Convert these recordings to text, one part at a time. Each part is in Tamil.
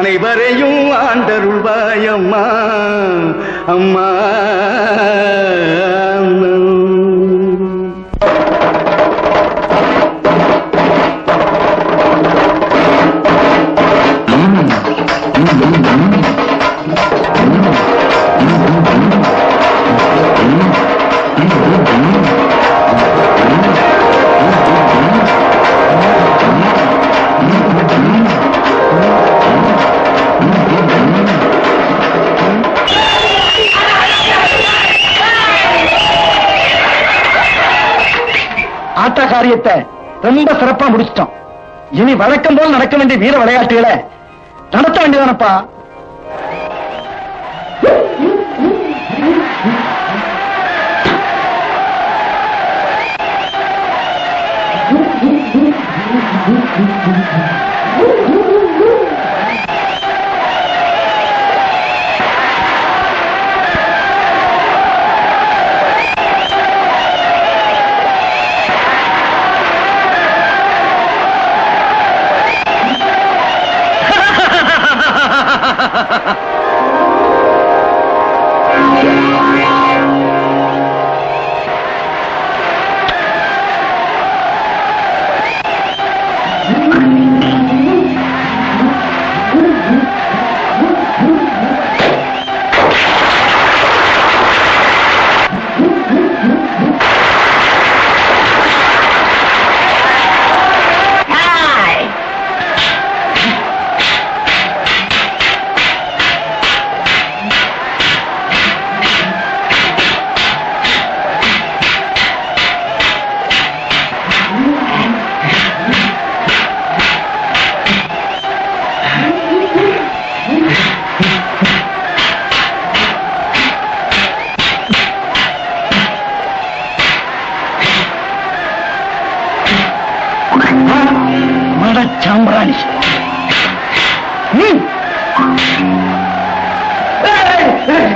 அனைவரையும் ஆண்டருள்வாயம்மா அம்மா ஆட்ட காரியத்தை ரொம்ப சிறப்பா முடிச்சிட்டோம் இனி வழக்கம் போல் நடக்க வேண்டிய வீர விளையாட்டுகளை நடத்த வேண்டியதானப்பா மட சாம்பிராணி ம். ஏய், ஏய்.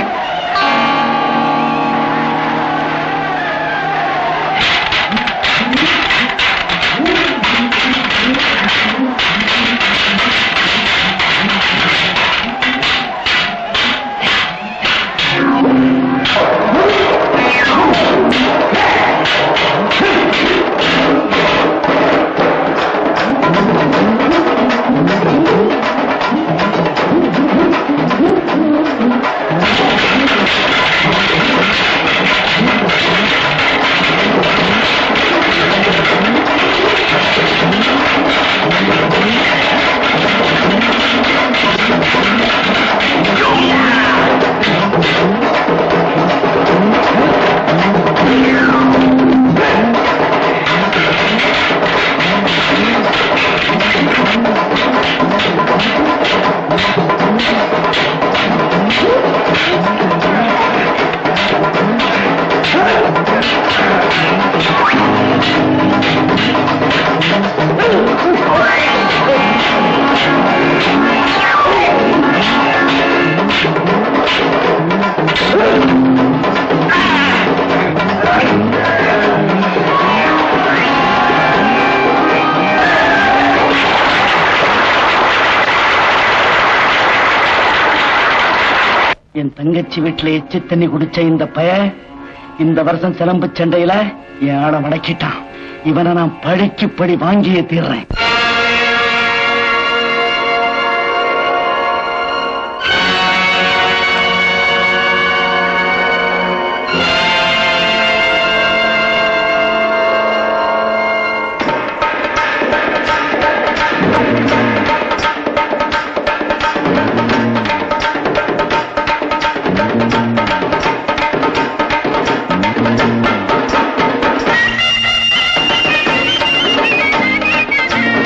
என் தங்கச்சி வீட்டுல எச்சி தண்ணி குடிச்ச இந்த பய இந்த வருஷம் சிலம்பு சண்டையில என் ஆளை மடக்கிட்டான் இவனை நான் பழிக்கு படி வாங்கியே தீர்றேன் ஆ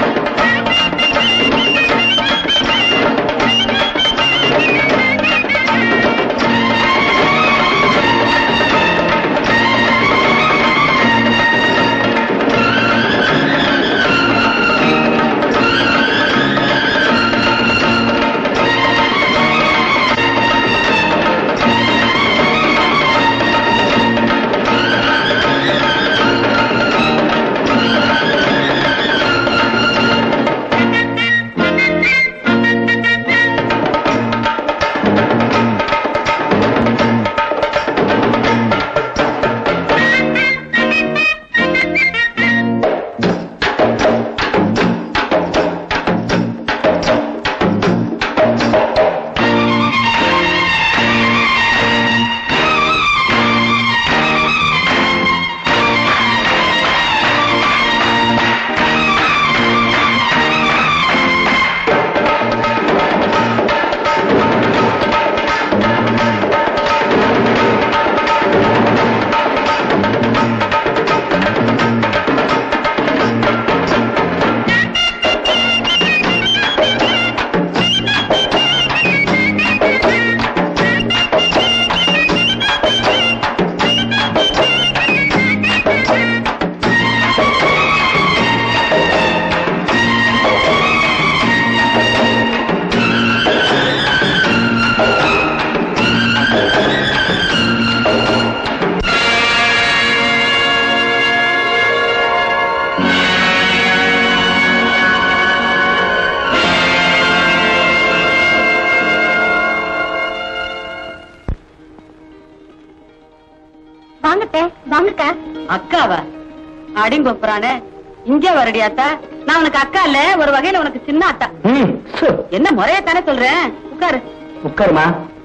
அத்தை வாங்கக்கா அக்காவா அடிங்கொப்புறானே இங்க வரடியாத்தா நான் உனக்கு அக்கா இல்ல ஒரு வகையில உனக்கு சின்ன அத்தா ம், சு, என்ன முறையத்தானே சொல்றேன் உட்காரு உட்காருமா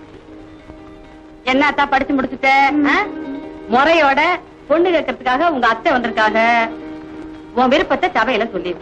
என்ன அத்தா படிச்சு முடிச்சுட்ட ஆ? முறையோட பொண்ணு கேட்கறதுக்காக உங்க அத்தை வந்திருக்காங்க உன் விருப்பத்தை சபையில சொல்லி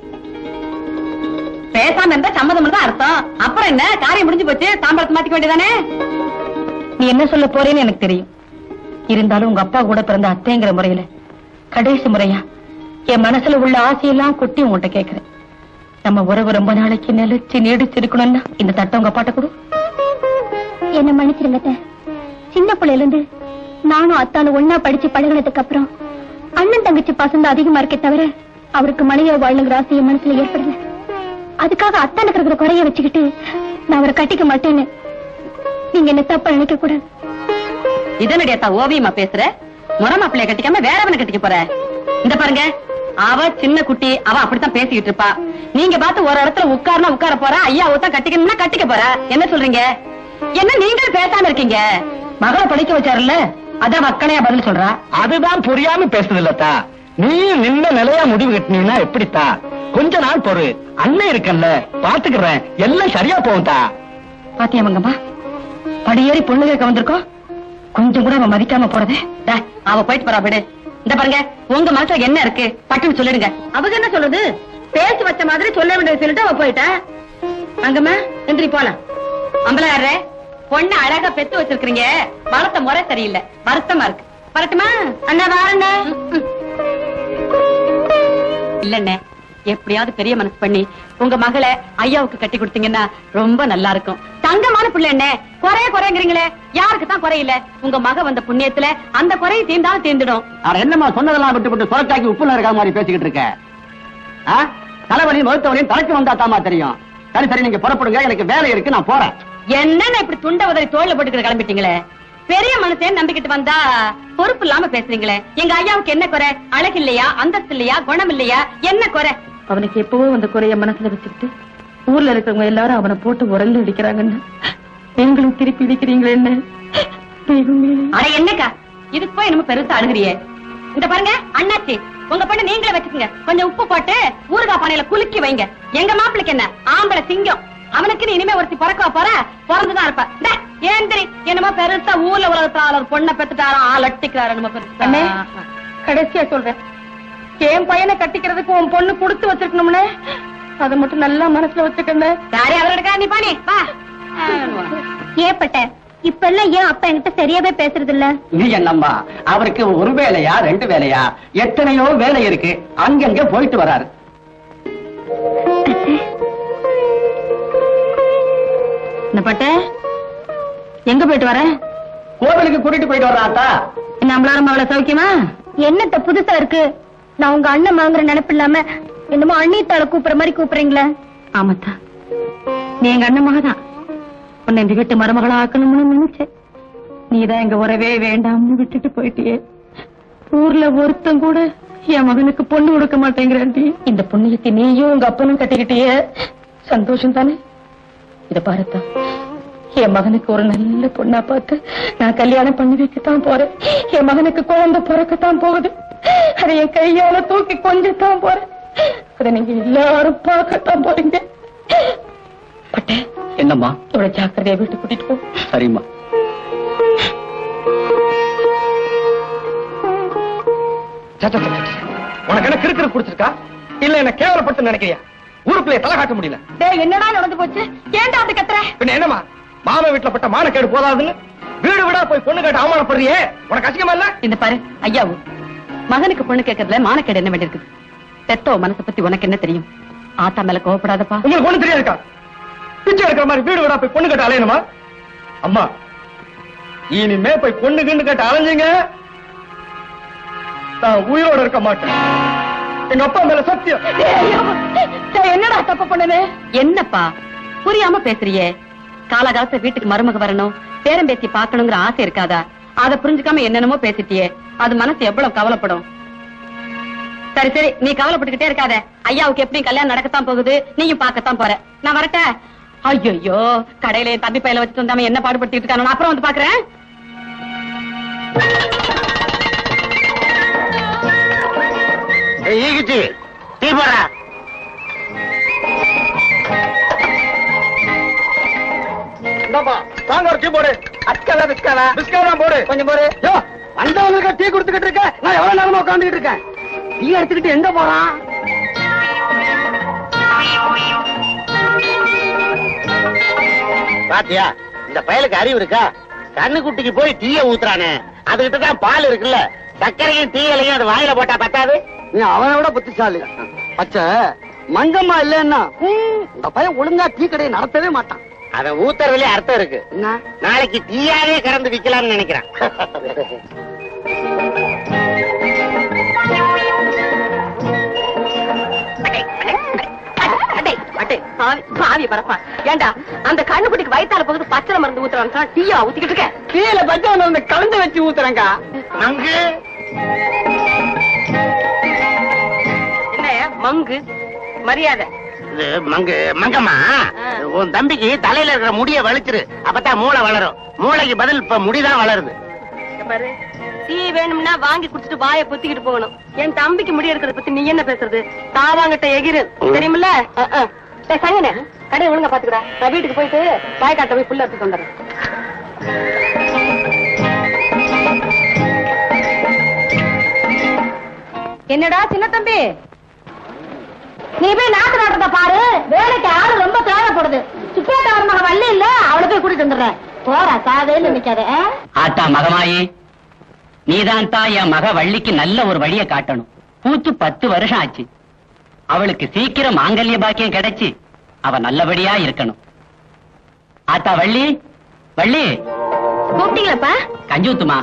பேசாம இருந்தா சம்மதம் தான் அர்த்தம் அப்புறம் என்ன காரியம் முடிஞ்சு போச்சு தாம்பரத்தை மாத்திக்க வேண்டியதானே நீ என்ன சொல்ல போறேன்னு எனக்கு தெரியும் இருந்தாலும் உங்க அப்பா கூட பிறந்த அத்தைங்கிற முறையில கடைசி முறையா என் மனசுல உள்ள ஆசையெல்லாம் கொட்டி உங்ககிட்ட கேக்குறேன் நம்ம உறவு ரொம்ப நாளைக்கு நிலைச்சு நீடிச்சு இருக்கணும்னா இந்த தட்டை உங்க அப்பாட்ட கொடு என்ன மன்னிச்சிருங்க அத்தை. சின்ன பிள்ளையில இருந்து நானும் அத்தானும் ஒன்னா படிச்சு பழகுனதுக்கு அப்புறம் அண்ணன் தங்கச்சி பாசம் அதிகமா இருக்கே தவிர அவருக்கு மனைவியா வாழணுங்கிற ஆசை என் மனசுல ஏற்படல அதுக்காக அத்தானுக்கு இருக்கிற குறைய வச்சுக்கிட்டு நான் அவரை கட்டிக்க மாட்டேன்னு நீங்க என்ன தப்பா நினைக்க கூடாது இதனடி அத்தா ஓவியமா பேசுற முறை மாப்பிள்ளைய கட்டிக்காம வேறவனை கட்டிக்க போற இந்த பாருங்க அவ சின்ன குட்டி அவ அப்படித்தான் பேசிக்கிட்டு இருப்பா நீங்க பார்த்து ஒரு இடத்துல உட்கார்னா உட்கார போறா ஐயா தான் கட்டிக்கணும்னா கட்டிக்க போறா என்ன சொல்றீங்க என்ன நீங்களும் பேசாம இருக்கீங்க மகளை படிக்க வச்சாருல்ல அதான் மக்களையா பதில் சொல்றா அதுதான் புரியாம பேசுது இல்லத்தா நீ நின்ன நிலையா முடிவு கட்டினீங்கன்னா எப்படித்தா கொஞ்ச நாள் பொறு அண்ணன் இருக்கல்ல பாத்துக்கிறேன் எல்லாம் சரியா போகும் தா பாத்தியா மங்கம்மா படியேறி பொண்ணு கேட்க வந்திருக்கோம் கொஞ்சம் கூட அவன் மதிக்காம போறதே டே, அவ போயிட்டு போறா விடு இந்த பாருங்க உங்க மனசுல என்ன இருக்கு பட்டுன்னு சொல்லிடுங்க அவங்க என்ன சொல்லுது பேசி வச்ச மாதிரி சொல்ல வேண்டியது சொல்லிட்டு அவ போயிட்டா அங்கம்மா எந்திரி போலாம் அம்பலாரு பொண்ணு அழகா பெத்து வச்சிருக்கீங்க வளர்த்த முறை சரியில்லை வருத்தமா இருக்கு வரட்டுமா அண்ணா வாரண்ணா இல்லண்ணே எப்படியாவது பெரிய மனசு பண்ணி உங்க மகளை ஐயாவுக்கு கட்டி கொடுத்தீங்கன்னா ரொம்ப நல்லா இருக்கும் தங்கமான பிள்ளை என்ன குறைய குறைங்கிறீங்களே யாருக்கு தான் குறையில உங்க மக வந்த புண்ணியத்துல அந்த குறையை தீர்ந்தாலும் தீர்ந்துடும் அட என்னம்மா சொன்னதெல்லாம் விட்டு விட்டு சுரக்காக்கி உப்புல இருக்க மாதிரி பேசிக்கிட்டு இருக்க ஆ? தலைவலியும் மருத்துவரையும் தலைக்கு வந்தா தாமா தெரியும் சரி சரி நீங்க புறப்படுங்க எனக்கு வேலை இருக்கு நான் போறேன் என்னன்னு இப்படி துண்ட உதறி தோல்ல போட்டுக்கிற கிளம்பிட்டீங்களே பெரிய மனுஷன் நம்பிக்கிட்டு வந்தா பொறுப்பு இல்லாம பேசுறீங்களே எங்க ஐயாவுக்கு என்ன குறை அழகு இல்லையா அந்தஸ்து இல்லையா குணம் இல்லையா என்ன குறை அவனுக்கு எப்பவோ அந்த குறைய மனசுல வச்சுக்கிட்டு ஊர்ல இருக்கிறவங்க எல்லாரும் அவனை போட்டு உரல்ல அடிக்கிறாங்கன்னு நீங்களும் திருப்பி இடிக்கிறீங்களே என்ன தெய்வமே. அட என்னக்கா இதுக்கு போய் நம்ம பெருசா அழுகுறியே இந்த பாருங்க அண்ணாச்சி உங்க பொண்ணு நீங்களே வச்சுக்கோங்க கொஞ்சம் உப்பு போட்டு ஊறுகாய் பானையில குலுக்கி வைங்க எங்க மாப்பிளைக்கு என்ன ஆம்பளை சிங்கம் அவனுக்கு இனிமே ஒருத்தி பிறக்க போற பிறந்துதான் இருப்ப டே, ஏந்திரி என்னமோ பெருசா ஊர்ல உலகத்தால ஒரு பொண்ணை பெத்துட்டாராம் ஆள் அட்டிக்கிறாரு என்னமோ அண்ணே, பெருசா கடைசியா சொல்றேன் என் பையனை கட்டிக்கிறதுக்கு உன் பொண்ணு கொடுத்து வச்சிருக்கணும்னே அதை மட்டும் நல்லா மனசுல வச்சுக்கணும் சாரி அவரோட நீ பாணி வா ஏப்பட்ட இப்ப எல்லாம் ஏன் அப்பா என்கிட்ட சரியாவே பேசுறது இல்ல நீ என்னம்மா அவருக்கு ஒரு வேலையா ரெண்டு வேலையா எத்தனையோ வேலை இருக்கு அங்கங்க போயிட்டு வராரு என்ன பட்ட எங்க போயிட்டு வர கோவிலுக்கு கூட்டிட்டு போயிட்டு வர்றாத்தா நம்மளாரும் அவளை சௌக்கியமா என்னத்த புதுசா இருக்கு நான் உங்க அண்ணன் வாங்குற நினைப்பு இல்லாம என்னமோ அண்ணித்தாள கூப்பிடுற மாதிரி கூப்பிடுறீங்களே ஆமாத்தா நீ எங்க அண்ணன் மகதான் உன்னை இந்த வீட்டு மருமகளா ஆக்கணும்னு நினைச்சேன் நீதான் எங்க உறவே வேண்டாம்னு விட்டுட்டு போயிட்டியே ஊர்ல ஒருத்தன் கூட என் மகனுக்கு பொண்ணு கொடுக்க மாட்டேங்கிறாண்டி இந்த புண்ணியத்தை நீயும் உங்க அப்பனும் கட்டிக்கிட்டியே சந்தோஷம் தானே இத பாருத்தா என் மகனுக்கு ஒரு நல்ல பொண்ணா பார்த்து நான் கல்யாணம் பண்ணி வைக்கத்தான் போறேன் என் மகனுக்கு குழந்தை பிறக்கத்தான் போகுது அதை என் கையால தூக்கி கொஞ்சத்தான் போறேன் அதை நீங்க எல்லாரும் பார்க்கத்தான் போறீங்க பட்டே என்னம்மா இவ்வளவு ஜாக்கிரதையா வீட்டு கூட்டிட்டு போ சரிம்மா உனக்கு என்ன கிறுக்கிறு குடிச்சிருக்கா இல்ல என்ன கேவலப்பட்டு நினைக்கிறியா ஊருக்குள்ளே தலை காட்ட முடியல டேய் என்னடா நடந்து போச்சு ஏன்டா அப்படி கத்துற பின்ன என்னம்மா மாமன் வீட்டுல பட்ட மானக்கேடு போதாதுன்னு வீடு வீடா போய் பொண்ணு கேட்டு அவமானப்படுறியே உனக்கு அசிங்கமா இல்ல இந்த பாரு ஐயாவு மகனுக்கு பொண்ணு கேட்கறதுல மானக்கேடு என்ன வேண்டியிருக்குது பெத்தோ மனசை பத்தி உனக்கு என்ன தெரியும் ஆத்தா மேல கோவப்படாதப்பா உங்களுக்கு ஒண்ணு தெரியாதுக்கா பிச்சை எடுக்கிற மாதிரி வீடு வீடா போய் பொண்ணு கேட்டு அலையணுமா அம்மா இனிமே போய் பொண்ணு கிண்டு கேட்டு அலைஞ்சீங்க நான் உயிரோட இருக்க மாட்டேன் எங்க அப்பா மேல சத்தியம் என்னடா தப்பு பண்ணுனே என்னப்பா புரியாம பேசுறியே காலகாலத்துல வீட்டுக்கு மருமக வரணும் பேரம் பேசி பார்க்கணுங்கிற ஆசை இருக்காதா அத புரிஞ்சுக்காம என்னென்னமோ பேசிட்டியே அது மனசு எவ்வளவு கவலைப்படும் சரி சரி நீ கவலைப்பட்டுக்கிட்டே இருக்காத ஐயாவுக்கு எப்படியும் கல்யாணம் நடக்கத்தான் போகுது நீயும் பார்க்கத்தான் போற நான் வரட்ட ஐயோ கடையில என் தம்பி பையில வச்சுட்டு வந்தாம என்ன பாடுபடுத்திட்டு இருக்கானு நான் அப்புறம் வந்து பாக்குறேன் ஈகிச்சு டீ போடுறா வாங்க ஒரு டீ போடு அக்கல பிஸ்கல பிஸ்கல் தான் போடு கொஞ்சம் போடு யோ வந்தவங்களுக்கு டீ கொடுத்துக்கிட்டு இருக்க நான் எவ்வளவு நேரமா உட்காந்துக்கிட்டு இருக்கேன் டீ எடுத்துக்கிட்டு எங்க போறான் பாத்தியா இந்த பயலுக்கு அறிவு இருக்கா கண்ணுக்குட்டிக்கு போய் டீய ஊத்துறானே அதுகிட்ட தான் பால் இருக்குல்ல சர்க்கரையும் டீயலையும் அது வாயில போட்டா பத்தாது நீ அவனை விட புத்திசாலி பச்ச மங்கம்மா இல்லன்னா இந்த பையன் ஒழுங்கா டீ கடையை நடத்தவே மாட்டான் அத ஊத்துறதுலயே அர்த்தம் இருக்கு என்ன நாளைக்கு டீயாவே கறந்து விக்கலாம்னு நினைக்கிறேன் பாவி பரப்பா ஏண்டா அந்த கண்ணுக்குட்டிக்கு வயித்தால போகுது பச்சளை மருந்து ஊத்துறான் டீயா ஊத்திக்கிட்டு இருக்க கீழே பச்சை வந்து கலந்து வச்சு ஊத்துறேங்க மங்கு என்ன மங்கு மரியாதை இது மங்கு மங்கம்மா உன் தம்பிக்கு தலையில இருக்கிற முடிய வலிச்சிரு அப்பதான் மூளை வளரும் மூளைக்கு பதில் இப்ப முடிதான் வளருது இங்க பாரு டீ வேணும்னா வாங்கி குடிச்சிட்டு வாயை பொத்திக்கிட்டு போகணும் என் தம்பிக்கு முடி எடுக்கிறத பத்தி நீ என்ன பேசுறது தாவாங்கிட்ட எகிரு தெரியுமில்ல அஹ், அஹ். டேய், சங்கனே கடையை ஒழுங்கா பாத்துக்கடா நான் வீட்டுக்கு போயிட்டு வாய்க்காட்ட போய் புல்ல எடுத்து வந்துடுறேன் என்னடா சின்ன தம்பி நீ போய் நாட்டு நாட்டத்தை பாரு வேலைக்கு ஆளு ரொம்ப தேவைப்படுது சுப்பேட்ட ஒரு மக வள்ளி இல்ல அவளை போய் கூட்டிட்டு வந்துடுறேன் போறா சாதையில நிக்காத ஆ? ஆத்தா மகமாயி நீதான் தான் என் மக வள்ளிக்கு நல்ல ஒரு வழிய காட்டணும் பூத்து பத்து வருஷம் ஆச்சு அவளுக்கு சீக்கிரம் மாங்கல்ய பாக்கியம் கிடைச்சு அவ நல்லபடியா இருக்கணும் ஆத்தா வள்ளி வள்ளி கூப்பிட்டீங்களாப்பா கஞ்சூத்துமா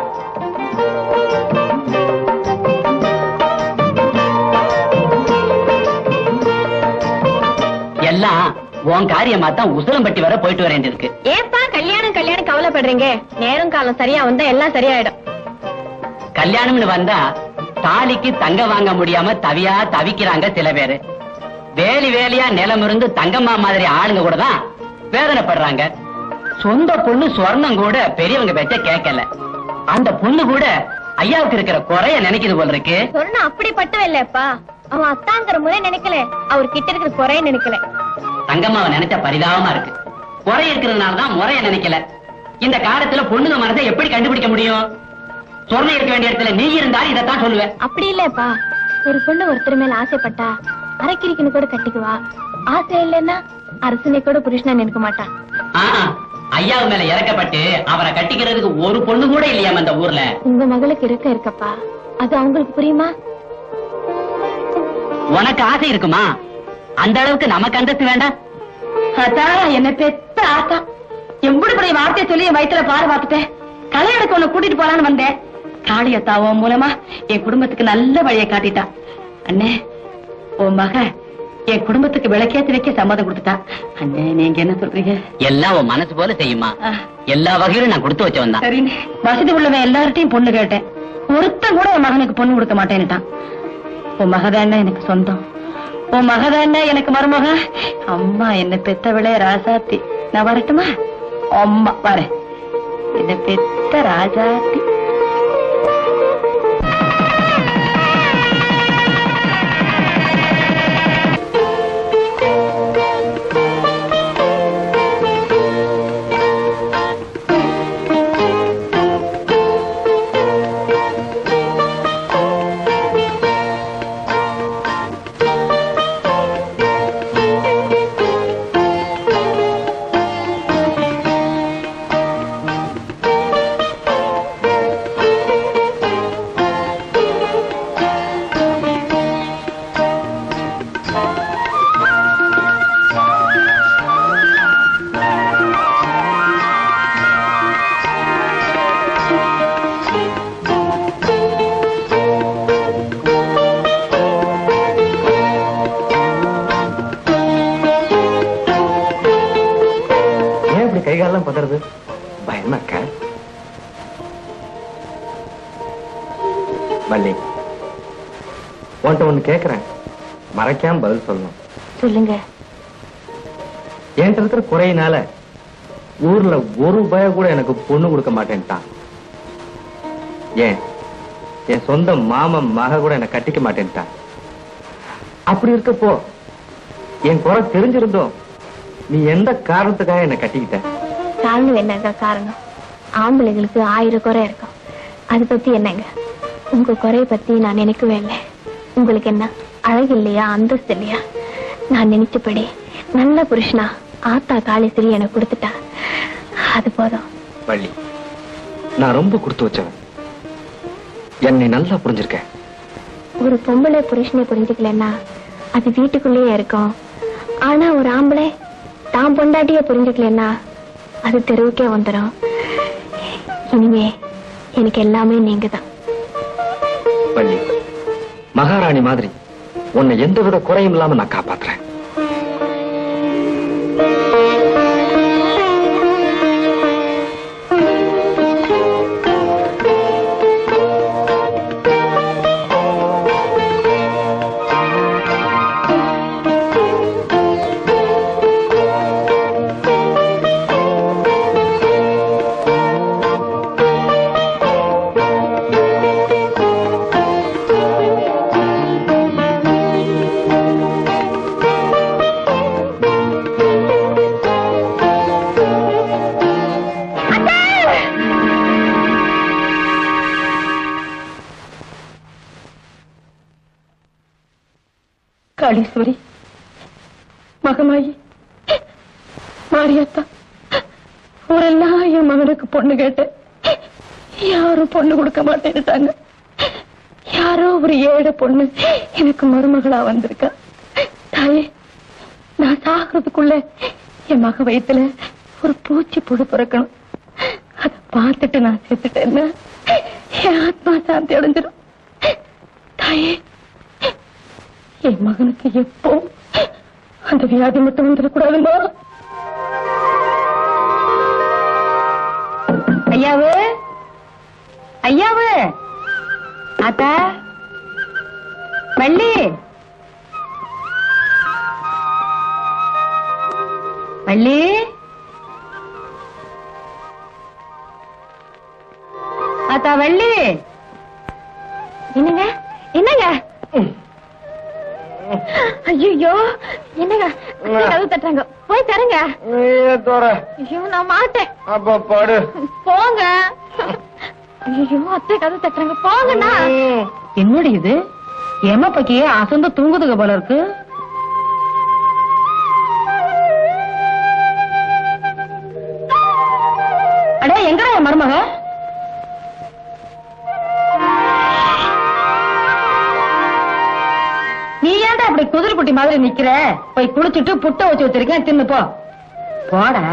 எல்லாம் உன் காரியமா தான் உசிலம்பட்டி வர போயிட்டு வர வேண்டியிருக்கு ஏப்பா கல்யாணம் கல்யாணம் கவலைப்படுறீங்க நேரம் காலம் சரியா வந்தா எல்லாம் சரியாயிடும் கல்யாணம்னு வந்தா தாலிக்கு தங்க வாங்க முடியாம தவியா தவிக்கிறாங்க சில பேரு வேலி வேலியா நிலம் இருந்து தங்கம்மா மாதிரி ஆளுங்க கூட தான் வேதனைப்படுறாங்க சொந்த பொண்ணு சொர்ணம் கூட பெரியவங்க பேச்ச கேட்கல அந்த பொண்ணு கூட ஐயாவுக்கு இருக்கிற குறைய நினைக்குது போல இருக்கு சொன்ன அப்படிப்பட்டவ இல்லப்பா அவன் அத்தாங்கிற முறை நினைக்கல அவர் கிட்ட இருக்கிற குறைய நினைக்கல தங்கம்மாவை நினைச்சா பரிதாபமா இருக்கு குறை இருக்கிறதுனால தான் முறைய நினைக்கல இந்த காலத்துல பொண்ணுங்க மனசை எப்படி கண்டுபிடிக்க முடியும் சொர்ணம் இருக்க வேண்டிய இடத்துல நீ இருந்தா இதைத்தான் சொல்லுவேன் அப்படி இல்லப்பா ஒரு பொண்ணு ஒருத்தர் மேல ஆசைப்பட்டா அரைக்கிரிக்குன்னு கூட கட்டிக்குவா ஆசை இல்லைன்னா அரசனை கூட புருஷனா நினைக்க மாட்டான் ஆ, ஐயாவு மேல இறக்கப்பட்டு அவரை கட்டிக்கிறதுக்கு ஒரு பொண்ணு கூட இல்லையாம அந்த ஊர்ல உங்க மகளுக்கு இருக்க இருக்கப்பா அது அவங்களுக்கு புரியுமா உனக்கு ஆசை இருக்குமா அந்த அளவுக்கு நமக்கு அந்தஸ்து வேண்டாம் அதான் என்ன பெத்த ஆத்தா எம்புடி பெரிய வார்த்தையை சொல்லி என் வயித்துல பாரு பார்த்துட்டேன் கல்யாணத்துக்கு உன்னை கூட்டிட்டு போலான்னு வந்தேன் காளியத்தாவோ மூலமா என் குடும்பத்துக்கு நல்ல வழியை காட்டிட்டா அண்ணே உன் மக என் குடும்பத்துக்கு விளக்கேத்தி வைக்க சம்மதம் கொடுத்துட்டா அண்ணே நீங்க என்ன சொல்றீங்க எல்லாம் உன் மனசு போல செய்யுமா ஆ, எல்லா வகையிலும் நான் கொடுத்து வச்சவன் தான் சரிண்ணே வசதி உள்ளவன் எல்லார்ட்டையும் பொண்ணு கேட்டேன் ஒருத்தன் கூட என் மகனுக்கு பொண்ணு கொடுக்க மாட்டேன்னுட்டான் உன் மகதானே எனக்கு சொந்தம் உன் மகதானே எனக்கு மருமக அம்மா என்ன பெத்தவளே ராசாத்தி நான் வரட்டுமா அம்மா வரேன் என்ன பெத்த ராஜாத்தி ஏன் இப்படி கை காலெல்லாம் பதறது பயமா இருக்க வள்ளி உன்கிட்ட ஒண்ணு கேக்குறேன் மறைக்காம பதில் சொல்லணும் சொல்லுங்க என்கிட்ட இருக்கிற குறையினால ஊர்ல ஒரு பய கூட எனக்கு பொண்ணு கொடுக்க மாட்டேன்ட்டான் ஏன் என் சொந்த மாமன் மக கூட என்ன கட்டிக்க மாட்டேன்ட்டான் அப்படி இருக்கப்போ என் குறை தெரிஞ்சிருந்தோம் நீ எந்த காரணத்துக்காக என்ன கட்டிக்கிட்ட காரணம் என்னங்க காரணம் ஆம்பளைங்களுக்கு ஆயிரம் குறை இருக்கும் அதை பத்தி என்னங்க உங்க குறைய பத்தி நான் நினைக்கவே இல்லை உங்களுக்கு என்ன அழகு இல்லையா அந்தஸ்து இல்லையா நான் நினைச்சபடி நல்ல புருஷனா ஆத்தா காளீஸ்வரி எனக்கு கொடுத்துட்டா அது போதும் வள்ளி நான் ரொம்ப கொடுத்து வச்சவன் என்னை நல்லா புரிஞ்சிருக்க ஒரு பொம்பளை புருஷனை புரிஞ்சுக்கலன்னா அது வீட்டுக்குள்ளேயே இருக்கும் ஆனா ஒரு ஆம்பளை தான் பொண்டாட்டிய புரிஞ்சுக்கலன்னா அது தெருவுக்கே வந்துடும் இனிமே எனக்கு எல்லாமே நீங்க தான் வள்ளி மகாராணி மாதிரி உன்னை எந்தவித குறையும் இல்லாம நான் காப்பாத்துறேன் காளீஸ்வரி மகமாயி மாரியாத்தா ஊரெல்லாம் என் மகனுக்கு பொண்ணு கேட்டு யாரும் பொண்ணு கொடுக்க மாட்டேன்னுட்டாங்க யாரோ ஒரு ஏழை பொண்ணு எனக்கு மருமகளா வந்திருக்கா தாயே நான் சாகிறதுக்குள்ள என் மக வயித்துல ஒரு பூச்சி புழு பிறக்கணும் அத பார்த்துட்டு நான் செத்துட்டேன்னா என் ஆத்மா சாந்தி அடைஞ்சிடும் தாயே என் மகனுக்கு எப்போ அந்த வியாதி மட்டும் வந்துடக்கூடாதுமா ஐயாவு ஐயாவு அத்தா வள்ளி வள்ளி அத்தா வள்ளி என்னங்க என்னங்க ஐயோ என்னங்க கதவு தட்டுறாங்க போய் தரங்க ஐயோ நான் மாட்டேன் அப்ப பாடு போங்க ஐயோ அத்தை கதவு தட்டுறாங்க போங்கண்ணா என்னடி இது எம பக்கியே அசந்து தூங்குதுக போல இருக்கு அடே எங்கடா என் மருமக நீ ஏன்டா அப்படி குதிரை குட்டி மாதிரி நிக்கிற போய் குளிச்சுட்டு புட்ட வச்சு வச்சிருக்கேன் தின்னு போ போடா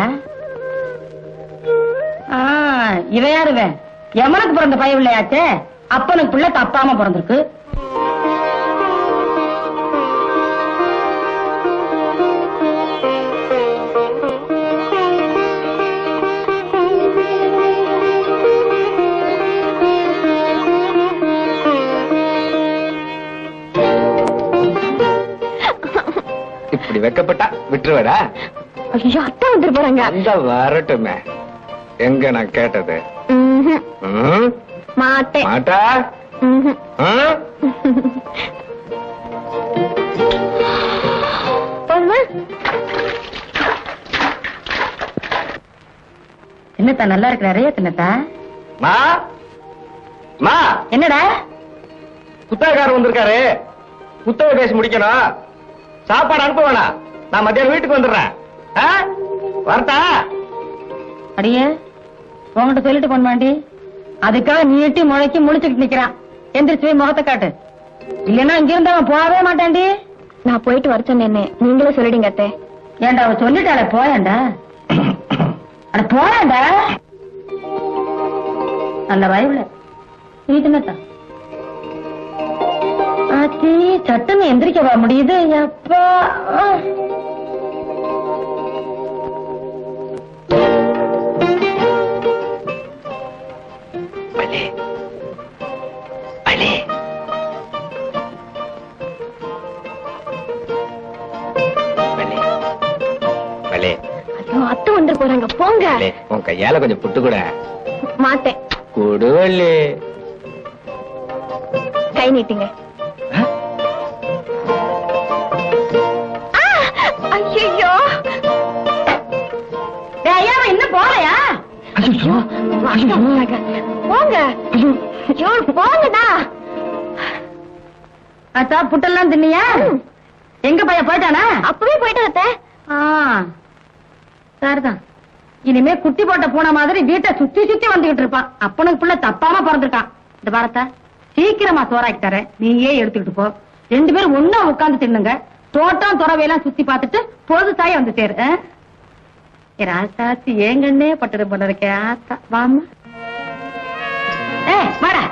ஆ, இவன் யாரு இவன் எமனுக்கு பிறந்த பையன் இல்லையாச்சே அப்பனுக்கு பிள்ளை தப்பாம பிறந்திருக்கு இப்படி வெக்கப்பட்டா விட்டுருவடா ஐயோ அத்தை வந்துட்டு போறாங்க அந்த வரட்டுமே எங்க நான் கேட்டது ம்ஹும். ம்? மாட்டேன் மாட்டா ம்ஹும். ம்? போதுமா என்னத்தா நல்லா இருக்கிறாரே தின்னத்தா மா மா என்னடா புத்தகக்காரர் வந்திருக்காரு புத்தக பேசி முடிக்கணும் சாப்பாடு அனுப்ப வேணாம் நான் மத்தியானம் வீட்டுக்கு வந்துடுறேன் ஆ? வரட்டா அடியே உன்கிட்ட சொல்லிட்டு பொன்மாண்டி அதுக்காக நீட்டி முளைக்கி முழிச்சுக்கிட்டு நிக்கிறான் எந்திரிச்சு போய் முகத்தை காட்டு இல்லன்னா இங்க இருந்தவன் போகவே மாட்டான்டி நான் போயிட்டு வர சொன்னேன்னு நீங்களே சொல்லிடுங்க அத்தை ஏண்டா அவ சொல்லிட்டாளே போயேன்டா அட போயேன்டா நல்ல வாயுல நீ தின்னத்தா ஆச்சி சட்டுன்னு எந்திரிக்கவா முடியுது அப்பா வள்ளி வள்ளி வள்ளி வள்ளி ஐயோ அத்தை வந்துட்டு போறாங்க போங்க வள்ளி உன் கையால கொஞ்சம் புட்டு கூட மாட்டேன் கொடு வள்ளி கை நீட்டுங்க ஐயோ ஐயா அவன் இன்னும் போலையா போங்க ஐயோ போங்கடா அத்தா புட்டெல்லாம் தின்னியா எங்க பையன் போயிட்டானா அப்பவே போயிட்டு அத்தை ஆ, சரிதான் இனிமே குட்டி போட்ட பூனை மாதிரி வீட்டை சுத்தி சுத்தி வந்துகிட்டு இருப்பான் அப்பனுக்கு புள்ள தப்பாம பிறந்திருக்கான் இந்த பாரத்தா சீக்கிரமா சோறாக்கி தரேன் நீயே எடுத்துக்கிட்டு போ ரெண்டு பேரும் ஒண்ணா உட்கார்ந்து தின்னுங்க தோட்டம் துறவையெல்லாம் சுத்தி பார்த்துட்டு பொழுது தாய் வந்து சேரு ஆ? ஏ ராசாச்சி ஏங்கண்ணே பட்டுரு பண்ண இருக்கே ஆத்தா வாமா ஏ வாடா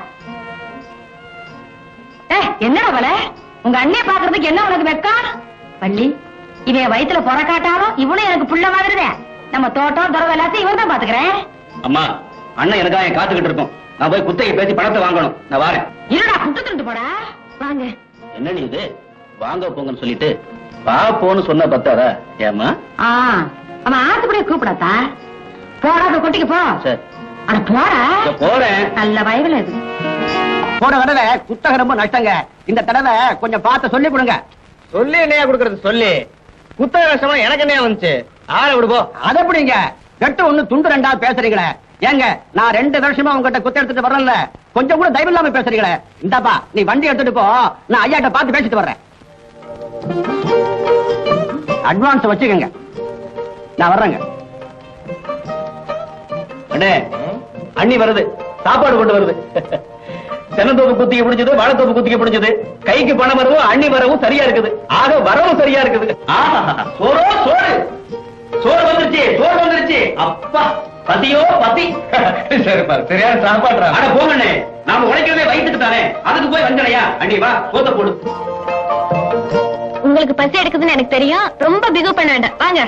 ஏ என்னடா வல உங்க அண்ணே பாக்குறதுக்கு என்ன உனக்கு வெக்கம் வள்ளி இவன் வயித்துல பொறக்காட்டாலும் இவனும் எனக்கு புள்ள மாதிரிதான் நம்ம தோட்டம் துறவு எல்லாத்தையும் இவன் தான் பாத்துக்கிறேன் அம்மா அண்ணன் எனக்காக என் காத்துக்கிட்டு இருக்கோம் நான் போய் குத்தகை பேசி பணத்தை வாங்கணும் நான் வாரேன் இருடா புட்டு திண்டு போடா வாங்க என்ன நீ இது வாங்க போங்கன்னு சொல்லிட்டு வா போன்னு சொன்ன பத்தாதா ஏமா ஆ அவன் ஆத்துப்படியே கூப்பிடாதா போடா அந்த குட்டிக்கு போ சரி அட போடா இதோ போறேன் நல்ல வயவுல இது போன தடவை குத்தகை ரொம்ப நஷ்டங்க இந்த தடவை கொஞ்சம் பார்த்து சொல்லி கொடுங்க சொல்லி என்னையா கொடுக்கறது சொல்லி புத்தக கஷ்டமா எனக்கு என்ன வந்துச்சு ஆளை விடுபோ அது எப்படிங்க வெட்டு ஒண்ணு துண்டு ரெண்டா பேசுறீங்களே ஏங்க நான் ரெண்டு வருஷமா உங்ககிட்ட குத்த எடுத்துட்டு வரல கொஞ்சம் கூட தைரியம் இல்லாம பேசுறீங்களே இந்தாப்பா நீ வண்டி எடுத்துட்டு போ நான் ஐயாட்ட பார்த்து பேசிட்டு வர்றேன் அட்வான்ஸ் வச்சுக்கோங்க நான் வர்றேங்க அண்ணே அண்ணி வருது சாப்பாடு கொண்டு வருது தென்னந்தோப்பு குத்திக்க பிடிச்சது வாழைத்தோப்பு குத்திக்க பிடிச்சது கைக்கு பணம் வரவும் அண்ணி வரவும் சரியா இருக்குது ஆக வரவும் சரியா இருக்குது ஆஹா, சோறோ சோறு சோறு வந்துருச்சு சோறு வந்துருச்சு அப்பா பசியோ பசி சரி பாரு சரியான சாப்பாடுறா அட போங்கண்ணே நாம உழைக்கிறதே வயிற்றுக்கு தானே அதுக்கு போய் வஞ்சனையா அண்ணி வா சோத்த போடு உங்களுக்கு பசி எடுக்குதுன்னு எனக்கு தெரியும் ரொம்ப பிகு பண்ண வேண்டாம் வாங்க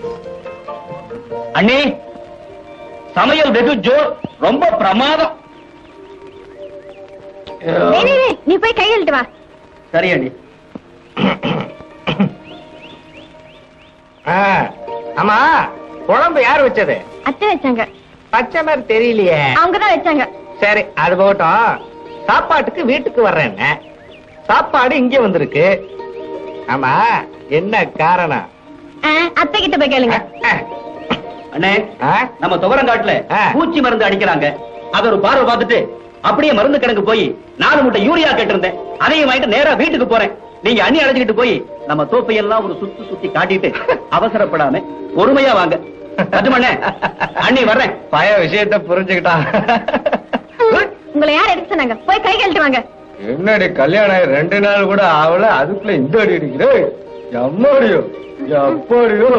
அண்ணி சமையல் வெகு ஜோர் ரொம்ப பிரமாதம் டேய், டேய், டேய், நீ போய் கை கழுட்டு வா சரி அண்ணி ஆ, ஆமா குழம்பு யார் வச்சது அத்தை வச்சாங்க பச்சை மாதிரி தெரியலையே அவங்கதான் வச்சாங்க சரி அது போகட்டும் சாப்பாட்டுக்கு வீட்டுக்கு வர்றேன் சாப்பாடு இங்க வந்திருக்கு ஆமா என்ன காரணம் ஆ, அத்தை கிட்ட போய் கேளுங்க அண்ணே ஆ? நம்ம துவரங்காட்டுல ஆ. பூச்சி மருந்து அடிக்கிறாங்க அத ஒரு பார்வை பார்த்துட்டு அப்படியே மருந்து கிடங்கு போய் நாலு மூட்டை யூரியா கேட்டிருந்தேன் அதையும் வாங்கிட்டு நேரா வீட்டுக்கு போறேன் நீங்க அண்ணி அழைச்சிக்கிட்டு போய் நம்ம தோப்பையெல்லாம் ஒரு சுத்தி சுத்தி காட்டிட்டு அவசரப்படாம பொறுமையா வாங்க கட்டுமண்ணே அண்ணி வர்றேன் பய விஷயத்த புரிஞ்சுக்கிட்டான் உங்களை யார் எடுக்க சொன்னாங்க போய் கை கழுட்டு வாங்க என்னடி கல்யாணம் ஆகி ரெண்டு நாள் கூட ஆகல அதுக்குள்ள இந்த அடி அடிக்கிறே எம்மாடியோ எப்படியோ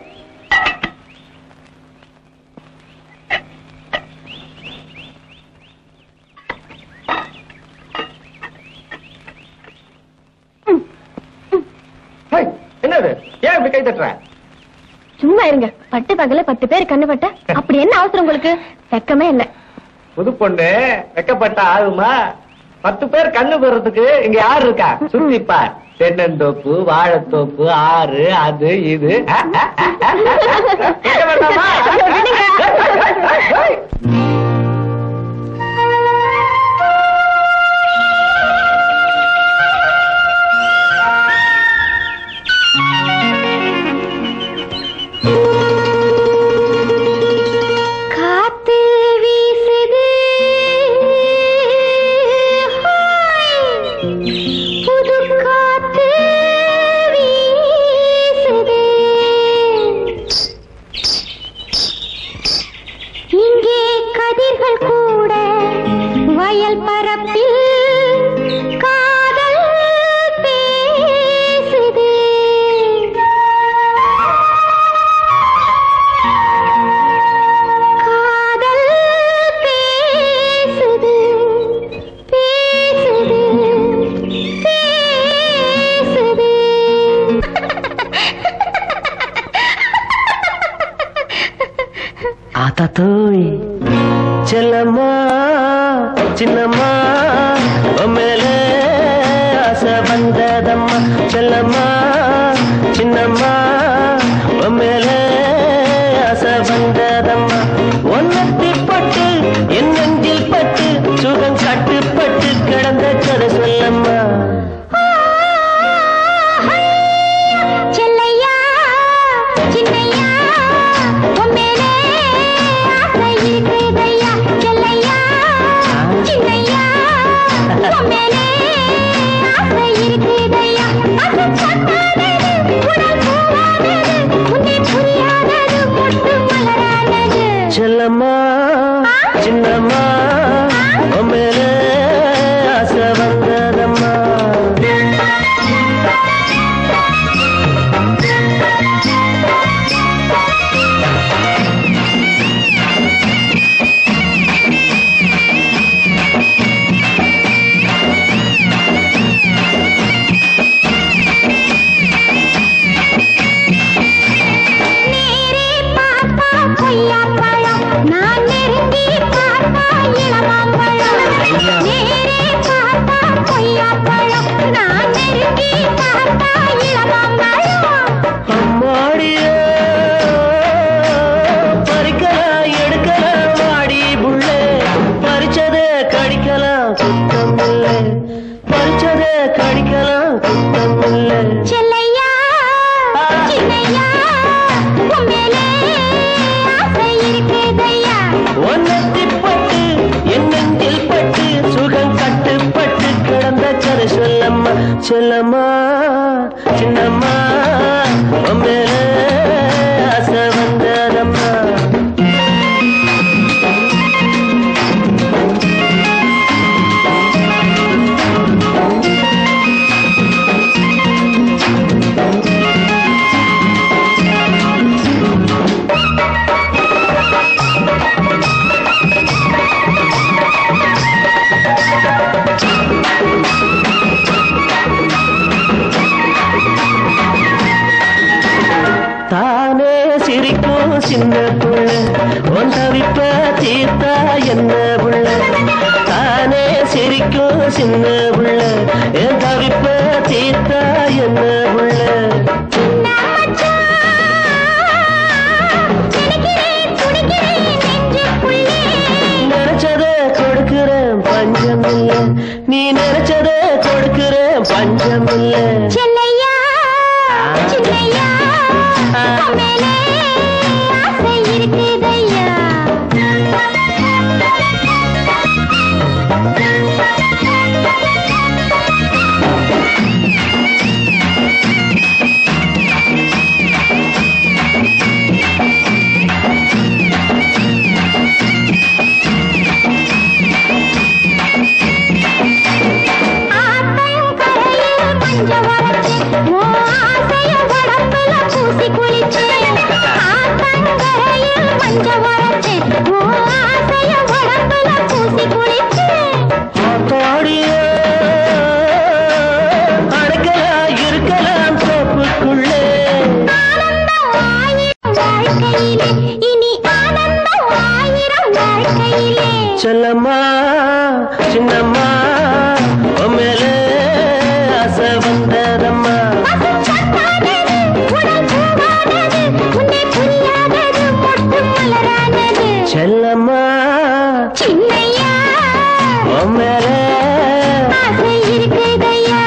ஹை, என்னது ஏன் இப்படி கை தட்டுற சும்மா இருங்க பட்டு பகல பத்து பேர் கண்ணு பட்ட அப்படி என்ன அவசரம் உங்களுக்கு வெக்கமே இல்ல புது பொண்ணு வெக்கப்பட்ட ஆகுமா பத்து பேர் கண்ணு போடுறதுக்கு இங்க யாரு இருக்கா சுத்தி பார் தென்னந்தோப்பு வாழைத்தோப்பு ஆறு அது இது அ, அ, அ, அ, அ. கேட்க வேண்டாமா? காத்து வீசுது புது காத்து வீசுது இங்கே கதிர்கள் கூட வயல் பரப்பில் காதல் பேசுது காதல் பேசுது பேசுது பேசுது ஆத்தாத்தோய் செல்லம்மா சின்னம்மா உண்மையிலே ஆசை வந்ததம்மா செல்லம்மா சின்னம்மா உண்மையிலே ஆசை வந்ததம்மா ஒன்னத்தி பட்டு என் நெஞ்சில் பட்டு சுகம் கட்டுப்பட்டு கிடந்த கதை சொல்ல மேலே ஆசை இருக்குதையா ஒன்னத்தி பட்டு என் நெஞ்சில் பட்டு சுகம் கட்டுப்பட்டு கிடந்த கதை சொல்லம்மா சொல்லம்மா சின்னம்மா உன் மேல ஆசை வந்ததம்மா தானே சிரிக்கும் சின்ன புள்ள உன் தவிப்ப தீர்த்தா என்ன புள்ள தானே சிரிக்கும் சின்ன புள்ள என் தவிப்ப தீர்த்தா என்ன புள்ள நினைச்சத கொடுக்கிறேன் பஞ்சம் இல்ல நீ நினைச்சத கொடுக்கிறேன் பஞ்சம் இல்ல செல்லையா சின்னையா உன் மேலே ஆசை இருக்குதையா ஆத்தையும் கரையில் மஞ்சள் வரைச்சு, உன் ஆசைய உடம்புல பூசி குளிச்சு. ஆத்தங்கரையில் மஞ்சள் வரைச்சு, உன் ஆசைய உடம்புல பூசி குளிச்சு. பாடிய அடக்கலாம் இருக்கலாம் தோப்புக்குள்ளே ஆனந்தம் ஆயிரம் வாழ்க்கையிலே, இனி ஆனந்தம் ஆயிரம் வாழ்க்கையிலே. செல்லம்மா சின்னம்மா உன் மேல ஆசை வந்ததம்மா பசும்பொன்னானது, உடல் பூவானது, உன்னை புரியாதது மொட்டு மலரானது. செல்லம்மா சின்னையா உன் மேல ஆசை இருக்குதையா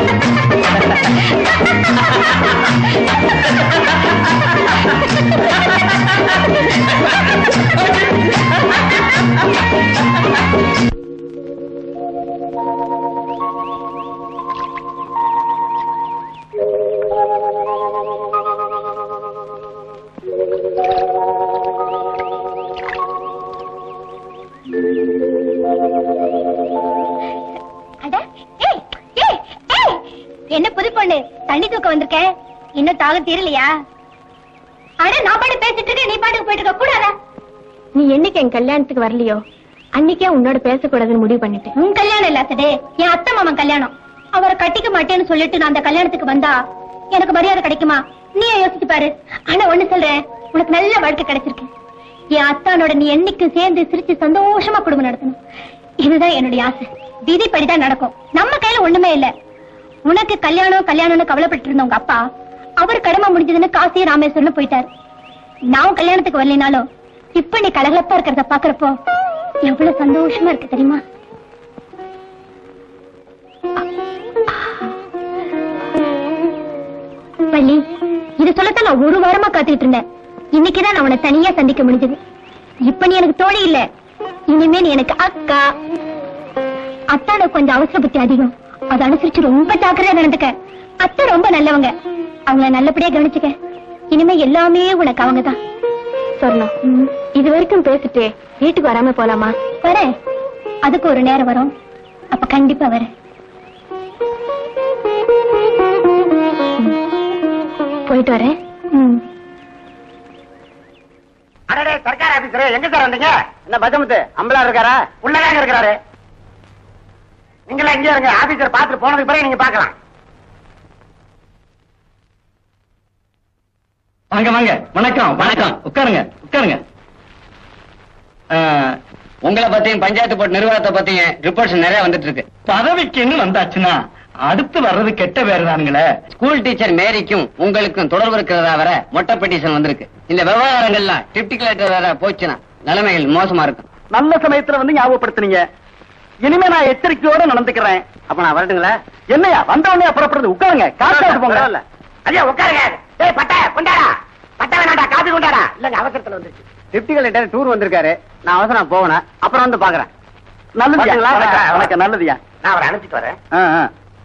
அட, ஏய், ஏய், ஏய். என்ன புது பொண்ணு தண்ணி தூக்க வந்திருக்கேன் இன்னும் தாகம் தீரலையா அட நான் பாட்டு பேசிட்டு இருக்கேன் நீ பாட்டுக்கு போயிட்டு இருக்க கூடாதா நீ என்னைக்கு என் கல்யாணத்துக்கு வரலையோ அன்னைக்கே உன்னோட பேசக்கூடாதுன்னு முடிவு பண்ணிட்டேன் உன் கல்யாணம் இல்ல சடே என் அத்தை மாமன் கல்யாணம் அவரை கட்டிக்க மாட்டேன்னு சொல்லிட்டு நான் அந்த கல்யாணத்துக்கு வந்தா எனக்கு மரியாதை கிடைக்குமா நீயே யோசிச்சு பாரு ஆனா ஒண்ணு சொல்றேன் உனக்கு நல்ல வாழ்க்கை கிடைச்சிருக்கு என் அத்தானோட நீ என்னைக்கும் சேர்ந்து சிரிச்சு சந்தோஷமா குடும்பம் நடத்தணும் இதுதான் என்னுடைய ஆசை விதிப்படிதான் நடக்கும் நம்ம கையில ஒண்ணுமே இல்ல உனக்கு கல்யாணம் கல்யாணம்னு கவலைப்பட்டு இருந்த உங்க அப்பா அவர் கடமை முடிஞ்சதுன்னு காசி ராமேஸ்வரம்னு போயிட்டாரு நான் கல்யாணத்துக்கு வரலைனாலும் இப்ப நீ கலகலப்பா இருக்கிறத பாக்குறப்போ எவ்வளவு சந்தோஷமா இருக்கு தெரியுமா வள்ளி இது சொல்லத்தான் நான் ஒரு வாரமா காத்துக்கிட்டு இருந்தேன் இன்னைக்குதான் நான் உன்னை தனியா சந்திக்க முடிஞ்சது இப்ப நீ எனக்கு தோழி இல்ல இனிமே நீ எனக்கு அக்கா அத்தான கொஞ்சம் அவசர புத்தி அதிகம் அதை அனுசரிச்சு ரொம்ப ஜாக்கிரதையா நடந்துக்க அத்தை ரொம்ப நல்லவங்க அவங்கள நல்லபடியா கவனிச்சுக்க இனிமே எல்லாமே உனக்கு அவங்கதான் சொர்ணம் இது வரைக்கும் பேசிட்டு வீட்டுக்கு வராம போலாமா வரேன் அதுக்கு ஒரு நேரம் வரும் அப்ப கண்டிப்பா வரேன் போயிட்டு வரேன் ம் அடடே சர்க்கார் ஆபீசர் எங்க சார் வந்தீங்க என்ன பஜமுத்து அம்பலா இருக்காரா உள்ளதாங்க இருக்கிறாரு நீங்களா இங்கே இருங்க ஆபீசர் பார்த்துட்டு போனதுக்கு பிறகு நீங்க பார்க்கலாம் வாங்க வாங்க வணக்கம் வணக்கம் உட்காருங்க உட்காருங்க ஆ, உங்களை பத்தியும் பஞ்சாயத்து போர்டு நிர்வாகத்தை பத்தியும் ரிப்போர்ட்ஸ் நிறைய வந்துட்டு இருக்கு பதவிக்குன்னு வந்தாச்சுன்னா அடுத்து வர்றது கெட்ட பேர் தானுங்களே ஸ்கூல் டீச்சர் மேரிக்கும் உங்களுக்கும் தொடர்பு இருக்கிறதா வர மொட்டை பெட்டிஷன் வந்திருக்கு இந்த விவகாரங்கள்லாம் டிப்டி கலெக்டர் வேற போச்சுன்னா நிலைமைகள் மோசமா இருக்கும் நல்ல சமயத்துல வந்து ஞாபகப்படுத்துனீங்க இனிமே நான் எச்சரிக்கையோட நடந்துக்கிறேன் அப்ப நான் வரட்டுங்களா என்னையா வந்த உடனே புறப்படுறது உட்காருங்க காசு போங்க ஐயா உட்காருங்க டேய் பட்டை கொண்டாடா பட்டை வேணாடா காபி கொண்டா ஆத்திரத்துல வந்துருச்சு டிப்டிகள் டூர் வந்திருக்காரு நான் அவசரம் போகணும் அப்புறம் வந்து பாக்குறேன் நல்லதுயா பாத்தீங்களா? வணக்கம், வணக்கம் நல்லதுயா நான் அவரை அனுப்பிச்சிட்டு வரேன் ஆ, ஆ.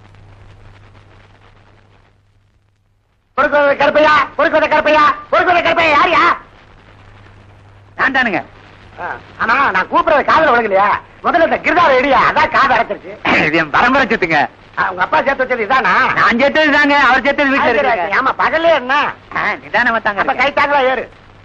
பொறுக்குவத கருப்பையா பொறுக்குவத கருப்பையா பொறுக்குவத கருப்பையா யாரியா நான் தானுங்க ஆனா நான் கூப்பிடுறது காதுல விழுகலையா முதல்ல இந்த கிருதாவை எடியா அதான் காது அடைச்சிருச்சு இது என் பரம்பரை சொத்துங்க ஆ, உங்க அப்பா சேர்த்து வச்சது இதானா நான் சேர்த்தது தாங்க அவர் சேர்த்தது வீட்டுல சரி, இருக்காங்க சரி. ஆமா பகலே என்ன நிதானமா தாங்க அப்ப கை தாங்களா ஏறு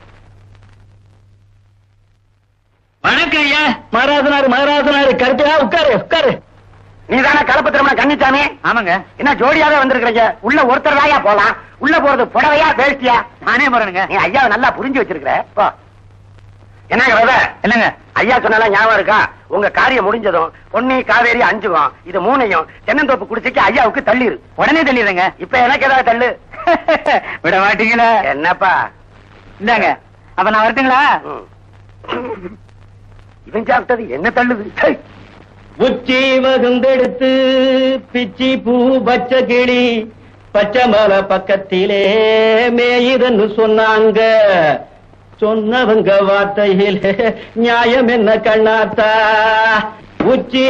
வணக்கம் ஐயா மகாராஜனாரு மகாராஜனாரு கருப்பையா உட்காரு உட்காரு நீதானே கலப்பு திருமணம் கன்னிச்சாமி ஆமாங்க என்ன ஜோடியாவே வந்திருக்கிறீங்க உள்ள ஒருத்தர் தாயா போலாம் உள்ள போறது புடவையா வேஷ்டியா நானே போறேனுங்க நீ ஐயாவை நல்லா புரிஞ்சு வச்சிருக்கிற போ என்னங்க வித என்னங்க ஐயா சொன்னாலும் ஞாபகம் இருக்கா உங்க காரியம் முடிஞ்சதும் பொன்னி காவேரி அஞ்சுகம் இது மூணையும் தென்னந்தோப்பு குடிச்சிக்கு ஐயாவுக்கு தள்ளிரு உடனே தள்ளிடுறேங்க இப்ப எனக்கு ஏதாவது தள்ளு விட மாட்டீங்களா என்னப்பா இந்தாங்க அப்ப நான் வரட்டுங்களா ம். இவன் சாப்பிட்டது என்ன தள்ளுது சை. உச்சி வகுந்தெடுத்து பிச்சி பூ பச்சை கிளி பச்சை மலை பக்கத்திலே மேயுதுன்னு சொன்னாங்க சொன்னவங்க வார்த்தையிலே நியாயம் என்ன கண்ணாத்தா உச்சி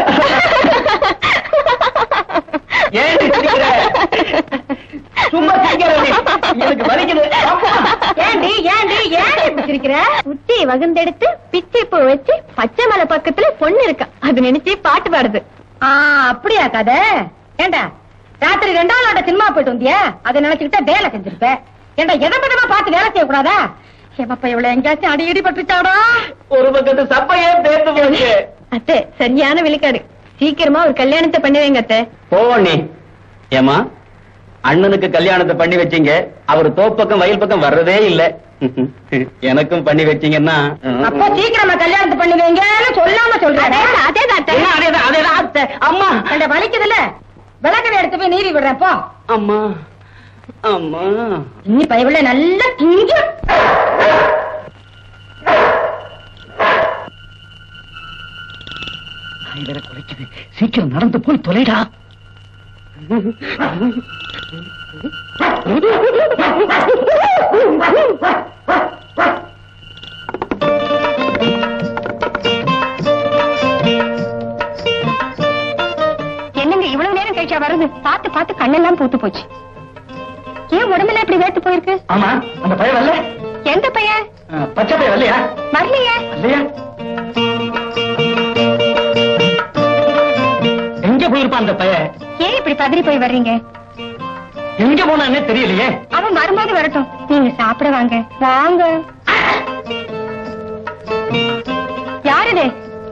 ஏன் சிரிக்கிற? சும்மா சிரிக்கிற நீ. எனக்கு வலிக்குது அம்மா. ஏண்டி ஏண்டி ஏன் இப்படி சிரிக்கிற உச்சி வகுந்தெடுத்து பிச்சை பூ வச்சு பச்சை மலை பக்கத்துல பொண்ணு இருக்கா அது நினைச்சு பாட்டு பாடுது ஆ அப்படியா கதை ஏண்டா ராத்திரி ரெண்டாவது ஆட்ட சினிமா போயிட்டு வந்தியா அதை நினைச்சுக்கிட்டா வேலை செஞ்சிருப்ப ஏண்டா எதை பட்டமா பார்த்து வேலை செய்யக்கூடாதா ஏப்பா இவ்வளவு எங்கேயாச்சும் அடி இடி பட்டுச்சாடா ஒரு பக்கத்து சப்பையே பேர்த்து போச்சு அத்தை சரியான விழுக்காடு சீக்கிரமா ஒரு கல்யாணத்தை பண்ணி வைங்க அத்தை போவோம் நீ ஏமா அண்ணனுக்கு கல்யாணத்தை பண்ணி வச்சீங்க அவர் தோப்பக்கம் வயல் பக்கம் வர்றதே இல்ல எனக்கும் பண்ணி வச்சீங்கன்னா அப்போ சீக்கிரமா கல்யாணத்தை பண்ணி வைங்கன்னு சொல்லாம சொல்றேன் அதேதான் அத்தை என்ன, அதேதான் அதேதான் அத்தை. அம்மா கண்ட வலிக்குதுல்ல விளக்கவை எடுத்து போய் நீவி விடுறேன் போ அம்மா அம்மா இன்னி பயவுல நல்லா திங்க சீக்கிரம் நடந்து போய் தொலைடா என்னங்க இவ்வளவு நேரம் கழிச்சா வருது பார்த்து பார்த்து கண்ணெல்லாம் பூத்து போச்சு ஏன் உடம்புல இப்படி வேர்த்து போயிருக்கு ஆமா அந்த பையன் வரல எந்த பையன் அஹ், பச்சை பையன் வரலையா வரலையே இல்லையா எங்க போயிருப்பான் அந்த பையன் ஏன் இப்படி பதறி போய் வர்றீங்க எங்க போனான்னே தெரியலையே அவன் வரும்போது வரட்டும் நீங்க சாப்பிட வாங்க வாங்க யார் இது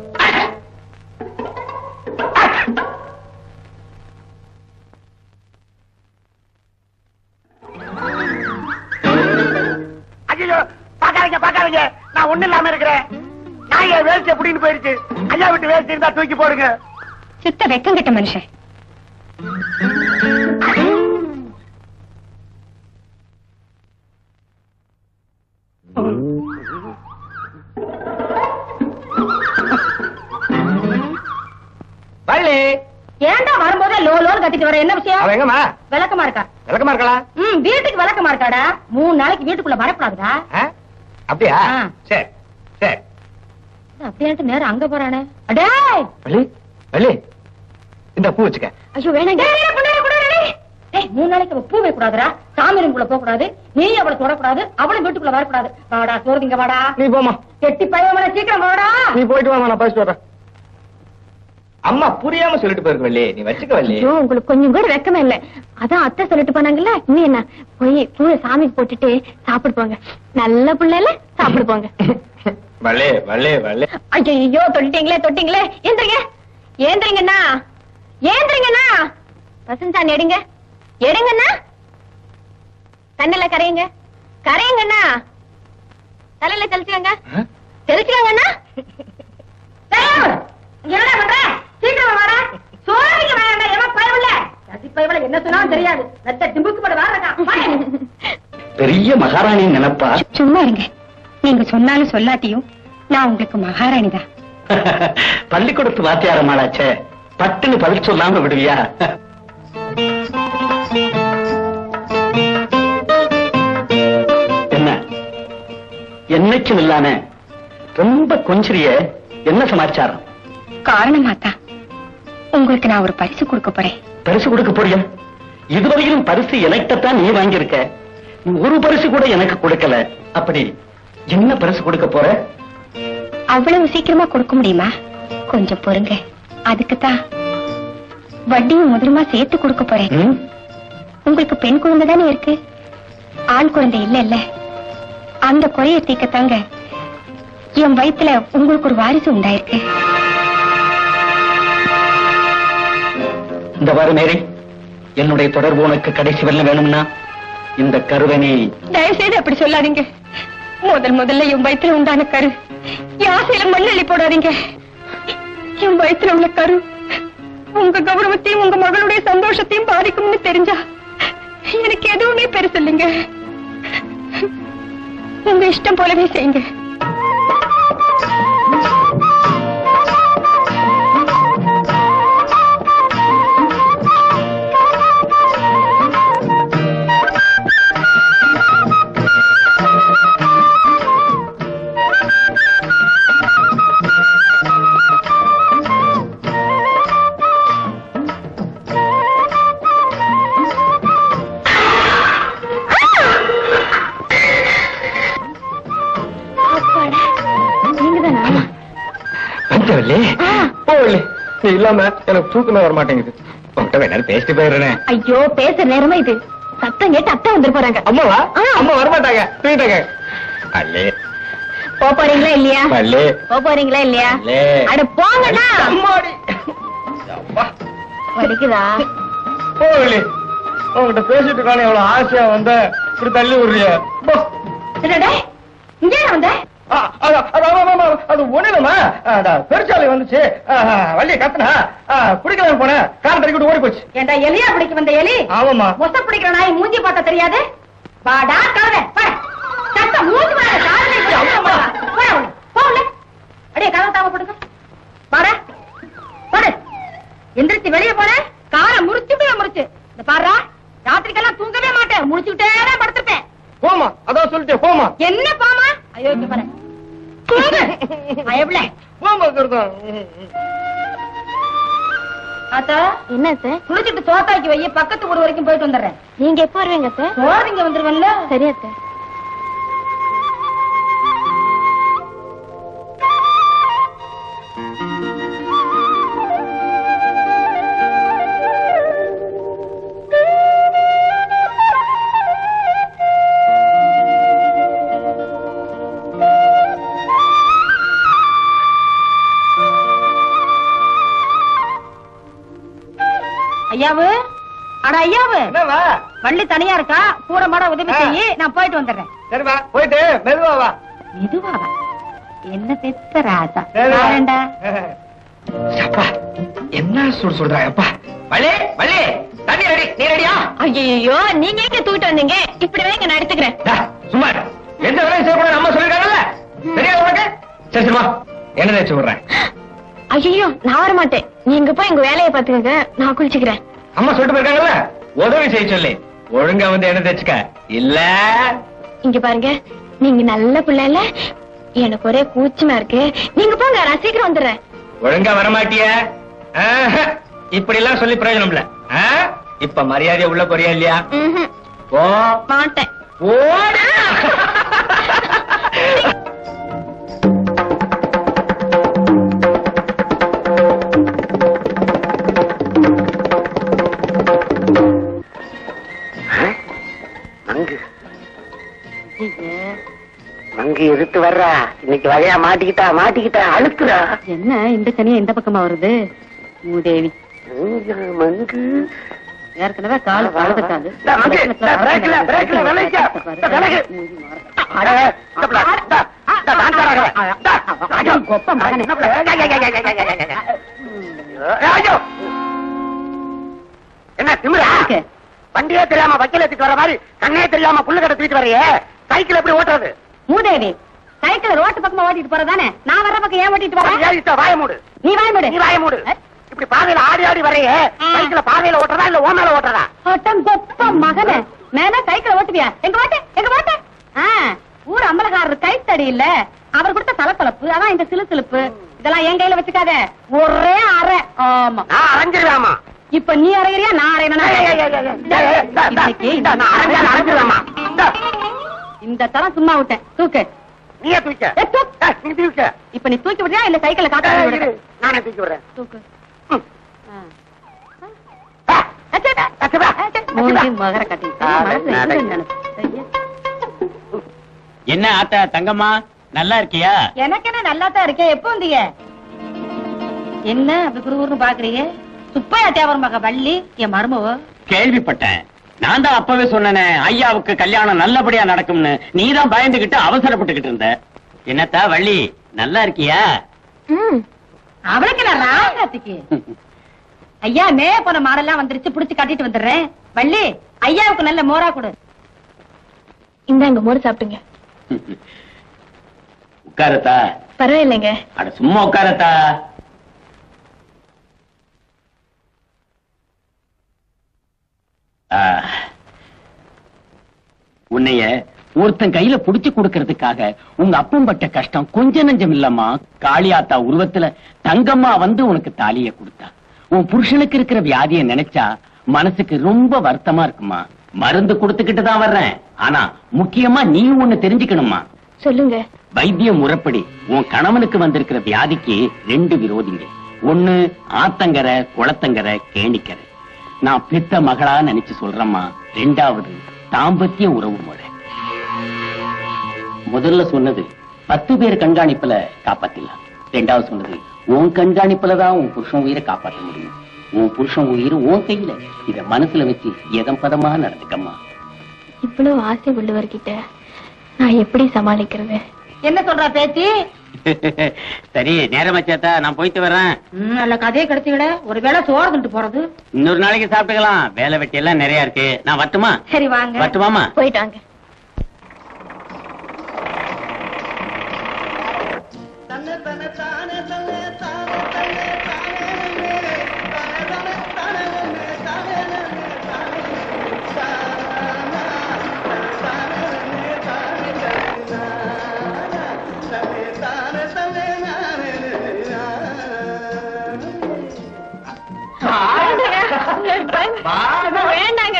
ஐயோ பாக்காதீங்க பாக்காதீங்க நான் ஒண்ணு இல்லாம இருக்கிறேன் நாய வேஸ்ட் புடின்னு போயிருச்சு ஐயா விட்டு வேஸ்ட் இருந்தா தூக்கி போடுங்க சுத்த வெக்கம் கெட்ட மனுஷன் வள்ளி ஏன்டா வரும்போதே லோ லோன்னு கத்திட்டு வர என்ன விஷயம் அவன் எங்கம்மா விளக்கமா இருக்கா விளக்கமா இருக்கலாம் ம் வீட்டுக்கு விளக்கமா இருக்காடா மூணு நாளைக்கு வீட்டுக்குள்ள வரக்கூடாதுடா அப்படியா ஆ. சரி சரி அப்படியாட்டு நேரம் அங்க போறானே அடே வள்ளி வள்ளி இந்த பூ வச்சுக்க ஐயோ வேணாங்க ஏய் மூணு நாளைக்கு அவ பூ வைக்க கூடாதுடா சாமி ரூம்குள்ள போக கூடாது நீ அவளை தொடக்கூடாது அவளும் வீட்டுக்குள்ள வரக்கூடாது வாடா சோறுதிங்க வாடா நீ போமா எட்டி பையன் சீக்கிரம் வாடா நீ போயிட்டு வாமா நான் பேசிட்டு வரேன் அம்மா புரியாம சொல்லிட்டு போயிருக்க வள்ளி நீ வச்சுக்க வள்ளி ஐயோ உங்களுக்கு கொஞ்சம் கூட வெக்கமே இல்ல அதான் அத்தை சொல்லிட்டு போனாங்கல்ல இன்னும் என்ன போய் பூவை சாமிக்கு போட்டுட்டு சாப்பிடு போங்க நல்ல பிள்ளைல சாப்பிடு போங்க வள்ளி வள்ளி வள்ளி ஐயோ தொட்டிங்களே தொட்டிங்களே ஏந்திரிங்க ஏந்திரிங்கண்ணா ஏந்திரிங்கண்ணா பசஞ்சான் எடுங்க எடுங்கண்ணா கண்ணுல கரையுங்க கரையுங்கண்ணா தலையில தெளிச்சுக்கங்க தெளிச்சுக்கங்கண்ணா என்னடா பண்ற சீக்கிரம் வாடா சோறுதிங்க வேண்டாம் எவன் பயவில்ல சதி பயவில்ல என்ன சொன்னாலும் தெரியாது நத்த டிம்புக்கு போட வாடா பெரிய மகாராணி நினைப்பா சும்மா இருங்க நீங்க சொன்னாலும் சொல்லாட்டியும் நான் உங்களுக்கு மகாராணி தான் பள்ளிக்கூடத்து வாத்தியாரமாளாச்சே பட்டுன்னு பதில் சொல்லாம விடுவியா என்ன என்னைக்கும் இல்லாம ரொம்ப கொஞ்சிரிய என்ன சமாச்சாரம் காரணமா தான் உங்களுக்கு நான் ஒரு பரிசு கொடுக்க போறேன் பரிசு கொடுக்க போறியா இதுவரையிலும் பரிசு எனக்கிட்டத்தான் நீ வாங்கியிருக்க நீ ஒரு பரிசு கூட எனக்கு கொடுக்கல அப்படி என்ன பரிசு கொடுக்க போற அவ்வளவு சீக்கிரமா கொடுக்க முடியுமா கொஞ்சம் பொறுங்க அதுக்குத்தான் வட்டியும் முதலுமா சேர்த்து கொடுக்க போறேன் ம்? உங்களுக்கு பெண் குழந்தை தானே இருக்கு ஆண் குழந்தை இல்ல இல்ல அந்த குறைய தீக்கத்தாங்க என் வயித்துல உங்களுக்கு ஒரு வாரிசு உண்டாயிருக்கு இந்த வாரம் மேரி என்னுடைய தொடர்பு உனக்கு கடைசி வரல வேணும்னா இந்த கருவனை தயவு செய்து அப்படி சொல்லாதீங்க முதல் முதல்ல என் வயித்துல உண்டான கரு என் ஆசையில மண்ணள்ளி போடாதீங்க என் வயித்துல உள்ள கரு உங்க கௌரவத்தையும் உங்க மகளுடைய சந்தோஷத்தையும் பாதிக்கும்னு தெரிஞ்சா எனக்கு எதுவுமே பெருசு இல்லைங்க உங்க இஷ்டம் போலவே செய்யுங்க பஞ்சவல்லி போவல்லி நீ இல்லாம எனக்கு தூக்கமே வர மாட்டேங்குது உன்கிட்ட வேணாலும் பேசிட்டு போயிடுறேன் ஐயோ பேசுற நேரமா இது சத்தம் கேட்டு அத்தை வந்துட்டு போறாங்க அம்மாவா ஆ. அம்மா வரமாட்டாங்க தூங்கிட்டாங்க அல்லே போக போறீங்களா இல்லையா பல்லே போக போறீங்களா இல்லையா அல்லே அட போங்கண்ணா அம்மாடி அப்பா வலிக்குதா போவல்லி உன்கிட்ட பேசிட்டு இருக்கானே எவ்வளவு ஆசையா வந்த இப்படி தள்ளி விடுறிய போ என்னடா இங்கே வந்த ஆ, அது அது ஆமா, ஆமா, ஆமா, அது ஒண்ணுமா பெருச்சாலை வந்துச்சு ஆ, ஆ, வள்ளிய கத்துனா ஆ, குடிக்கலாம் போனேன் கார் தறிக்கிட்டு ஓடி போச்சு ஏண்டா எலியா பிடிக்க வந்த எலி ஆமாமா மொச பிடிக்கிற நாய் மூஞ்சி பார்த்தா தெரியாது வாடா கழுத வர சத்த மூஞ்சி வர காரணம் போல அடே கதவை தாம போடுங்க வர போடு எந்திரிச்சு வெளியே போன காரை முறிச்சுட்டு முறிச்சு இந்த பாருடா ராத்திரிக்கெல்லாம் தூங்கவே மாட்டேன் முடிச்சுக்கிட்டே தான் படுத்திருப்பேன் போமா அதான் சொல்லிட்டேன் போமா என்ன பாமா ஐயோ இங்க பாரு தூங்கு பயப்பட போமா கருதான் ஆத்தா என்ன சார் குளிச்சிட்டு சோத்தாக்கி வை பக்கத்து ஊர் வரைக்கும் போயிட்டு வந்துடுறேன் நீங்க எப்ப வருவீங்க சார் சோறு வந்துருவல்ல சரி அத்தை ஐயாவு அட ஐயாவு என்னவா வள்ளி தனியா இருக்கா கூட மாட உதவி செய்யி நான் போயிட்டு வந்துடுறேன் சரிவா போயிட்டு மெதுவா வா மெதுவாவா என்ன பெத்த ராசா சரி வா. வரேன்டா அப்பா என்ன சுடு சொல்றாய் அப்பா வள்ளி வள்ளி தண்ணி ரெடி நீ ரெடியா ஐயோ நீங்க எங்க தூக்கிட்டு வந்தீங்க இப்படி வைங்க நான் எடுத்துக்கிறேன் டா, சும்மா இரு. எந்த வேலையும் செய்யக்கூடாது அம்மா சொல்லிருக்காங்கல்ல சரியா உனக்கு சரி சரி வா என்ன தேய்ச்சி விடுறேன் ஐயோ நான் வர மாட்டேன் நீங்க போய் எங்க வேலையை பாத்துக்கங்க நான் குளிச்சுக்கிறேன் அம்மா சொல்லிட்டு போயிருக்காங்கல்ல உதவி செய்ய சொல்லி ஒழுங்கா வந்து என்ன தேய்ச்சுக்க இல்ல இங்க பாருங்க நீங்க நல்ல பிள்ளை இல்ல எனக்கு ஒரே கூச்சமா இருக்கு நீங்க போங்க நான் சீக்கிரம் வந்துடுறேன் ஒழுங்கா வரமாட்டிய இப்படி எல்லாம் சொல்லி பிரயோஜனம் இல்ல ஆ? இப்ப மரியாதையா உள்ள போறியா இல்லையா ம்ஹும். போ மாட்டேன் போடா. மங்கு மங்கு எதிர்த்து வர்றா இன்னைக்கு வகையா மாட்டிக்கிட்டா மாட்டிக்கிட்டா அழுத்துறா என்ன இந்த சனியா இந்த பக்கமா வருது மூதேவி மங்கு, மங்கு ஏற்கனவே கால் வளர்ந்துட்டாது டா, மங்கு, டா, பிரேக்ல, பிரேக்ல, விளைவிக்க. டா, விலகு. அட, இந்த பிள்ளை, டா, டா, நான் தரேன். டா, ஐயோ, கொப்ப மகனே. இந்த பிள்ளை, ஐயா, ஐயா, ஐயா, ஐயா, ஐயா, ஐயா, ஐயா. ஐயோ. என்ன திமிரா இருக்கு. வண்டியே தெரியாம வக்கீல தூக்கிட்டு வர மாதிரி கண்ணே தெரியாம புல்லு கட்ட தூக்கிட்டு வரையே சைக்கிள் எப்படி ஓட்டுறது மூதேவி சைக்கிள் ரோட்டு பக்கமா ஓட்டிட்டு போறதானே நான் வர்ற பக்கம் ஏன் ஓட்டிட்டு வர ஏறிட்ட வாய மூடு நீ வாய் மூடு நீ வாய மூடு இப்படி பாதையில ஆடி ஆடி வரையே சைக்கிள பாதையில ஓட்டுறதா இல்ல ஓ மேல ஓட்டுறதா ஓட்டம் கொப்ப மகனே மேல சைக்கிள் ஓட்டுவியா எங்க ஓட்டு எங்க ஓட்டு ஆ, ஊர் அம்பலக்காரர் கைத்த கழுத்தடி இல்ல அவர் கொடுத்த தலத்தலப்பு அதான் இந்த சிலு சிலுப்பு இதெல்லாம் என் கையில வச்சுக்காத ஒரே அரை ஆமா நான் அரைஞ்சிருவேமா இப்ப நீ அரைகிறியா நான் அரையணும் இன்னைக்கு இந்த நான் அரைஞ்சாலும் அரைஞ்சிருவேமா இந்த தரம் சும்மா விட்டேன் தூக்கு நீயே தூக்க ஏ, தூக்கு. ஏய், நீ தூக்க இப்ப நீ தூக்கி விடுறியா இல்ல சைக்கிள்ல காக்க ஏய், விடுற இரு, நானே தூக்கி விடுறேன் தூக்கு ம். ஆ. ஆ, அச்சடா. அச்சடா. மூஞ்சி மகர கட்டி ஆ, மனசுல நான் இருக்குது நினைப்பு. ஐயா. என்ன ஆத்தா தங்கம்மா நல்லா இருக்கியா எனக்கு என்ன நல்லா தான் இருக்கேன் எப்போ வந்தீங்க என்ன அப்படி குருகுருன்னு பாக்குறீங்க சுப்பையா தேவர் மக வள்ளி என் மருமவ கேள்விப்பட்டேன் நான் தான் அப்பவே சொன்னேனே ஐயாவுக்கு கல்யாணம் நல்லபடியா நடக்கும்னு நீ தான் பயந்துகிட்டு அவசரப்பட்டுக்கிட்டு இருந்த என்னத்தா வள்ளி நல்லா இருக்கியா ம் அவளுக்கு நான் ராகாத்திக்கு ஐயா மே போன மாடெல்லாம் வந்துருச்சு புடிச்சு கட்டிட்டு வந்துடுறேன் வள்ளி ஐயாவுக்கு நல்ல மோரா கொடு இந்தாங்க மோர் சாப்பிடுங்க உட்காரத்தா பரவாயில்லைங்க அட சும்மா உட்காரத்தா ஆ. உன்னைய ஒருத்தன் கையில புடிச்சு கொடுக்கறதுக்காக உங்க அப்பன் பட்ட கஷ்டம் கொஞ்ச நஞ்சம் இல்லம்மா காளியாத்தா உருவத்துல தங்கம்மா வந்து உனக்கு தாலிய கொடுத்தா உன் புருஷனுக்கு இருக்கிற வியாதியை நினைச்சா மனசுக்கு ரொம்ப வருத்தமா இருக்குமா மருந்து கொடுத்துக்கிட்டு தான் வர்றேன் ஆனா முக்கியமா நீ ஒண்ணு தெரிஞ்சுக்கணுமா சொல்லுங்க வைத்திய முறைப்படி உன் கணவனுக்கு வந்திருக்கிற வியாதிக்கு ரெண்டு விரோதிங்க ஒண்ணு ஆத்தங்கரை குளத்தங்கரை கேணிக்கரை நான் பெத்த மகளா நினைச்சு சொல்றேம்மா ரெண்டாவது தாம்பத்திய உறவு முறை முதல்ல சொன்னது பத்து பேர் கண்காணிப்புல காப்பாத்திடலாம் ரெண்டாவது சொன்னது உன் கண்காணிப்புல தான் உன் புருஷன் உயிரை காப்பாற்ற முடியும் உன் புருஷன் உயிர் உன் கையில இத மனசுல வச்சு எதம் பதமா நடந்துக்கம்மா இவ்வளவு ஆசை உள்ளவர்கிட்ட நான் எப்படி சமாளிக்கிறது என்ன சொல்றா பேத்தி சரி நேரமாச்சாத்தா நான் போயிட்டு வரேன் ம், நல்ல கதையை கிடைச்சு விட ஒருவேளை சோறு தின்ட்டு போறது இன்னொரு நாளைக்கு சாப்பிட்டுக்கலாம் வேலை வெட்டி எல்லாம் நிறைய இருக்கு நான் வரட்டுமா சரி வாங்க வரட்டுமாமா போயிட்டு வாங்க வேண்டாங்க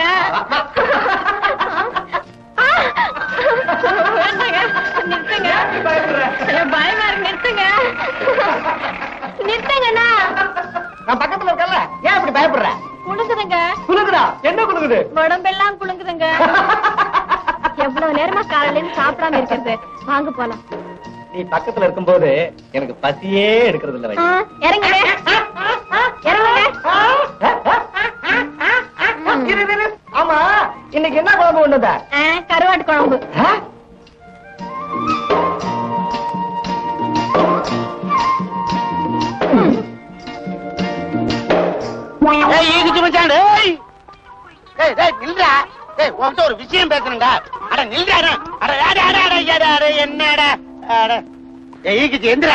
வேண்டாங்க நிறுத்துங்க ஐயோ, பயமா இருக்கு நிறுத்துங்க நிறுத்துங்கண்ணா நான் பக்கத்துல இருக்கல ஏன் இப்படி பயப்படுற குளுக்குதுங்க குலுக்குதா என்ன குலுக்குது உடம்பெல்லாம் குளுங்குதுங்க எவ்வளவு நேரமா காலையில இருந்து சாப்பிடாம இருக்கிறது வாங்க போலாம் நீ பக்கத்துல இருக்கும்போது எனக்கு பசியே எடுக்கிறது இல்ல ஆ, இறங்குங்க இறங்குங்க இரு, இரு, இரு. ஆமா இன்னைக்கு என்ன குழம்பு ஒண்ணுதா ஆ, கருவாட்டு குழம்பு உன்கிட்ட ஒரு விஷயம் பேசணுங்க அட நில்றா அட அட அட அட அட அட என்னடா அட ஏய் ஈகிச்சு எந்திரா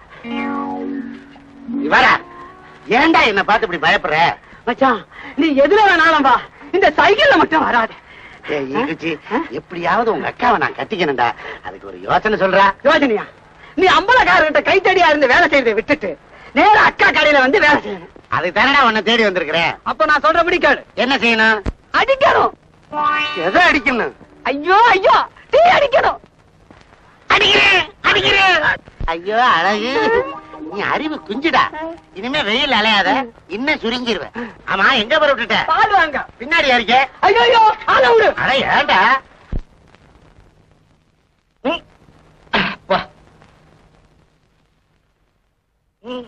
இவரா ஏன்டா என்ன பார்த்து இப்படி பயப்படுற மச்சான் நீ எதுல வேணாலும் வா இந்த சைக்கிள்ல மட்டும் வராது ஏய் ஈகிச்சு எப்படியாவது உங்க அக்காவை நான் கட்டிக்கணும்டா அதுக்கு ஒரு யோசனை சொல்றா யோசனையா நீ அம்பலக்காரர்கிட்ட கைத்தடியா இருந்து வேலை செய்யறதை விட்டுட்டு நேரா அக்கா கடையில வந்து வேலை செய்யணும் அதுக்கு தானடா உன்னை தேடி வந்திருக்கிறேன் அப்ப நான் சொல்றபடி கேளு என்ன செய்யணும் அடிக்கணும் எதை அடிக்கணும் ஐயோ ஐயோ தீ அடிக்கணும் அடிக்கிறேன் அடிக்கிறேன் ஐயோ அழகு நீ அறிவு குஞ்சுடா இனிமே வெயில் அலையாத இன்னும் சுருங்கிருவ ஆமா எங்க போற விட்டுட்ட பால் வாங்க பின்னாடி யாருக்க ஐயோ ஆள விடு அட ஏண்டா ம். வா. ம்.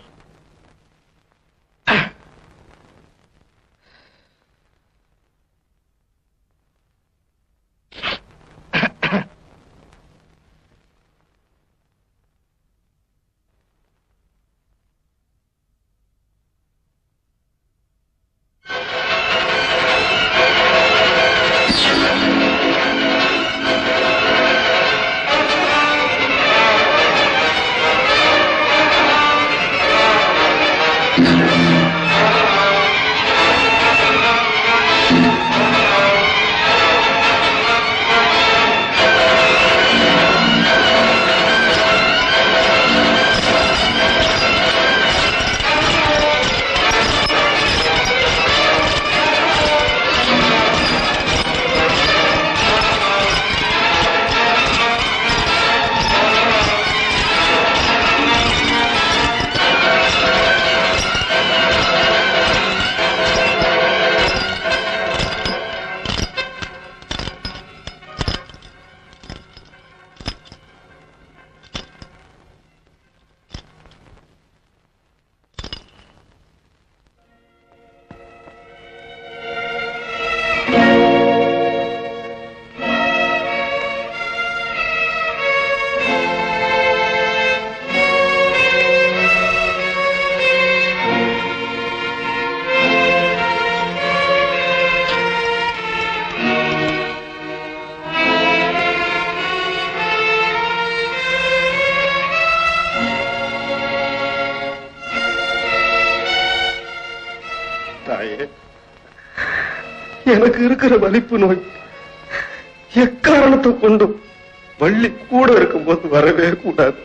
எனக்கு இருக்கிற வலிப்பு நோய் எக்காரணத்தை கொண்டும் வள்ளி கூட இருக்கும்போது வரவே கூடாது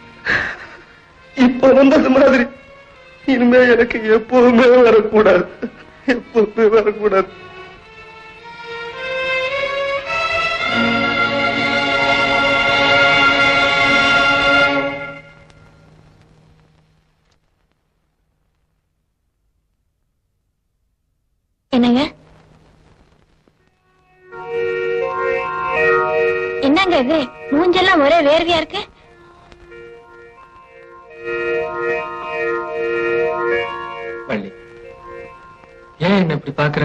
இப்ப வந்தது மாதிரி இனிமே எனக்கு எப்பவுமே வரக்கூடாது எப்பவுமே வரக்கூடாது என்னங்க என்னங்க இது மூஞ்செல்லாம் ஒரே வேர்வையா இருக்கு வள்ளி ஏன் என்ன இப்படி பாக்குற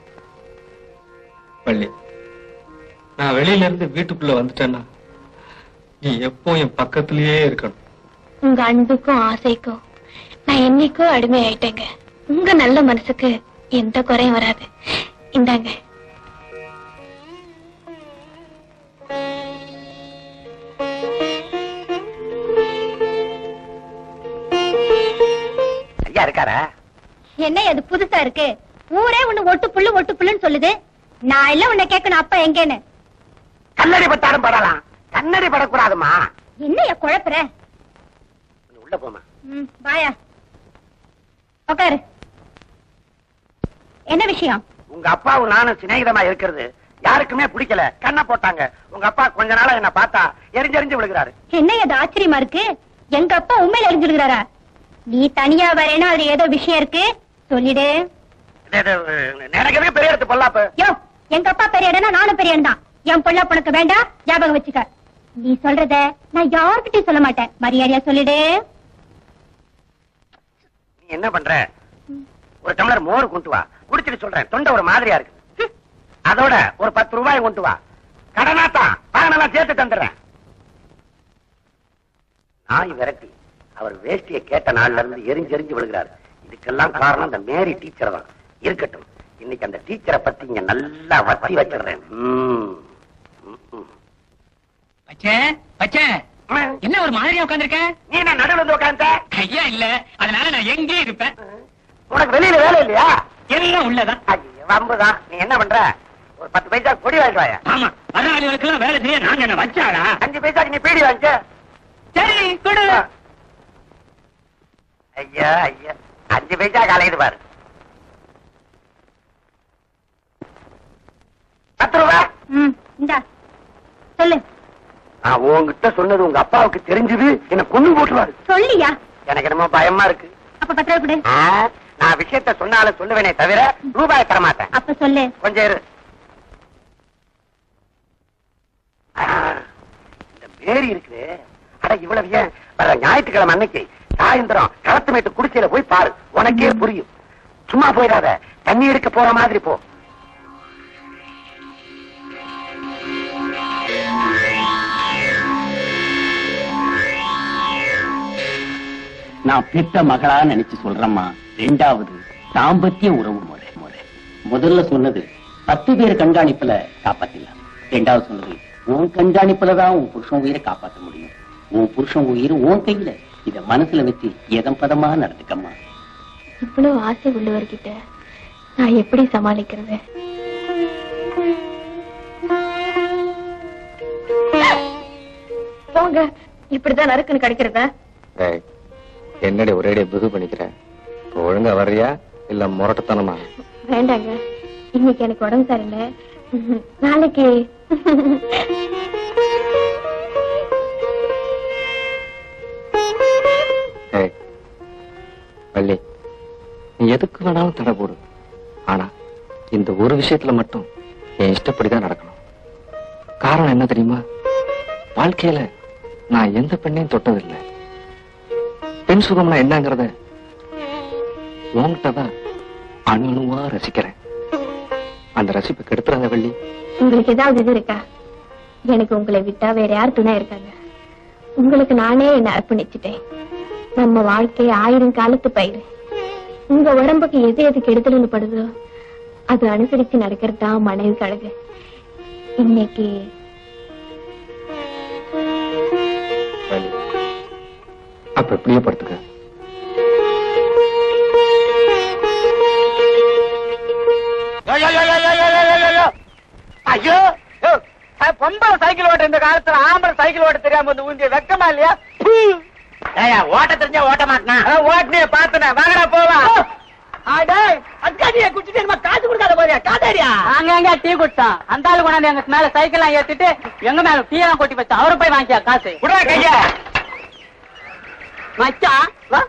வள்ளி நான் வெளியில இருந்து வீட்டுக்குள்ள வந்துட்டேன்னா நீ எப்போ என் பக்கத்திலேயே இருக்கணும் உங்க அன்புக்கும் ஆசைக்கும் நான் என்னைக்கோ அடிமை ஆயிட்டேங்க உங்க நல்ல மனசுக்கு எந்த குறையும் வராது இந்தாங்க ஐயா இருக்காரா என்ன அது புதுசா இருக்கு ஊரே உன்னை ஒட்டு புல்லு ஒட்டு புல்லுன்னு சொல்லுது நான் இல்ல உன்னை கேட்கணும் அப்பா எங்கேன்னு கண்ணடி பட்டாலும் படலாம் கண்ணடி படக்கூடாதுமா என்னைய குழப்புற கொஞ்சம் உள்ள போமா ம், வாயா உட்காரு என்ன விஷயம் உங்க அப்பாவும் நானும் சிநேகிதமா இருக்கிறது யாருக்குமே பிடிக்கல கண்ணை போட்டாங்க உங்க அப்பா கொஞ்ச நாளா என்ன பார்த்தா எரிஞ்செறிஞ்சு விழுகிறாரு என்ன அது ஆச்சரியமா இருக்கு எங்க அப்பா உண்மையில எரிஞ்சிருக்கிறாரா நீ தனியா வரேனா அது ஏதோ விஷயம் இருக்கு சொல்லிடு இது- இது, நினைக்கவே பெரிய இடத்து பொல்லாப்பு யோ எங்க அப்பா பெரிய இடம்னா நானும் பெரிய இடம் தான் என் பொண்ணா உனக்கு வேண்டாம் ஞாபகம் வச்சுக்க நீ சொல்றத நான் யார்கிட்டயும் சொல்ல மாட்டேன் மரியாதையா சொல்லிடு நீ என்ன பண்ற ஒரு டம்ளர் மோர் கொண்டு வா குடிச்சிட்டு சொல்றேன் தொண்டை ஒரு மாதிரியா இருக்கு ஹம். அதோட ஒரு பத்து ரூபாய் கொண்டு வா கடனாத்தான் பணமெல்லாம் சேர்த்து தந்துடுறேன் நாய் விரட்டி அவர் வேஷ்டியை கேட்ட நாள்ல இருந்து எரிஞ்சு எரிஞ்சு விழுகிறாரு இதுக்கெல்லாம் காரணம் அந்த மேரி டீச்சர் தான் இருக்கட்டும் இன்னைக்கு அந்த டீச்சரை பத்தி இங்க நல்லா வத்தி வச்சிடுறேன் ம். ம், ம். பச்சே பச்சே என்ன ஒரு மாதிரியா உட்கார்ந்திருக்க நீ என்ன நடுவில் வந்து உட்காந்த ஐயா இல்ல அதனால நான் எங்கே இருப்பேன் உனக்கு வெளியில வேலை இல்லையா எல்லாம் உள்ளதான் ஐயோ, வம்புதான் நீ என்ன பண்ற ஒரு பத்து பைசா கொடி வாங்கிட்டு வாயா ஆமா முதலாளிகளுக்கு எல்லாம் வேலை செய்ய நாங்க என்ன வச்சாடா அஞ்சு பைசாக்கு நீ பீடி வாங்கிக்க சரி கொடு ஐயா ஐயா அஞ்சு பைசா கலையுது பாரு பத்து ரூபா ம் இந்தா சொல்லு நான் உன்கிட்ட சொன்னது உங்க அப்பாவுக்கு தெரிஞ்சது என்ன கொண்டு போட்டுருவாரு சொல்லியா எனக்கு என்னமோ பயமா இருக்கு அப்ப பத்து ரூபாய் கொடு ஆ, நான் விஷயத்த சொன்னாலும் சொல்லுவேனே தவிர ரூபாய் தர மாட்டேன் அப்ப சொல்லு கொஞ்சம் இரு ஆ, இந்த மேரி இருக்குது அட இவ்வளவு ஏன் வர ஞாயிற்றுக்கிழமை அன்னைக்கு சாயந்தரம் களத்து மேட்டு குடிசையில போய் பாரு உனக்கே புரியும் சும்மா போயிடாத தண்ணி எடுக்க போற மாதிரி போ நான் பெத்த மகளா நினைச்சு சொல்றேம்மா ரெண்டாவது தாம்பத்திய உறவு முறை முறை முதல்ல சொன்னது பத்து பேர் கண்காணிப்புல காப்பாத்திடலாம் ரெண்டாவது சொன்னது உன் கண்காணிப்புல தான் உன் புருஷன் உயிரை காப்பாத்த முடியும் உன் புருஷன் உயிர் உன் கையில இத மனசுல வச்சு எதம் பதமா நடந்துக்கம்மா இவ்வளவு ஆசை உள்ளவர்கிட்ட நான் எப்படி சமாளிக்கிறது போங்க இப்படிதான் நறுக்குன்னு கிடைக்கிறதா என்னடி ஒரேடியா புது பண்ணிக்கிற ஒழுங்கா வர்றியா இல்ல முரட்டத்தனமா வேண்டாங்க இன்னைக்கு எனக்கு உடம்பு சரியில்லை நாளைக்கு ஏய், வள்ளி நீ எதுக்கு வேணாலும் தடை போடு ஆனா இந்த ஒரு விஷயத்துல மட்டும் என் இஷ்டப்படிதான் நடக்கணும் காரணம் என்ன தெரியுமா வாழ்க்கையில நான் எந்த பெண்ணையும் தொட்டதில்லை பெண் சுகம்னா என்னங்கறத உன்கிட்ட தான் அணு அணுவா ரசிக்கிறேன் அந்த ரசிப்பை கெடுத்துறாத வள்ளி உங்களுக்கு ஏதாவது இது இருக்கா எனக்கு உங்களை விட்டா வேற யார் துணை இருக்காங்க உங்களுக்கு நானே என்ன அர்ப்பணிச்சுட்டேன் நம்ம வாழ்க்கை ஆயிரம் காலத்து பயிர் உங்க உடம்புக்கு எது எது கெடுதல்னு படுதோ அது அனுசரிச்சு நடக்கிறது தான் மனைவிக்கு அழகு இன்னைக்கு வள்ளி அப்ப எப்படியே படுத்துக்க யோ, யோ, யோ, யோ, யோ, இந்த காலத்துல ஆம்பளை சைக்கிள் ஓட்ட தெரியாம வந்து ஊந்திய வெக்கமா இல்லையா ஏயா ஓட்ட தெரிஞ்சா ஓட்ட மாட்டனா ஓட்டினே பாத்துனேன் வாங்கடா போவா அக்காடிய குடிச்சிட்டு நம்ம காசு கொடுக்காத போறியா காதாரியா அங்க எங்க டீ குடிச்சான் அந்த ஆளு கொண்டாந்து எங்க மேல சைக்கிள் எல்லாம் ஏத்திட்டு எங்க மேல டீ எல்லாம் கொட்டி வச்சா அவரு போய் வாங்கியா காசு குடா கையா மச்சான் வா.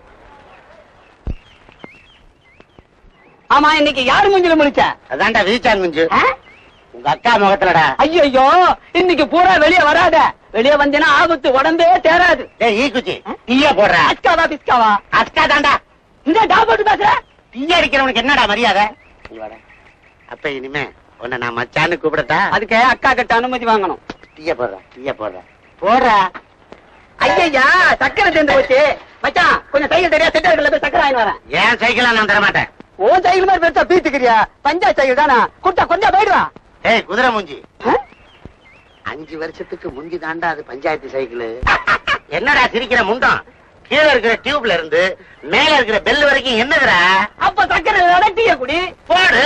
ஆமா இன்னைக்கு யாரு மூஞ்சில முடிச்ச அதான்டா வீச்சான் குஞ்சு உங்க அக்கா முகத்துலடா ஐயோ இன்னைக்கு பூரா வெளிய வராத வெளிய வந்தேன்னா ஆபத்து உடம்பே தேராது டேய் ஈ குச்சி டீய போடுற அஸ்காவா பிஸ்காவா அக்கா தாண்டா இந்த டாபோட்டு பேசுற டீ அடிக்கிறவனுக்கு என்னடா மரியாதை இங்க வாடா. அப்ப இனிமே உன்னை நான் மச்சான்னு கூப்பிடட்டா அதுக்கு அக்கா கிட்ட அனுமதி வாங்கணும் டீய போடுற டீய போடுற போடுற ஐயா சக்கரை சேர்ந்து போச்சு மச்சான் கொஞ்சம் சைக்கிள் தெரியா செட்டா இருக்கல போய் சக்கரை வாங்கி வரேன் ஏன் சைக்கிள நான் தர மாட்டேன் ஓ சைக்கிள் மாதிரி பெருசா பீத்துக்கிறியா பஞ்சாயத்து சைக்கிள் தானா குட்டா கொஞ்சம் போயிடுவா ஏய் குதிரை மூஞ்சி அஞ்சு வருஷத்துக்கு முந்தி தாண்டா அது பஞ்சாயத்து சைக்கிள் என்னடா சிரிக்கிற முண்டம் கீழே இருக்கிற டியூப்ல இருந்து மேல இருக்கிற பெல் வரைக்கும் என்னதுடா அப்ப சக்கரை நடத்திய குடி போடு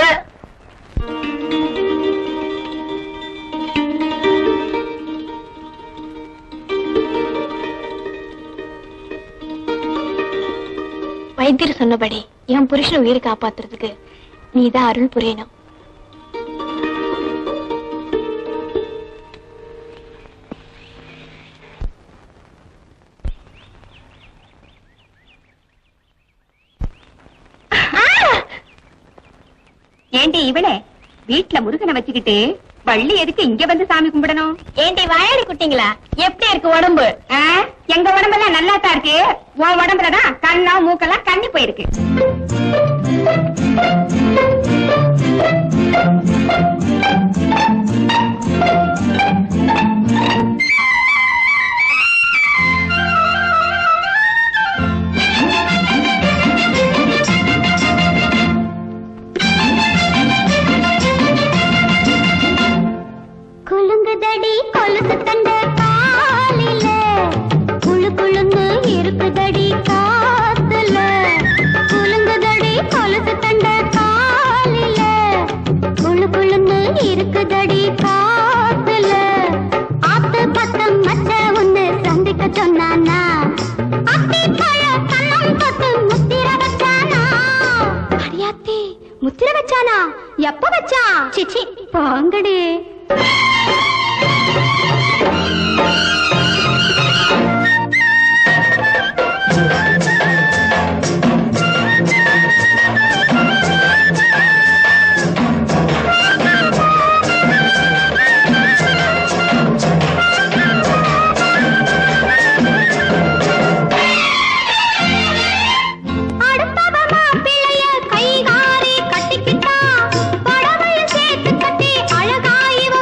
வைத்தியர் சொன்னபடி என் புருஷன் உயிரை காப்பாத்துறதுக்கு நீதான் அருள் புரியணும் ஏண்டி இவளே வீட்ல முருகனை வச்சுக்கிட்டு வள்ளி எதுக்கு இங்க வந்து சாமி கும்பிடணும் ஏண்டி வாயாடி குட்டிங்களா எப்படி இருக்கு உடம்பு ஆ, எங்க உடம்பெல்லாம் நல்லா தான் இருக்கு உன் உடம்புலதான் கண்ணா மூக்கெல்லாம் கண்ணி போயிருக்கு குலுங்குதடி கொலுசு தண்ட காலில குழு குழுங்கு இருக்குதடி காத்துல குலுங்குதடி கொலுசு தண்ட காலில குழு குழுங்கு இருக்குதடி காத்துல ஆத்து பத்தம் மச்ச ஒண்ணு சந்திக்க சொன்னானா அத்தி பழ கண்ணம் தொட்டு முத்திர வச்சானா அடியாத்தி முத்திர வச்சானா எப்ப வச்சா சிச்சி பாங்கடி அடுத்தவ மாப்பிள்ளைய கைகாரி கட்டிக்கிட்டா புடவைய சேர்த்து கட்டி அழகாய்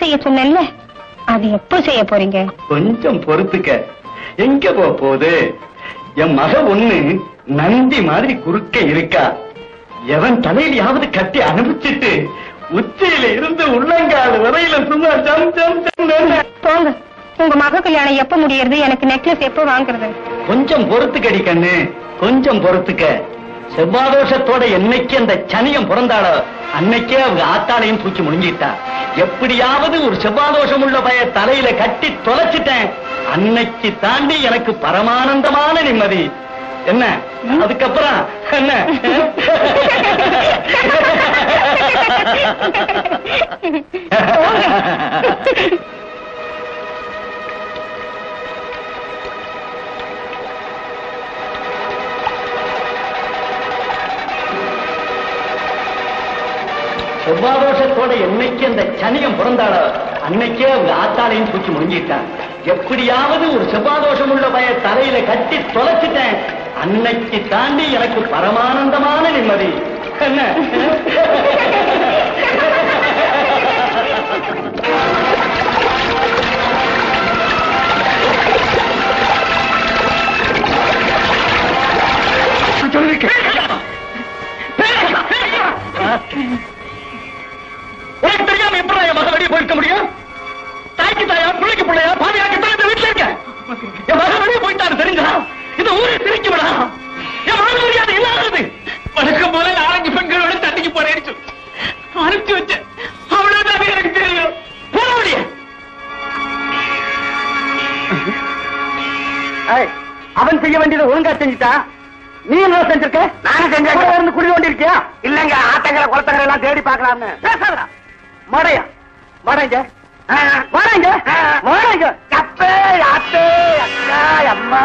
செய்ய சொன்னேன்ல அது எப்போ செய்ய போறீங்க கொஞ்சம் பொறுத்துக்க எங்க போக போகுது என் மக ஒண்ணு நந்தி மாதிரி குறுக்க இருக்கா எவன் தலையிலையாவது கட்டி அனுப்பிச்சிட்டு உச்சியில இருந்து உள்ளங்கால் வரையில சும்மா ஜம் ஜம் ஜம் போங்க உங்க மக கல்யாணம் எப்ப முடியறது எனக்கு நெக்லஸ் எப்போ வாங்குறது கொஞ்சம் பொறுத்துக்கடி கண்ணு கொஞ்சம் பொறுத்துக்க செவ்வாதோஷத்தோட என்னைக்கு அந்த சனியம் பிறந்தாளோ அன்னைக்கே அவங்க ஆத்தாளையும் தூக்கி முடிஞ்சிட்டா எப்படியாவது ஒரு செவ்வாதோஷம் உள்ள பய தலையில கட்டி தொலைச்சிட்டேன் அன்னைக்கு தாண்டி எனக்கு பரமானந்தமான நிம்மதி என்ன அதுக்கப்புறம் என்ன செவ்வாதோஷத்தோட என்னைக்கு அந்த சனியம் பிறந்தாளோ அன்னைக்கே அவங்க ஆத்தாளையும் தூக்கி முடிஞ்சிட்டான் எப்படியாவது ஒரு செவ்வாதோஷம் உள்ள பய தலையில கட்டி தொலைச்சிட்டேன் அன்னைக்கு தாண்டி எனக்கு பரமானந்தமான நிம்மதி என்ன உனக்கு தெரியாம எப்படி என் மகன் வெளியே போயிருக்க முடியும் தாய்க்கு தாயா பிள்ளைக்கு பிள்ளையா பாதுகாக்க தான் இந்த வீட்டுல இருக்க என் மகன் வெளியே போயிட்டாரு தெரிஞ்சா இந்த ஊரை திருக்கி விடா என் மகன் மரியாதை இல்லாதது வணக்கம் போல நாலஞ்சு பெண்களோட தண்ணிக்கு போறேன் அனுப்பிச்சு வச்சேன் அவ்வளவுதான் எனக்கு தெரியும் போட முடிய அவன் செய்ய வேண்டியதை ஒழுங்கா செஞ்சுட்டா நீ என்ன செஞ்சிருக்க நானும் செஞ்சேன் இருந்து குடி கொண்டிருக்கியா இல்லங்க ஆட்டங்களை குளத்தங்களை எல்லாம் தேடி பார்க்கலாம்னு பேசாதடா மடையா மடைங்க மடைங்க மடைங்க கப்பே அத்தே அக்கா அம்மா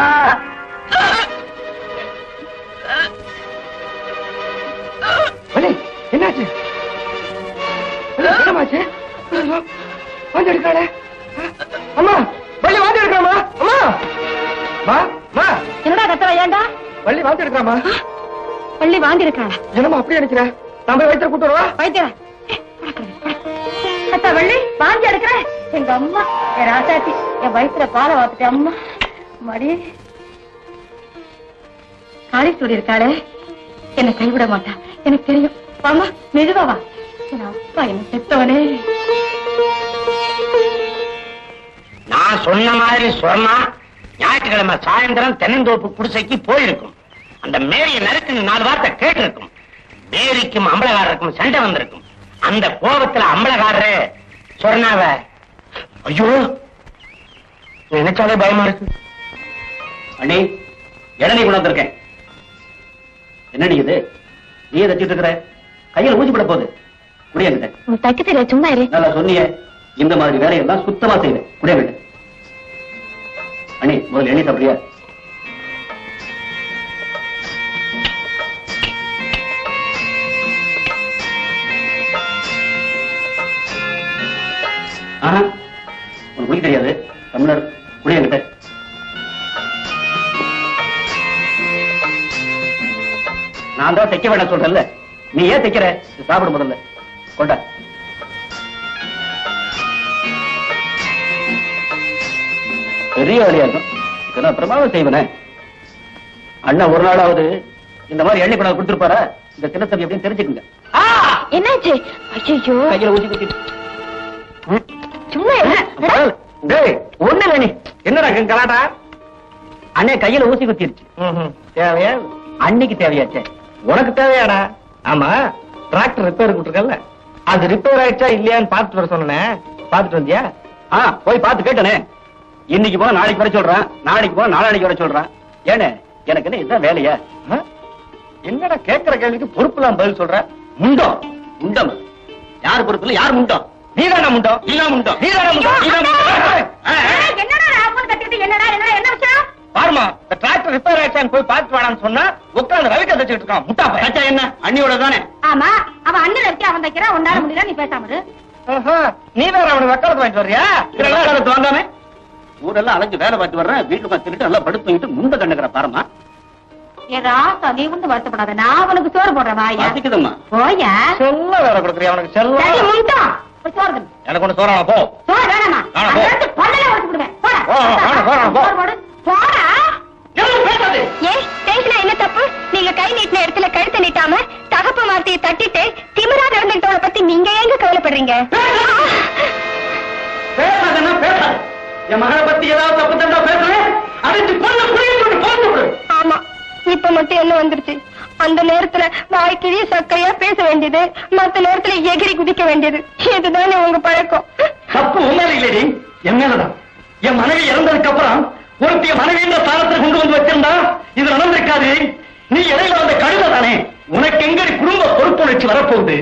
என்னாச்சு என்னமாச்சு வாந்தி எடுக்காளே அம்மா வள்ளி வாந்தி எடுக்கிறாமா அம்மா மா மா என்னடா கத்துற ஏண்டா வள்ளி வாந்தி எடுக்கிறாமா பள்ளி வாங்கி இருக்காளா என்னம்மா அப்படி நினைக்கிற நான் போய் வயிற்று கூட்டு வரவா வைத்தியர அத்தா வள்ளி வாங்கி எடுக்கிறேன் எங்க அம்மா என் ராசாத்தி என் வயிற்றுல பாலை வாத்துட்டேன் அம்மா மடி காளீஸ்வரி இருக்காளே என்னை கைவிட மாட்டா எனக்கு தெரியும் வாமா மெதுவா வா என் அப்பா என்ன செத்தவனே நான் சொன்ன மாதிரி சொன்னா ஞாயிற்றுக்கிழமை சாயந்தரம் தென்னந்தோப்பு குடிசைக்கு போயிருக்கும் அந்த மேரிய நறுக்குன்னு நாலு வார்த்தை கேட்டிருக்கும் மேரிக்கும் அம்பளகாரருக்கும் சண்டை வந்திருக்கும் அந்த கோபத்துல அம்பளகாரரு சொன்னாவ ஐயோ நினைச்சாலே பயமா இருக்கு அண்ணி இளநீ கொண்டு வந்திருக்கேன் என்னடி இது நீ தச்சிட்டு இருக்கிற கையில ஊசி போட போகுது குடியங்கிட்ட உனக்கு தைக்க தெரியல சும்மா இரு நல்லா சொன்னியே இந்த மாதிரி வேலையெல்லாம் சுத்தமா செய்யுது குடியங்கிட்ட அண்ணி முதல்ல எண்ணி சாப்பிடுறியா ஆஹா உனக்கு குடி தெரியாது தமிழர் குடியங்கிட்ட நான் தான் தைக்க வேண்டாம் சொல்றேன்ல நீ ஏன் தைக்கிற இது சாப்பிடு முதல்ல கொண்டா பெரிய வேலையா இருக்கும் இதை நான் பிரமாதம் செய்வனே அண்ணன் ஒரு நாளாவது இந்த மாதிரி எண்ணெய் கொண்டாந்து கொடுத்துருப்பாரா இந்த சின்னத்தம்பி எப்படின்னு தெரிஞ்சுக்குங்க என்னாச்சு ஐயோ கையில ஊசி குத்தி சும்மா இரு. டேய் ஒண்ணு இல்ல நீ என்னடா கலாட்டா அண்ணே கையில ஊசி குத்திருச்சு தேவையா அன்னைக்கு தேவையாச்சே உனக்கு தேவையாடா ஆமா டிராக்டர் ரிப்பேர் கொடுத்துருக்கல அது ரிப்பேர் ஆயிடுச்சா இல்லையான்னு பார்த்துட்டு வர சொன்னேன் பார்த்துட்டு வந்தியா ஆ போய் பார்த்து கேட்டனே இன்னைக்கு போ நாளைக்கு வர சொல்றேன் நாளைக்கு போ நாளானைக்கு வர சொல்றேன் ஏனே எனக்கு என்ன இதுதான் வேலையா ஆ? என்னடா கேட்கிற கேள்விக்கு பொறுப்புலாம் பதில் சொல்ற முண்டம் முண்டம் யார் பொறுப்புல யார் முண்டம் நீதானா முண்டம் நீதான் முண்டம் நீதானா முண்டம் நீதான் முண்டம் ஆ, ஆ. என்னடா ராப்பன் கட்டிட்டு என்னடா என்னடா என்ன விஷயம் பாருமா இந்த டிராக்டர் ரிப்பேர் ஆயிடுச்சான்னு போய் பார்த்து வாடான்னு சொன்னா உட்கார்ந்து ரவிக்க தச்சுட்டு இருக்கான் முட்டா பச்சா என்ன அண்ணியோட தானே ஆமா அவன் அண்ணன் இருக்க அவன் தைக்கிறான் ஒன்னால முடியல நீ பேசாம இரு நீ வேற அவனுக்கு வக்காலத்து வாங்கிட்டு வர்றியா வக்காலத்து வாங்காம ஊரெல்லாம் அலைஞ்சு வேலை பார்த்து வர்றேன் வீட்டுல உட்காந்து திருட்டு நல்லா படுத்து தூங்கிட்டு முண்ட கண்டுக்கிற பாருமா என் ராசா நீ வந்து வருத்தப்படாத நான் அவனுக்கு சோறு போடுறேன் வாயா பசிக்குதும்மா போயா செல்ல வேலை கொடுக்குறியா அவனுக்கு சரி செல்ல முண்டா போய் சோறு தின்னு. எனக்கு ஒண்ணு சோறான போ சோறு வேணாமா வேணாம், போ. அதை எடுத்து பல்லுல உடைச்சு விடுவேன். போடா. போ, வேணாம், வேணாம், போ. சோறு போடு. போடா. எதுவும் பேசாதே ஏன் பேசினா என்ன தப்பு நீங்க கை நீட்டின இடத்துல கழுத்தை நீட்டாம தகப்பு வார்த்தையை தட்டிட்டு திமிரா நடந்துட்டவளை பத்தி நீங்க ஏங்க கவலைப்படுறீங்க பேசாதன்னா பேசாத என் மகளை பத்தி ஏதாவது தப்பு தண்டா பேசுறேன் அடிச்சு பொண்ணு புரிய கொண்டு போட்டு விடு ஆமா இப்ப மட்டும் என்ன வந்துருச்சு அந்த நேரத்துல வாய்க்கிழிய சர்க்கரையா பேச வேண்டியது மத்த நேரத்துல எகிரி குதிக்க வேண்டியது இதுதானே உங்க பழக்கம் தப்பு உண்மையில இல்லடி என் மேலதான் என் மனைவி இறந்ததுக்கு அப்புறம் ஒருத்திய மனைவின்ற ஸ்தானத்துல கொண்டு வந்து வச்சிருந்தா இது நடந்திருக்காது நீ இடையில வந்த கழுத தானே உனக்கு எங்கடி குடும்ப பொறுப்புணர்ச்சி வரப்போகுது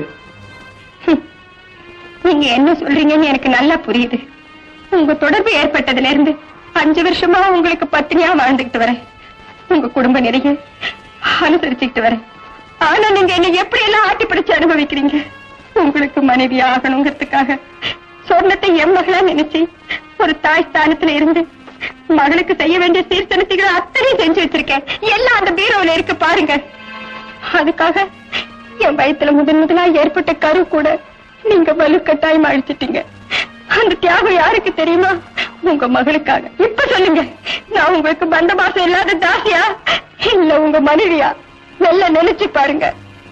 நீங்க என்ன சொல்றீங்கன்னு எனக்கு நல்லா புரியுது உங்க தொடர்பு ஏற்பட்டதுல இருந்து அஞ்சு வருஷமா உங்களுக்கு பத்தினியா வாழ்ந்துகிட்டு வரேன் உங்க குடும்ப நிறைய அனுசரிச்சுக்கிட்டு வரேன் ஆனா நீங்க என்ன எப்படி எல்லாம் ஆட்டி பிடிச்சு அனுபவிக்கிறீங்க உங்களுக்கு மனைவி ஆகணுங்கிறதுக்காக சொர்ணத்தை என் மகளா நினைச்சு ஒரு தாய் ஸ்தானத்துல இருந்து மகளுக்கு செய்ய வேண்டிய சீர்திருத்திகளை அத்தனையும் செஞ்சு வச்சிருக்கேன் எல்லாம் அந்த பீரோல இருக்கு பாருங்க அதுக்காக என் வயித்துல முதன் முதலா ஏற்பட்ட கரு கூட நீங்க வலுக்கட்டாயம் அழிச்சிட்டீங்க அந்த தியாகம் யாருக்கு தெரியுமா உங்க மகளுக்காக இப்ப சொல்லுங்க நான் உங்களுக்கு பந்த மாசம் இல்லாத தாசியா இல்ல உங்க மனைவியா நல்லா நினைச்சு பாருங்க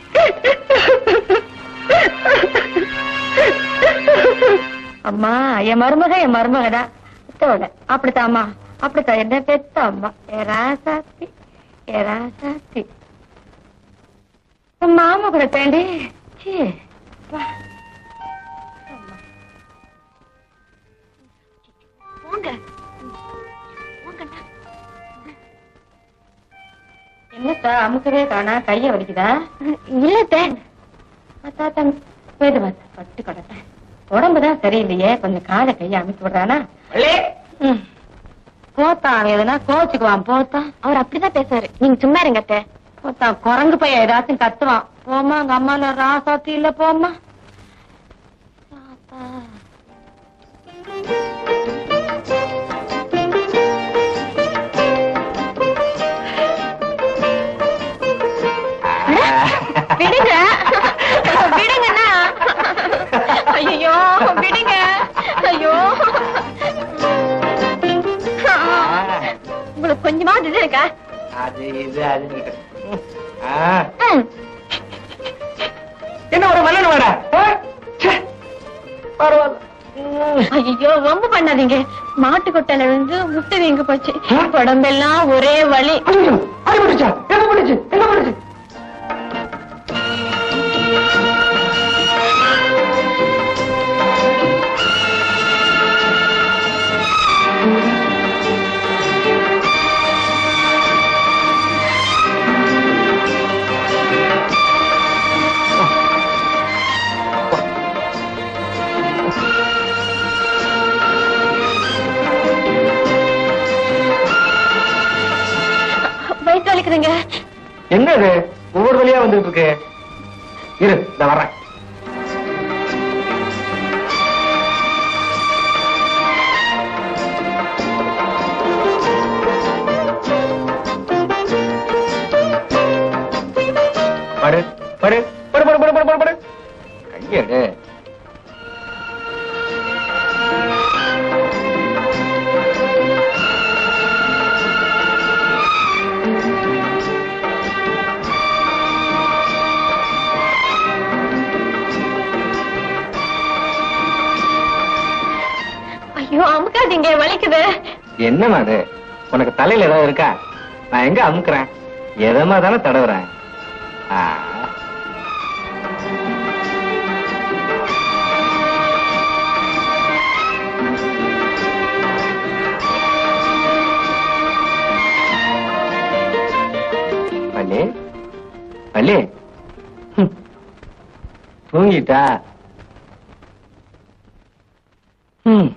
அம்மா என் மருமக என் மருமகடா பெத்தவள அப்படித்தாம்மா அப்படித்தான் என்ன பெத்த அம்மா ஏ ராசாத்தி ஏ ராசாத்தி உன் மாமா கூட தேண்டி சீ, வா. போங்க என்னத்தா அமுக்கவே காணா கைய வலிக்குதா இல்லத்த அத்தாத்தன் வேது வந்து பட்டு கிடத்தேன் உடம்புதான் சரியில்லையே கொஞ்சம் காலை கைய அமைச்சு விடுறானா ம். போத்தான் எதுனா கோச்சுக்குவான் போத்தான் அவர் அப்படிதான் பேசுவாரு நீங்க சும்மா இருங்க அத்தை. போத்தான் குரங்கு பையன் ஏதாச்சும் கத்துவான் போமா உங்க அம்மா ராசாத்தி இல்ல போமா தாத்தா. விடுங்க விடுங்கண்ணா ஐயோ விடுங்க ஐயோ உங்களுக்கு கொஞ்சமா இது இருக்கா அது இது அது ஆ, ம். என்ன ஒரு மல்லன் வர பரவாயில்ல ம். ஐயோ ரொம்ப பண்ணாதீங்க மாட்டு கொட்டையில விழுந்து முட்டை வீங்க போச்சு உடம்பெல்லாம் ஒரே வலி ஐயோ, அடிபட்டுச்சா என்ன பண்ணுச்சு என்ன பண்ணுச்சு வயிற்று வலிக்குதுங்க என்ன இது ஒவ்வொரு வழியா வந்துட்டு இருக்கு இரு இந்த வர்றேன் படு படு படு படு படு படு படு படு கையெடு ஐயோ அமுக்காதீங்க வலிக்குது என்னம்மா அது உனக்கு தலையில ஏதாவது இருக்கா நான் எங்க அமுக்குறேன் எதமா தானே தடவுறேன் ஆ. பள்ளி பள்ளி ஹம். தூங்கிட்டா ம்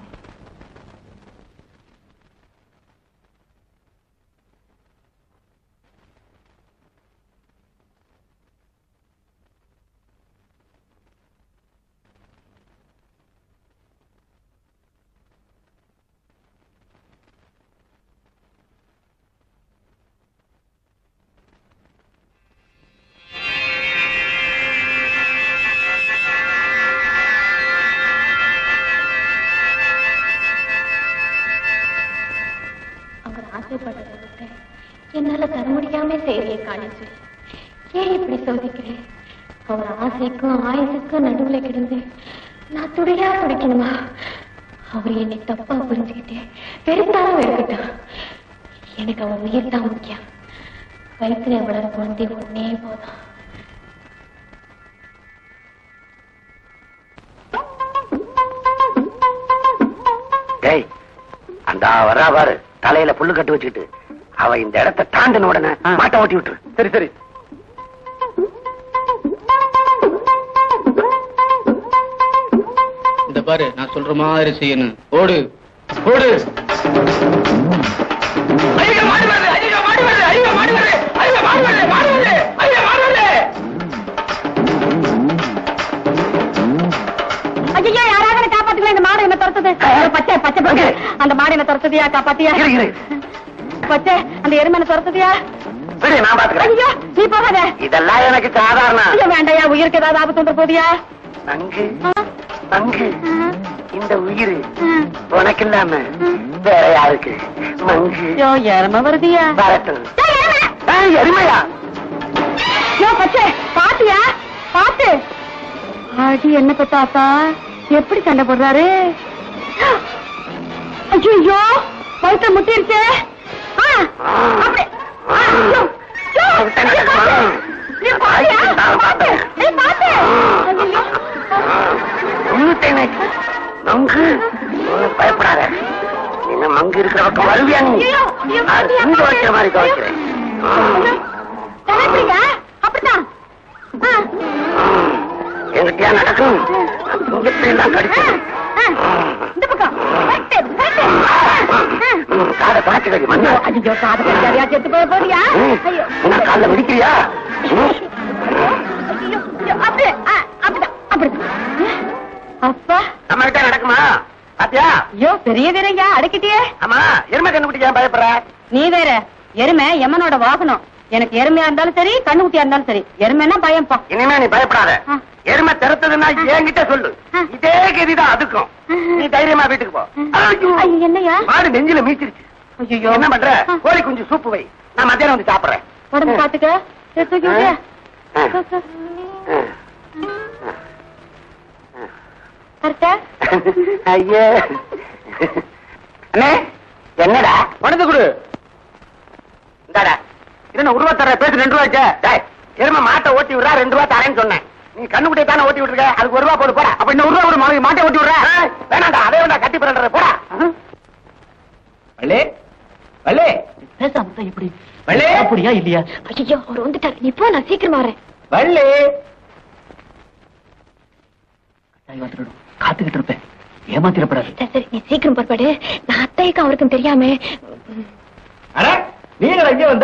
ஆசைப்படுறத விட்டு என்னால தர முடியாம செய்யறிய காலேஜ் ஏன் இப்படி சோதிக்கிறேன் அவர் ஆசைக்கும் ஆயுசுக்கும் நடுவுல கிடந்து நான் துடியா துடிக்கணுமா அவர் என்னை தப்பா புரிஞ்சுக்கிட்டு வெறுத்தாலும் வெறுக்கட்டும் எனக்கு அவர் உயிர் தான் முக்கியம் வயிற்றுல வளர குழந்தை ஒன்னே போதும் டேய் அந்த வரா பாரு தலையில புல்லு கட்டி வச்சுக்கிட்டு அவ இந்த இடத்தை தாண்டின உடனே மாட்ட ஓட்டி விட்டுரு சரி சரி இந்த பாரு நான் சொல்ற மாதிரி செய்யணும் ஓடு ஓடு ஐயோ மாடு வருது ஐயோ மாடு வருது ஐயோ மாடு வருது ஐயோ மாடு வருது மாடு வருது ஐயோ மாடு வருது ஐயோ யாராவது காப்பாத்துக்கலாம் இந்த மாடு என்ன துரத்துது ஐயோ, பச்சை பச்சை பச்சை அந்த மாடு என்ன துரத்துதியா காப்பாத்தியா இரு, இரு. பச்சை அந்த எருமை என்ன துரத்துதியா விடு நான் பாத்துக்கிறேன் ஐயோ நீ போகாத இதெல்லாம் எனக்கு சாதாரண ஐயோ வேண்டாயா உயிருக்கு ஏதாவது ஆபத்து வந்துட போதியா நங்கு பங்கு இந்த உயிர் உனக்கு இல்லாம வேற யாருக்கு மங்கு ஐயோ எருமை வருதியா வரட்டும் ஏய், எருமையா ஐயோ பச்சை பாத்தியா பாத்து அடி என்ன பத்தாத்தா எப்படி சண்டை போடுறாரு ஐயோ வயிற்ற முட்டிருச்சே ஆ, அப்படி. ஆ, ஐயோ, ஐயோ, நீ பாத்து. நீ பாத்தியா? பாத்து. நீ பாத்து. ஐயோ. உன்னிட்டேனே. மங்கு ஒண்ணும் பயப்படாத என்ன மங்கு இருக்கிற பக்கம் வருவியா நீ ஐயோ, ஐயோ, நான் பாத்தியா, துண்டு பாத்தியா? வைக்கிற மாதிரி துவைக்கிறேன் ஐயோ, தலைப்பிடிங்க. அப்படித்தான் ஆ, எங்கிட்டயா நடக்கும் துங்கத்தை எல்லாம் ஆ, கடிச்சு ஆ. இந்த பக்கம் கரெக்ட், கரெக்ட். ஆ, ஆ. காதை பாத்து கடி மண்ணா ஐயோ காது கடிக்காரியா செத்து போய போறியா ஐயோ என்ன காலில் வெடிக்கிறியா ம். ஐயோ, ஐயோ, அப்படியே ஆ, அப்படிதான் அப்படிதான் அப்பா நம்ம கிட்ட நடக்குமா பாத்தியா ஐயோ பெரிய வீரங்க அடக்கிட்டியே ஆமா எருமை கண்டுபிடிக்க ஏன் பயப்படுற நீ வேற எருமை எம்மனோட வாகனம் எனக்கு எருமையா இருந்தாலும் சரி கண்ணுக்குட்டியா இருந்தாலும் சரி எருமைன்னா பயம்பா இனிமே நீ பயப்படாத ஆ. எருமை திறத்ததுன்னா என்கிட்ட சொல்லு ஆ. இதே கதிதான் அதுக்கும் நீ தைரியமா வீட்டுக்கு போ ஐயோ. ஐயோ, என்னய்யா மாடு நெஞ்சில மீச்சிருச்சு ஐயோ என்ன பண்ற ஆ. கோழி குஞ்சு சூப்பு வை நான் மத்தியானம் வந்து சாப்பிடுறேன் உடம்பு பாத்துக்க சரி, தூக்கி விட்டியா? ஆ. தூக்கு. ஆ. கரெக்டா ஐயே அண்ணே என்னடா பணத்தை கொடு இந்தாடா என்ன உருவா தர பேசு ரெண்டு ரூபாய்க்கு டேய் எருமை மாட்டை ஓட்டி விடுறா ரெண்டு ரூபா தரேன்னு சொன்னேன் நீ கண்ணுக்குட்டியை தானே ஓட்டி விட்டுருக்க அதுக்கு ஒரு ரூபா போடு போடா அப்ப இன்னும் ஒரு ரூபா ஒரு மாட்டை மாட்டை ஓட்டி விடுற வேணாண்டா அதே வேண்டாம் கட்டி பிறன்ற போடா வள்ளி வள்ளி பேசாம தான் எப்படி வள்ளி அப்படியா இல்லையா ஐயோ அவர் வந்துட்டாரு நீ போ நான் சீக்கிரமா வரேன் வள்ளி கட்டாயம் வந்துடணும். காத்துக்கிட்டு இருப்பேன் ஏமாத்திரப்படாது சரி சரி நீ சீக்கிரம் புறப்படு நான் அத்தைக்கும் அவருக்கும் தெரியாம அட நீங்க இங்க வந்த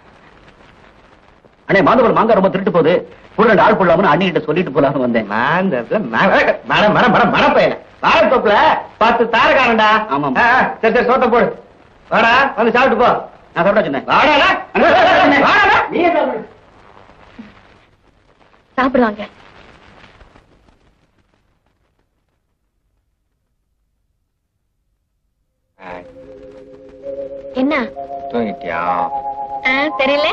அண்ணே மாதவன் மாங்காய் ரொம்ப திருட்டு போகுது கூட ரெண்டு ஆள் போடலாம்னு அண்ணி கிட்ட சொல்லிட்டு போலாம்னு வந்தேன் மரம் மரம் மரம் மரம் பையல வாழைத்தோப்புல பத்து தாரக்காரன்டா ஆமாம். ஆ, ஆ, சரி சரி சோத்த போடு வாடா வந்து சாப்பிட்டு போ நான் சாப்பிட சொன்னேன் வாடா வாடா நீ சாப்பிடு சாப்பிடுவாங்க என்ன தூங்கிட்டியா ஆ, தெரியல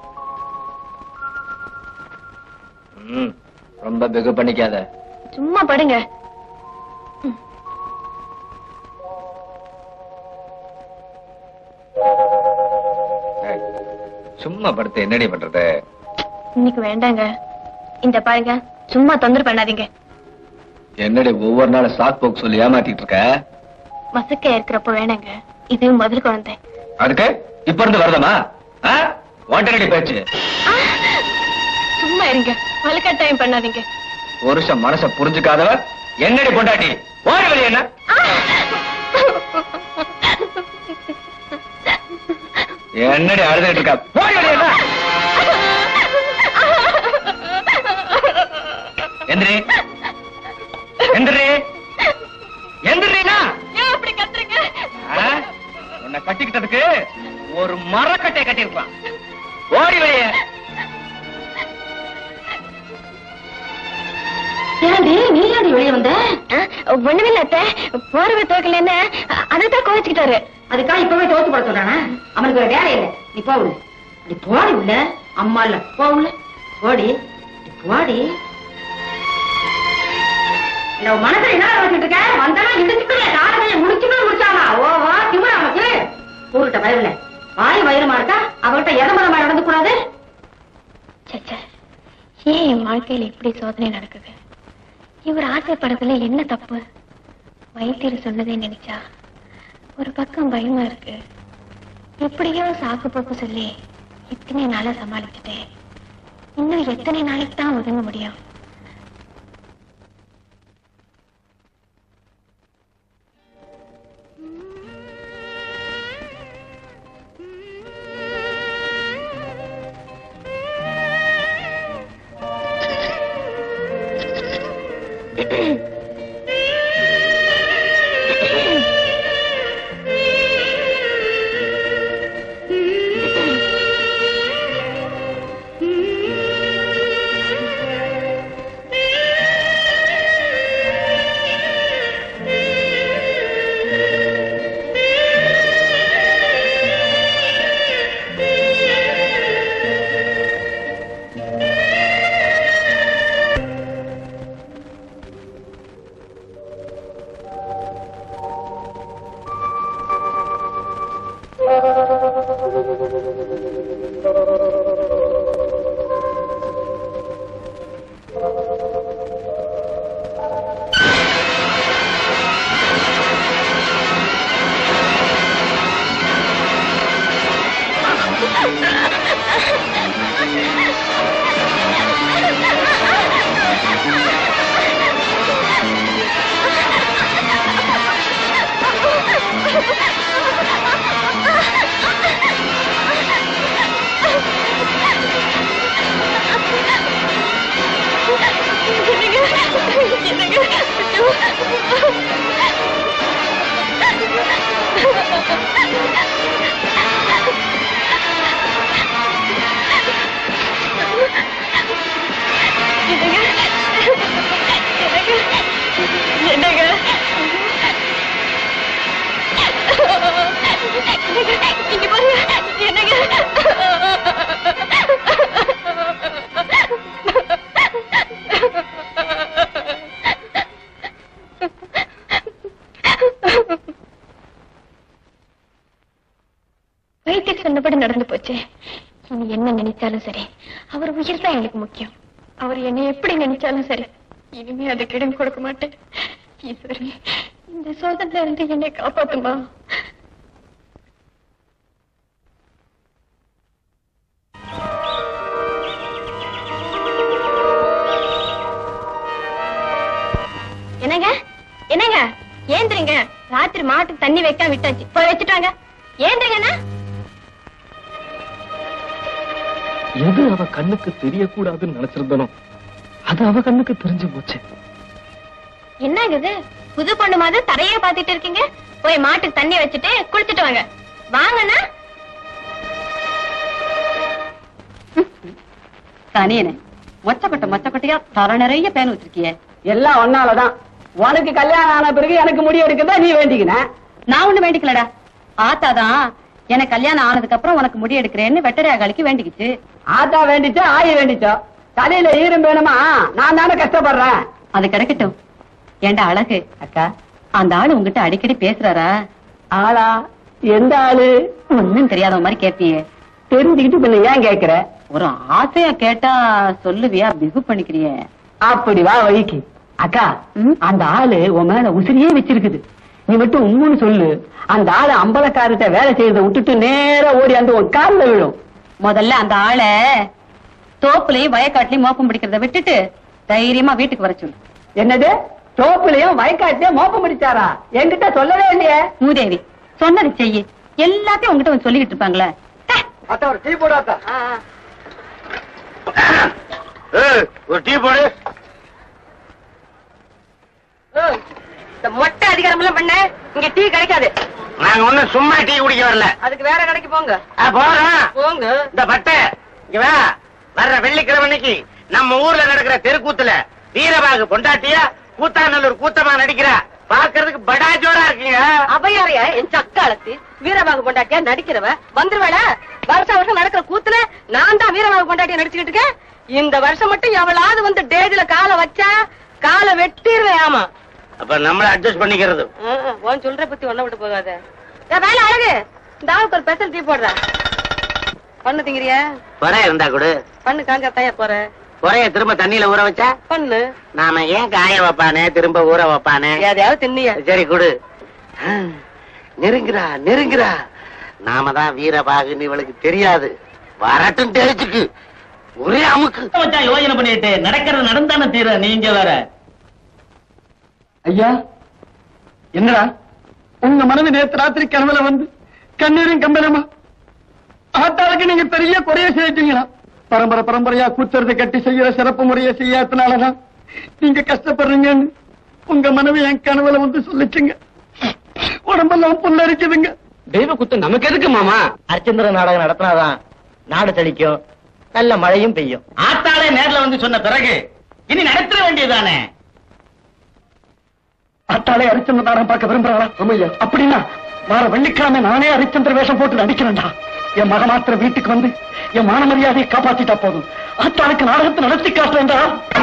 ம் ரொம்ப பிகு பண்ணிக்காத சும்மா படுங்க ஏய், சும்மா படுத்து என்னடி பண்றது இன்னைக்கு வேண்டாங்க இந்த பாருங்க சும்மா தொந்தரவு பண்ணாதீங்க என்னடி ஒவ்வொரு நாளும் சாக் போக்கு சொல்லி ஏமாத்திட்டு இருக்க மசுக்க இருக்கிறப்ப வேணாங்க இது முதல் குழந்தை அதுக்கு இப்ப இருந்து வருதமா ஒன்றரை பேச்சு ஆ, சும்மா இருங்க வலுக்கட்டாயம் பண்ணாதீங்க புருஷன் மனச புரிஞ்சுக்காதவ என்னடி பொண்டாட்டி ஓடி வெளிய என்ன ஆ! என்னடி அழுதுகிட்டு இருக்கா ஓடி வெளிய என்ன எந்திரி எந்திரி எந்திரினா ஏன் அப்படி கத்துறீங்க ஆ? உன்னை கட்டிக்கிட்டதுக்கு ஒரு மரக்கட்டை கட்டியிருப்பான் ஓடி வெளிய ஏன்டி நீ ஏன்டி வெளியே வந்த ஒண்ணுமில்ல அத்தை போர்வை துவைக்கலன்னு அதைத்தான் கோவிச்சுக்கிட்டாரு அதுக்காக இப்பவே தோத்து போட சொல்றானா அவனுக்கு ஒரு வேலை இல்லை நீ போ உள்ள நீ போடி உள்ள அம்மா இல்ல போ உள்ள போடி நீ போடி இந்த மனசுல என்ன வச்சுட்டு இருக்க வந்தாலும் இடிச்சுக்கிற காலையை முடிச்சுமே முடிச்சானா ஓ வா திமுறா நமக்கு ஊருட்ட பயவில்ல வாய் வயிறுமா இருக்கா அவகிட்ட எதமரமா நடந்து கூடாது சச்சா ஏன் என் வாழ்க்கையில இப்படி சோதனை நடக்குது இவர் ஆசைப்படுறதுல என்ன தப்பு வைத்தியர் சொன்னதே நினைச்சா ஒரு பக்கம் பயமா இருக்கு எப்படியோ சாக்கு போக்கு சொல்லி இத்தனை நாளா சமாளிச்சுட்டேன் இன்னும் எத்தனை நாளைக்கு தான் ஒதுங்க முடியும் இங்க பாருங்க என்னங்க வைத்தியர் சொன்னபடி நடந்து போச்சு இனி என்ன நினைச்சாலும் சரி அவர் உயிர் தான் எனக்கு முக்கியம் அவர் என்னை எப்படி நினைச்சாலும் சரி இனிமே அதுக்கு இடம் கொடுக்க மாட்டேன் ஈஸ்வரி இந்த சோதனையில இருந்து என்னை காப்பாத்துமா என்னங்க என்னங்க ஏந்திருங்க ராத்திரி மாட்டுக்கு தண்ணி வைக்க விட்டாச்சு போய் வச்சுட்டு வாங்க ஏந்திருங்கண்ணா எது அவ கண்ணுக்கு தெரியக்கூடாதுன்னு நினைச்சிருந்தனோ அது அவ கண்ணுக்கு தெரிஞ்சு போச்சு என்னங்க இது புது பொண்ணு மாதிரி தரையே பாத்துட்டு இருக்கீங்க போய் மாட்டுக்கு தண்ணி வச்சுட்டு குளிச்சுட்டு வாங்க வாங்கண்ணா தனியனே மொச்சக்கொட்டை மொச்சக்கொட்டையா தர நிறைய பேன் வச்சிருக்கியே எல்லாம் ஒன்னாலதான் உனக்கு கல்யாணம் ஆன பிறகு எனக்கு முடி எடுக்கதா நீ வேண்டிக்கின நான் ஒண்ணு வேண்டிக்கலடா ஆத்தாதான் எனக்கு கல்யாணம் ஆனதுக்கு அப்புறம் உனக்கு முடி எடுக்கிறேன்னு வெட்டரையாகாலிக்கு வேண்டிக்கிச்சு ஆத்தா வேண்டிச்சோ ஆயி வேண்டிச்சோ தலையில ஈரம் வேணுமா நான் தானே கஷ்டப்படுறேன் அது கிடைக்கட்டும் ஏண்டா அழகு அக்கா அந்த ஆளு உங்ககிட்ட அடிக்கடி பேசுறாரா ஆளா எந்த ஆளு ஒண்ணும் தெரியாத மாதிரி கேட்பியே தெரிஞ்சுக்கிட்டு பின்ன ஏன் கேக்குற ஒரு ஆசையா கேட்டா சொல்லுவியா பிகு பண்ணிக்கிறியே அப்படி வா வைக்கி அக்கா ம்? அந்த ஆளு உன் மேல உசிரியே வச்சிருக்குது நீ மட்டும் உம்முன்னு சொல்லு அந்த ஆளு அம்பலக்காரத்தை வேலை செய்யறத விட்டுட்டு நேரா ஓடி அந்த உன் கால்ல விழும் முதல்ல அந்த ஆளை தோப்புலயும் வயக்காட்டுலயும் மோப்பம் பிடிக்கிறத விட்டுட்டு தைரியமா வீட்டுக்கு வர சொல்லு என்னது தோப்புலயும் வயக்காட்டிலயும் மோப்பம் பிடிச்சாரா என்கிட்ட சொல்லவே இல்லையே மூதேவி சொன்னது செய்யி எல்லாத்தையும் உங்ககிட்ட வந்து சொல்லிக்கிட்டு இருப்பாங்களே அத்தா ஒரு டீ போடு அத்தா ஒரு டீ போடு இந்த மொட்டை அதிகாரம் எல்லாம் பண்ண இங்க டீ கிடைக்காது நாங்க ஒண்ணும் சும்மா டீ குடிக்க வரல அதுக்கு வேற கடைக்கு போங்க ஆ, போறோம் போங்க இந்த பட்டை இங்க வா வர்ற வெள்ளிக்கிழமைக்கு நம்ம ஊர்ல நடக்கிற தெருக்கூத்துல வீரபாகு பொண்டாட்டியா கூத்தாநல்லூர் கூத்தமா நடிக்கிறா பாக்குறதுக்கு படா ஜோரா இருக்கீங்க அவையாரைய என் சக்காலத்து வீரபாகு கொண்டாட்டியா நடிக்கிறவ வந்துருவேல வருஷம் வருஷம் நடக்கிற கூத்துல நான் தான் வீரபாகு கொண்டாட்டியா நடிச்சுக்கிட்டு இருக்கேன் இந்த வருஷம் மட்டும் எவளாவது வந்து டேஜ்ல காலை வச்சா காலை வெட்டிடுவேன் ஆமா அப்ப நம்மள அட்ஜஸ்ட் பண்ணிக்கிறது ஆ, ஆ, உன் சொல்ற பத்தி ஒண்ண விட்டு போகாத ஏ, வேலை அழகு இந்த ஆளுக்கு ஒரு ஸ்பெஷல் டீ போடுற பண்ணு திங்கிறிய குறை இருந்தா கூட பண்ணு காஞ்சா தயா போற குறைய திரும்ப தண்ணியில ஊற வச்சா பண்ணு நாம ஏன் காய வைப்பானே திரும்ப ஊற வைப்பானே எதையாவது தின்னிய சரி கொடு ஆ, நெருங்குறா நெருங்குறா நாம தான் வீரபாகுன்னு இவளுக்கு தெரியாது வரட்டும் தெரிச்சுக்கு ஒரே அமுக்கு மச்சான் யோசனை பண்ணிட்டு நடக்கிறது நடந்தானே தீர நீங்க வேற ஐயா என்னடா உங்க மனைவி நேத்து ராத்திரி கனவுல வந்து கண்ணீரும் கம்பனமா ஆத்தாளுக்கு நீங்க பெரிய குறைய செய்யிட்டீங்களா பரம்பரை பரம்பரையா கூத்துறது கட்டி செய்யற சிறப்பு முறையை செய்யாதனாலதான் நீங்க கஷ்டப்படுறீங்கன்னு உங்க மனைவி என் கனவுல வந்து சொல்லிச்சுங்க உடம்பெல்லாம் புல்லரிக்குதுங்க தெய்வ குத்து நமக்கு எதுக்கு மாமா அர்ச்சந்திர நாடகம் நடத்தினாதான் நாடு செழிக்கும் நல்ல மழையும் பெய்யும் ஆத்தாளே நேர்ல வந்து சொன்ன பிறகு இனி நடத்த வேண்டியதானே ஆத்தாளே ஹரிச்சந்திரன் பார்க்க விரும்புறாளா ஆமையா அப்படின்னா வார வெள்ளிக்கிழமை நானே ஹரிச்சந்திர வேஷம் போட்டு நடிக்கிறேன்டா என் மக மாத்திர வீட்டுக்கு வந்து என் மான மரியாதையை காப்பாத்திட்டா போதும் ஆத்தாளுக்கு நாடகத்தை நடத்தி காட்டுறேன்டா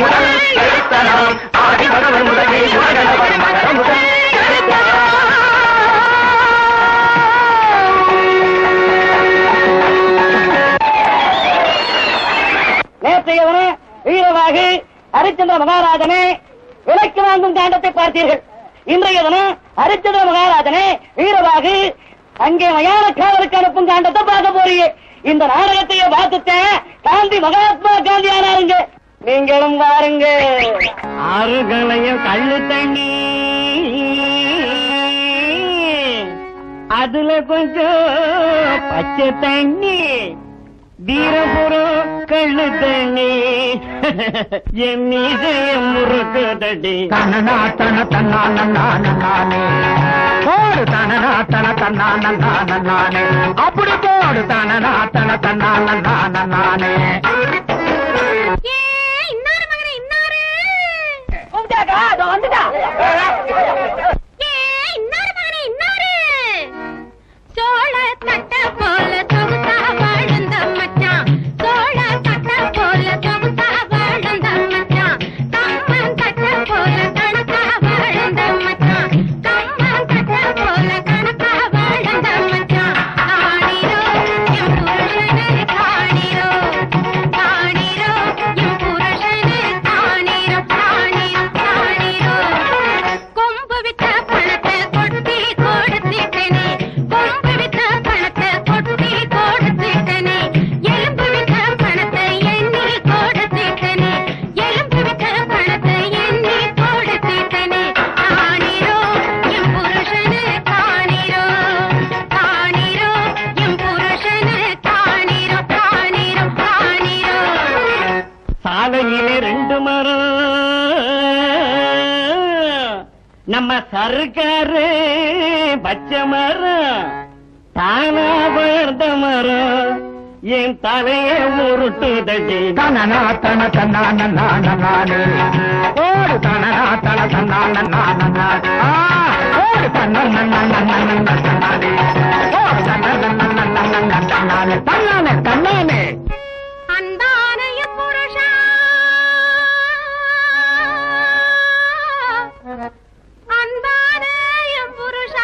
நேற்றையவனே வீரவாகு ஹரிச்சந்திர மகாராஜனே விலைக்கு வாங்கும் காண்டத்தை பார்த்தீர்கள் இன்றைய தினம் ஹரிச்சந்திர மகாராஜனே வீரவாகு அங்கே மயான காவலுக்கு அனுப்பும் காண்டத்தை பார்க்க போறீங்க இந்த நாடகத்தையே பார்த்துட்டேன் காந்தி மகாத்மா காந்தி ஆனாருங்க நீங்களும் பாருங்க ஆறுகளையும் கள்ளு தண்ணி அதுல கொஞ்சம் பச்சை தண்ணி வீரபுரம் கள்ளு தண்ணி என் மீசையம் முறுக்கு தட்டி தனனா தன தன்னானே போடு தனனா தன தன்னானே அப்படி போடு தனனா தன தன்னானே இன்னாரு மகனே இன்னாரு வந்துட்டா ஏ இன்னாரு மகனே இன்னாரு சோழ தட்ட போல சொகுசா வாழ்ந்த மச்சான் சோழ தட்ட போல சொகுசா வாழ்ந்த மச்சான் கம்மன் தட்ட போல கணக்கா வாழ்ந்த மச்சான் கம்மன் தட்ட போல கணக்கா வாழ்ந்த மச்சான் காணிரோ என் புருஷனே காணிரோ காணிரோ என் புருஷனே காணிரோ காணிரோ காணிரோ கொம்பு விட்ட பணத்தை கொட்டி கொடுத்துட்டனே கொம்பு விட்ட பணத்தை கொட்டி கொடுத்துட்டனே எலும்பு விட்ட பணத்தை எண்ணி கொடுத்துட்டனே எலும்பு விட்ட பணத்தை எண்ணி கொடுத்துட்டனே காணிரோ என் புருஷனு காணிரோ காணிரோ என் புருஷனு காணிரோ காணிரோ காணிரோ சாலையிலே ரெண்டு மரம் நம்ம சர்க்காரு பச்சை மரம் தானா வளர்ந்த மரம் என் தலைய முருட்டு தட்டி தனனா தன தன்னானே ஓடு தனனா தன தன்னானே ஓடு தன்னானே ஓடு தன்னானே தன்னானே தன்னானே அன்பானைய புருஷா அன்பானைய புருஷா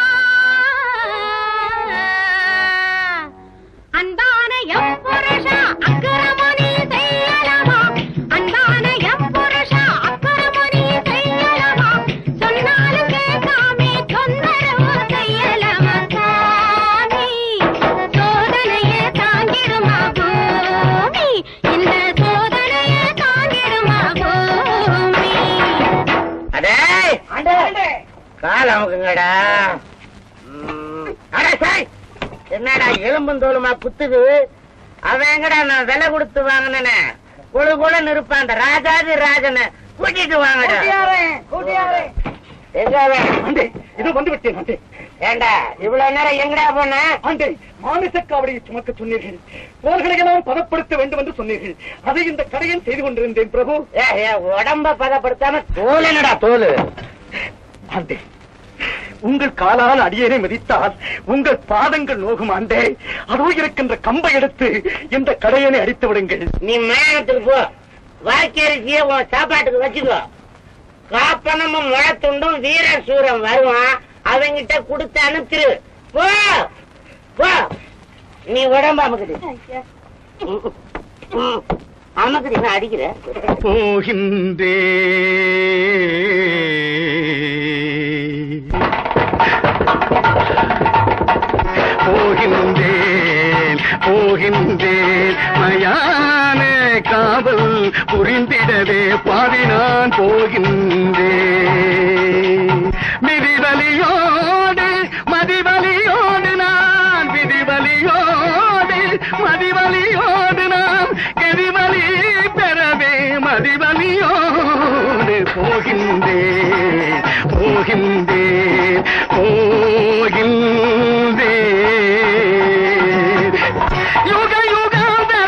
அன்பானைய புருஷா அக்கிரமணி செய்யலாமா அன்பானைய புருஷா அக்கிரமணி செய்யலாமா சொன்னாலும் கேட்காமே தொந்தரவு செய்யலாமா சாமி சோதனையை தாங்கிடுமா பூமி இந்த சோதனையை தாங்கிடுமா பூமி அடே கால அமுக்குங்கடா ம். அட சாய் என்னடா எலும்பும் தோலுமா குத்துது அவன் எங்கடா நான் விலை கொடுத்து வாங்கினே குழு குழு நிற்பான் அந்த ராஜாதி ராஜனை கூட்டிட்டு வாங்கடா எங்க அவன்? இது வந்து விட்டேன் ஆண்டே ஏண்டா இவ்வளவு நேரம் எங்கடா போன ஆண்டே மாமிச காவடியை சுமக்க சொன்னீர்கள் போர்களையெல்லாம் பதப்படுத்த வேண்டும் என்று சொன்னீர்கள் அதை இந்த கடையில் செய்து கொண்டிருந்தேன் பிரபு ஏ, ஏ, உடம்ப பதப்படுத்தாம தோல் என்னடா தோல் ஆண்டே உங்கள் காலால் அடியேனை மிதித்தால் உங்கள் பாதங்கள் நோகும் ஆண்டே அதோ இருக்கின்ற கம்பை எடுத்து இந்த கடையனை அடித்து விடுங்கள் நீ மேகத்துக்கு போ வாய்க்கரிசிய உன் சாப்பாட்டுக்கு வச்சுக்கோ காப்பனமும் முழத்துண்டும் வீர சூரம் வருவான் அவங்கிட்ட கொடுத்து அனுப்பிச்சிரு போ போ நீ உடம்பு அமுக்குது அமுக்குது என்ன அடிக்கிற போகின்றே போகின்றேன் போகின்றேன் மயான காவல் புரிந்திடவே பாதி நான் போகின்றேன் மிதிவலியோடு மதிவலியோடு நான் விதிவலியோடு மதிவலியோடு நான் கெதிவலி பெறவே மதிவலியோடு போகின்றேன் போகின்றேன் போகின்றேன் யுக யுகாந்தர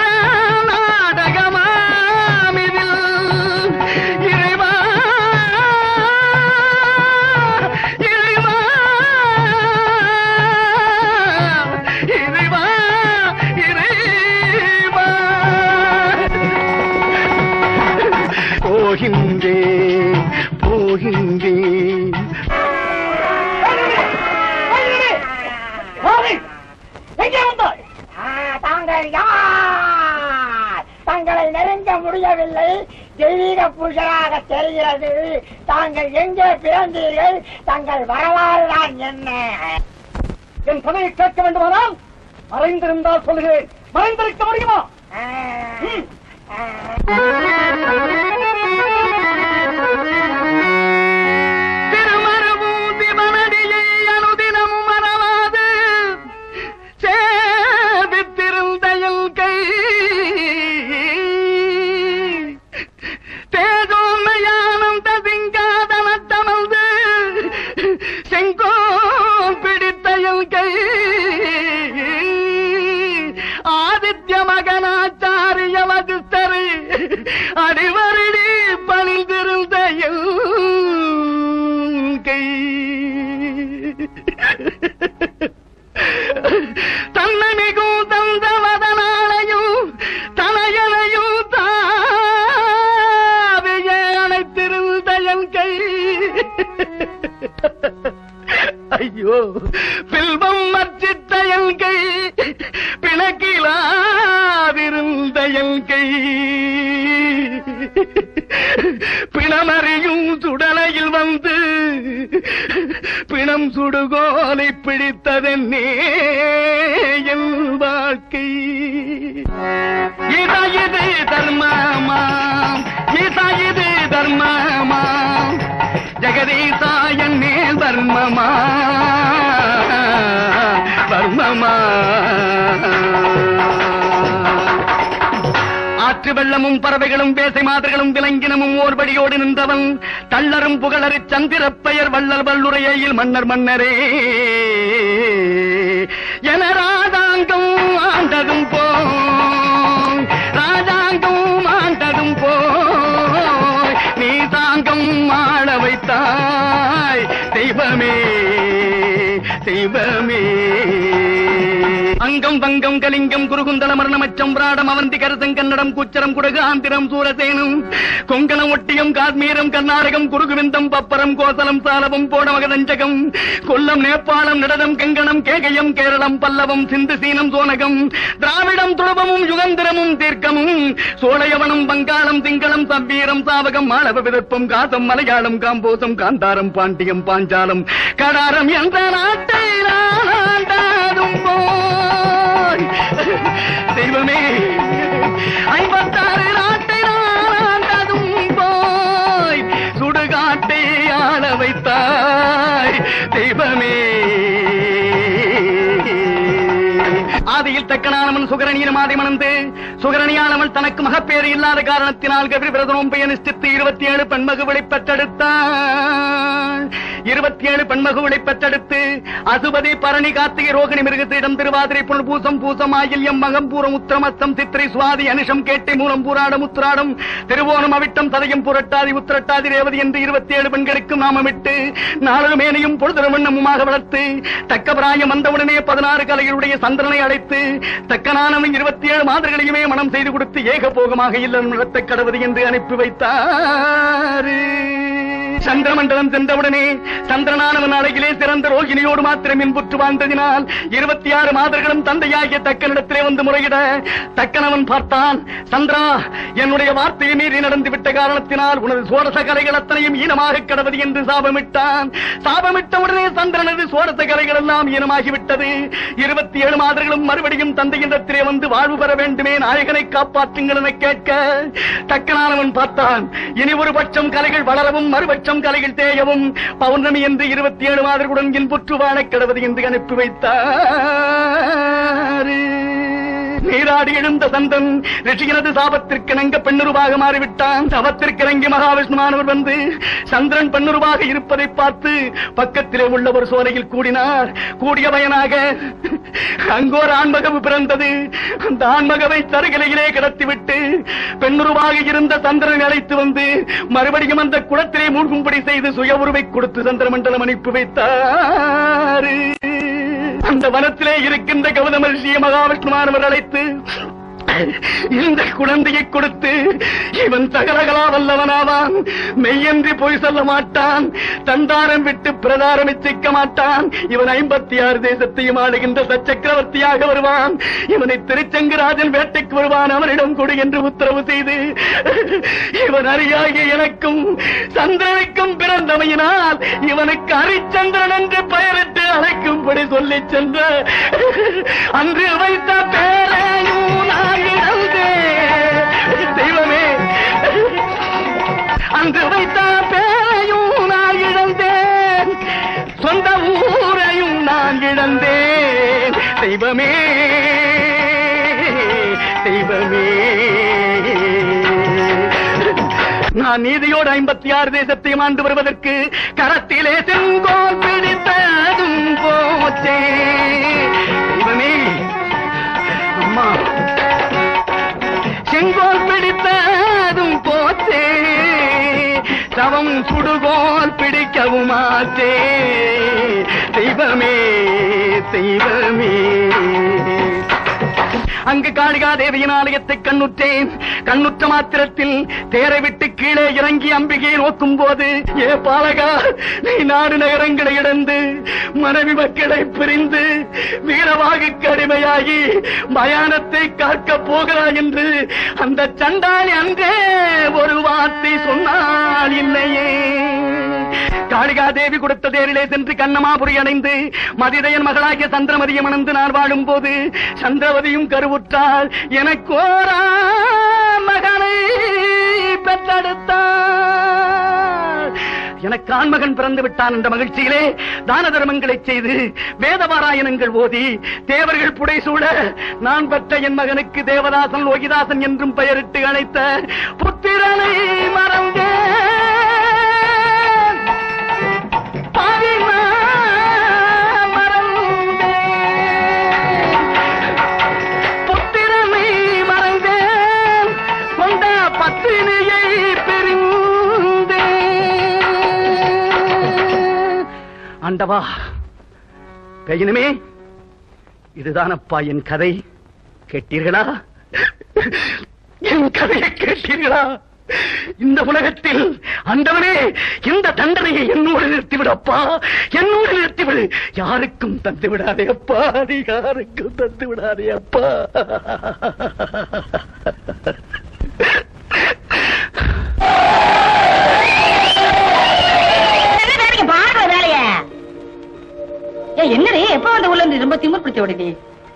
நாடகமாமிதில் இறைவா இறைவா இறைவா இறைவா போகின்றேன் போகின்றேன் எங்கே வந்தாய் தாங்கள் யார் தங்களை நெருங்க முடியவில்லை தெய்வீக புருஷராக தெரிகிறது தாங்கள் எங்கே பிறந்தீர்கள் தங்கள் வரலாறு தான் என்ன என் கதையை கேட்க வேண்டுமானால் மறைந்திருந்தால் சொல்லுகிறேன் மறைந்திருக்க முடியுமா ம். திருமருவூதி மனடியை அனுதினமும் மறவாது சேவித்திருந்த என் கை தேஜோமயானந்த சிங்காதன தமழ்ந்து செங்கோல் பிடித்த என் கை ஆதித்ய மகனாச்சாரிய வதிஸ்தரை அடிவருடி பணிந்திருந்த என் கை தன்னை மிகும் தந்த மதனாலையும் தனையனையும் தாவிய அணைத்திருந்த என் கை ஐயோ பில்வம் மர்ச்சித்த என் கை பிணக்கிலாதிருந்த என் கை பிணமறியும் சுடலையில் வந்து பிணம் சுடுகோலை பிடித்ததென்னே என் வாழ்க்கை இதா இது தர்மமாம் இதா இது தர்மமாம் ஜெகதீசா என் மேல் வர்மமா வர்மமா ஆற்று வெள்ளமும் பறவைகளும் பேசை மாதிர்களும் விலங்கினமும் ஓர்படியோடு நின்றவன் தள்ளரும் புகழறு சந்திர பெயர் வள்ளல் வல்லுரையில் மன்னர் மன்னரே என ராஜாங்கம் ஆண்டதும் போய் ராஜாங்கம் ஆண்டதும் போய் நீ தாங்கம் ஆள வைத்தாய் தெய்வமே தெய்வமே அங்கம் வங்கம் கலிங்கம் குருகுந்தள மரணமச்சம் பிராடம் அவந்தி கரசம் கன்னடம் குச்சரம் குடகு ஆந்திரம் சூரசேனம் கொங்கணம் ஒட்டியம் காஷ்மீரம் கர்நாடகம் குருகுவிந்தம் பப்பரம் கோசலம் சாலவம் போடமகதஞ்சகம் கொல்லம் நேபாளம் நடனம் கங்கணம் கேகயம் கேரளம் பல்லவம் சிந்து சீனம் சோனகம் திராவிடம் துளபமும் யுகந்திரமும் தீர்க்கமும் சோழையவனம் வங்காளம் திங்களம் சவ்வீரம் சாவகம் மாளவ விதப்பம் காசம் மலையாளம் காம்போசம் காந்தாரம் பாண்டியம் பாஞ்சாலம் கடாரம் என்ற நாட்டை நான் ஆண்டாடும் போய் தெய்வமே ஐம்பத்தாறு நாட்டை நான் ஆண்டதும் போய் சுடுகாட்டை ஆள வைத்தாய் தெய்வமே ஆதியில் தக்கனானவன் சுகரணியின் மாதை மணந்து சுகரணியானவன் தனக்கு மகப்பேறு இல்லாத காரணத்தினால் கவி விரதனும் பயனிஷ்டித்து இருபத்தி ஏழு பெண்மகுகளை பெற்றெடுத்தான் இருபத்தி ஏழு பெண்மகுகளை பெற்றெடுத்து அசுபதி பரணி கார்த்திகை ரோகிணி மிருகத்திடம் திருவாதிரை புனல் பூசம் பூசம் ஆயில்யம் மகம் பூரம் உத்திரமத்தம் சித்திரை சுவாதி அனுஷம் கேட்டை மூலம் பூராடம் உத்திராடம் திருவோணம் அவிட்டம் ததையும் புரட்டாதி உத்திரட்டாதி ரேவதி என்று இருபத்தி ஏழு பெண்களுக்கும் நாமமிட்டு நாலு மேனையும் பொழுதுற வண்ணமுமாக வளர்த்து தக்க பிராயம் வந்தவுடனே பதினாறு கலைகளுடைய சந்திரனை அழைத்து தக்கனானவன் இருபத்தி ஏழு மாதர்களையுமே மனம் செய்து கொடுத்து ஏகபோகமாக இல்லம் நடத்த கடவுது என்று அனுப்பி வைத்தார் சந்திரமண்டலம் சென்றவுடனே சந்திரனானவன் அழகிலே சிறந்த ரோகிணியோடு மாத்திரம் இன்புற்று வாழ்ந்ததினால் இருபத்தி ஆறு மாதர்களும் தந்தையாகிய தக்கனிடத்திலே வந்து முறையிட தக்கனவன் பார்த்தான் சந்திரா என்னுடைய வார்த்தையை மீறி நடந்து விட்ட காரணத்தினால் உனது சோரச கலைகள் அத்தனையும் ஈனமாக கடவது என்று சாபமிட்டான் சாபமிட்டவுடனே சந்திரனது சோரச கலைகள் எல்லாம் ஈனமாகிவிட்டது இருபத்தி ஏழு மாதர்களும் மறுபடியும் தந்தையிடத்திலே வந்து வாழ்வு பெற வேண்டுமே நாயகனை காப்பாற்றுங்கள் என கேட்க தக்கனானவன் பார்த்தான் இனி ஒரு பட்சம் கலைகள் வளரவும் மறுபட்சம் கலைகள் தேயவும் பௌர்ணமி என்று இருபத்தி ஏழு மாதர்களுடன் இன்புற்று வாழக் கடவது என்று அனுப்பி வைத்தார் நீராடி எழுந்த சந்தன் ரிஷியனது சாபத்திற்கு நங்க பெண்ணுருவாக மாறிவிட்டான் தவத்திற்கு இறங்கி மகாவிஷ்ணுமானவர் வந்து சந்திரன் பெண்ணுருவாக இருப்பதை பார்த்து பக்கத்திலே உள்ள ஒரு சோலையில் கூடினார் கூடிய பயனாக அங்கோர் ஆண்மகவு பிறந்தது அந்த ஆண்மகவை தருகிலையிலே கிடத்திவிட்டு பெண்ணுருவாக இருந்த சந்திரனை அழைத்து வந்து மறுபடியும் அந்த குளத்திலே மூழ்கும்படி செய்து சுய உருவை கொடுத்து சந்திரமண்டலம் அனுப்பி வைத்தார் அந்த வனத்திலே இருக்கின்ற கௌதம ரிஷிய மகாவிஷ்ணுமானவர் அழைத்து இந்த குழந்தையை கொடுத்து இவன் சகலகலா வல்லவனாவான் மெய்யன்றி பொய் சொல்ல மாட்டான் தந்தாரம் விட்டு பிரதாரம் இச்சிக்க மாட்டான் இவன் ஐம்பத்தி ஆறு தேசத்தையும் ஆளுகின்ற சச்சக்கரவர்த்தியாக வருவான் இவனை திருச்செங்கராஜன் வேட்டைக்கு வருவான் அவனிடம் கொடு என்று உத்தரவு செய்து இவன் அறியாகிய எனக்கும் சந்திரனுக்கும் பிறந்தமையினால் இவனுக்கு ஹரிச்சந்திரன் என்று பெயரிட்டு அழைக்கும்படி சொல்லிச் சென்ற அன்று வைத்த பேரையும் நான் இழந்தேன். தெய்வமே அன்று வைத்த பேரையும் நான் இழந்தேன் சொந்த ஊரையும் நான் இழந்தேன் தெய்வமே தெய்வமே நான் நீதியோடு ஐம்பத்தி ஆறு தேசத்தையும் ஆண்டு வருவதற்கு கரத்திலே செங்கோல் பிடித்ததும் போச்சே தெய்வமே அம்மா செங்கோல் பிடித்ததும் போச்சே சவம் சுடுகோல் பிடிக்கவும் ஆச்சே தெய்வமே தெய்வமே அங்கு காளிகா தேவியின் ஆலயத்தை கண்ணுற்றேன் கண்ணுற்ற மாத்திரத்தில் தேரை விட்டு கீழே இறங்கி அம்பிகையை நோக்கும் போது ஏ பாலகா நீ நாடு நகரங்களை இழந்து மனைவி மக்களை பிரிந்து வீரவாகுக்கு அடிமையாகி மயானத்தை காக்க போகிறாய் என்று அந்த சண்டாளி அன்றே ஒரு வார்த்தை சொன்னால் இல்லையே காளிகா தேவி கொடுத்த தேரிலே சென்று கண்ணமாபுரி அடைந்து மதிதையன் மகளாகிய சந்திரமதியை மணந்து நான் வாழும் போது சந்திரவதியும் கருவுற்றாள் எனக்கோரா மகனை பெற்றெடுத்தாள் எனக்கு ஆண்மகன் பிறந்து விட்டான் என்ற மகிழ்ச்சியிலே தான தர்மங்களை செய்து வேதபாராயணங்கள் ஓதி தேவர்கள் புடைசூழ நான் பெற்ற என் மகனுக்கு தேவதாசன் லோகிதாசன் என்றும் பெயரிட்டு அழைத்த புத்திரனை மறந்தேன் பாவிமா மறந்தேன். புத்திரனை மறந்தேன் கொண்ட பத்தினியை பிரிந்தேன் ஆண்டவா பெயினுமே இதுதானப்பா என் கதை கேட்டீர்களா என் கதையை கேட்டீர்களா இந்த உலகத்தில் அண்டவனே இந்த தண்டனையை என்னோடு நிறுத்திவிடப்பா என்னோடு நிறுத்திவிடு யாருக்கும் தந்து விடாதே அப்பா நீ யாருக்கும் தந்து விடாதே அப்பா பாடுற வேலைய என்னடி எப்ப வந்து உள்ள இருந்து ரொம்ப திமிர் பிடிச்ச ஓடுதி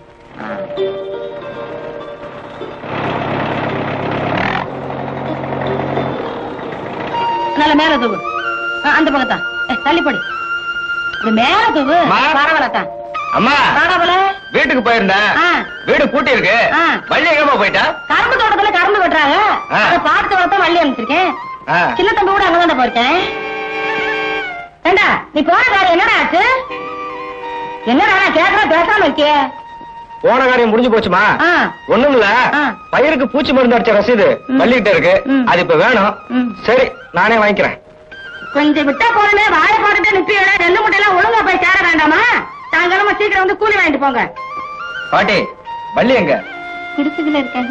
நல்ல மேல தூவு ஆ, அந்த பக்கத்தான் ஏ, தள்ளி போடி இது மேல தூவு அம்மா. பரவாயில்லத்தான் அம்மா பரவாயில்ல வீட்டுக்கு போயிருந்தேன் ஆ. வீடு பூட்டி இருக்கு ஆ. வள்ளி எங்கம்மா போயிட்டா கரும்பு தோட்டத்துல கரும்பு வெட்டுறாங்க ஆ. அதை பார்த்து வளர்த்தா வள்ளி அனுப்பிச்சிருக்கேன் ஆ. சின்ன தம்பி கூட அங்கதான் போயிருக்கேன் ஏண்டா நீ போன காரியம் என்னடா ஆச்சு என்னடா நான் கேட்கறேன் பேசாம இருக்கியே போன காரியம் முடிஞ்சு போச்சுமா ஆ. ஒண்ணும் இல்ல ஆ. பயிருக்கு பூச்சி மருந்து அடிச்ச ரசீது ம். வள்ளிக்கிட்ட இருக்கு ம். அது இப்ப வேணும் ம். சரி நானே வாங்கிக்கிறேன் கொஞ்சம் விட்டா போறனே வாழை போட்டுட்டு நிப்பியோட நெல்லு முட்டையெல்லாம் ஒழுங்கா போய் சேர வேண்டாமா சாயங்காலமா சீக்கிரம் வந்து கூலி வாங்கிட்டு போங்க பாட்டி வள்ளி எங்க குடிசைகள் இருக்காங்க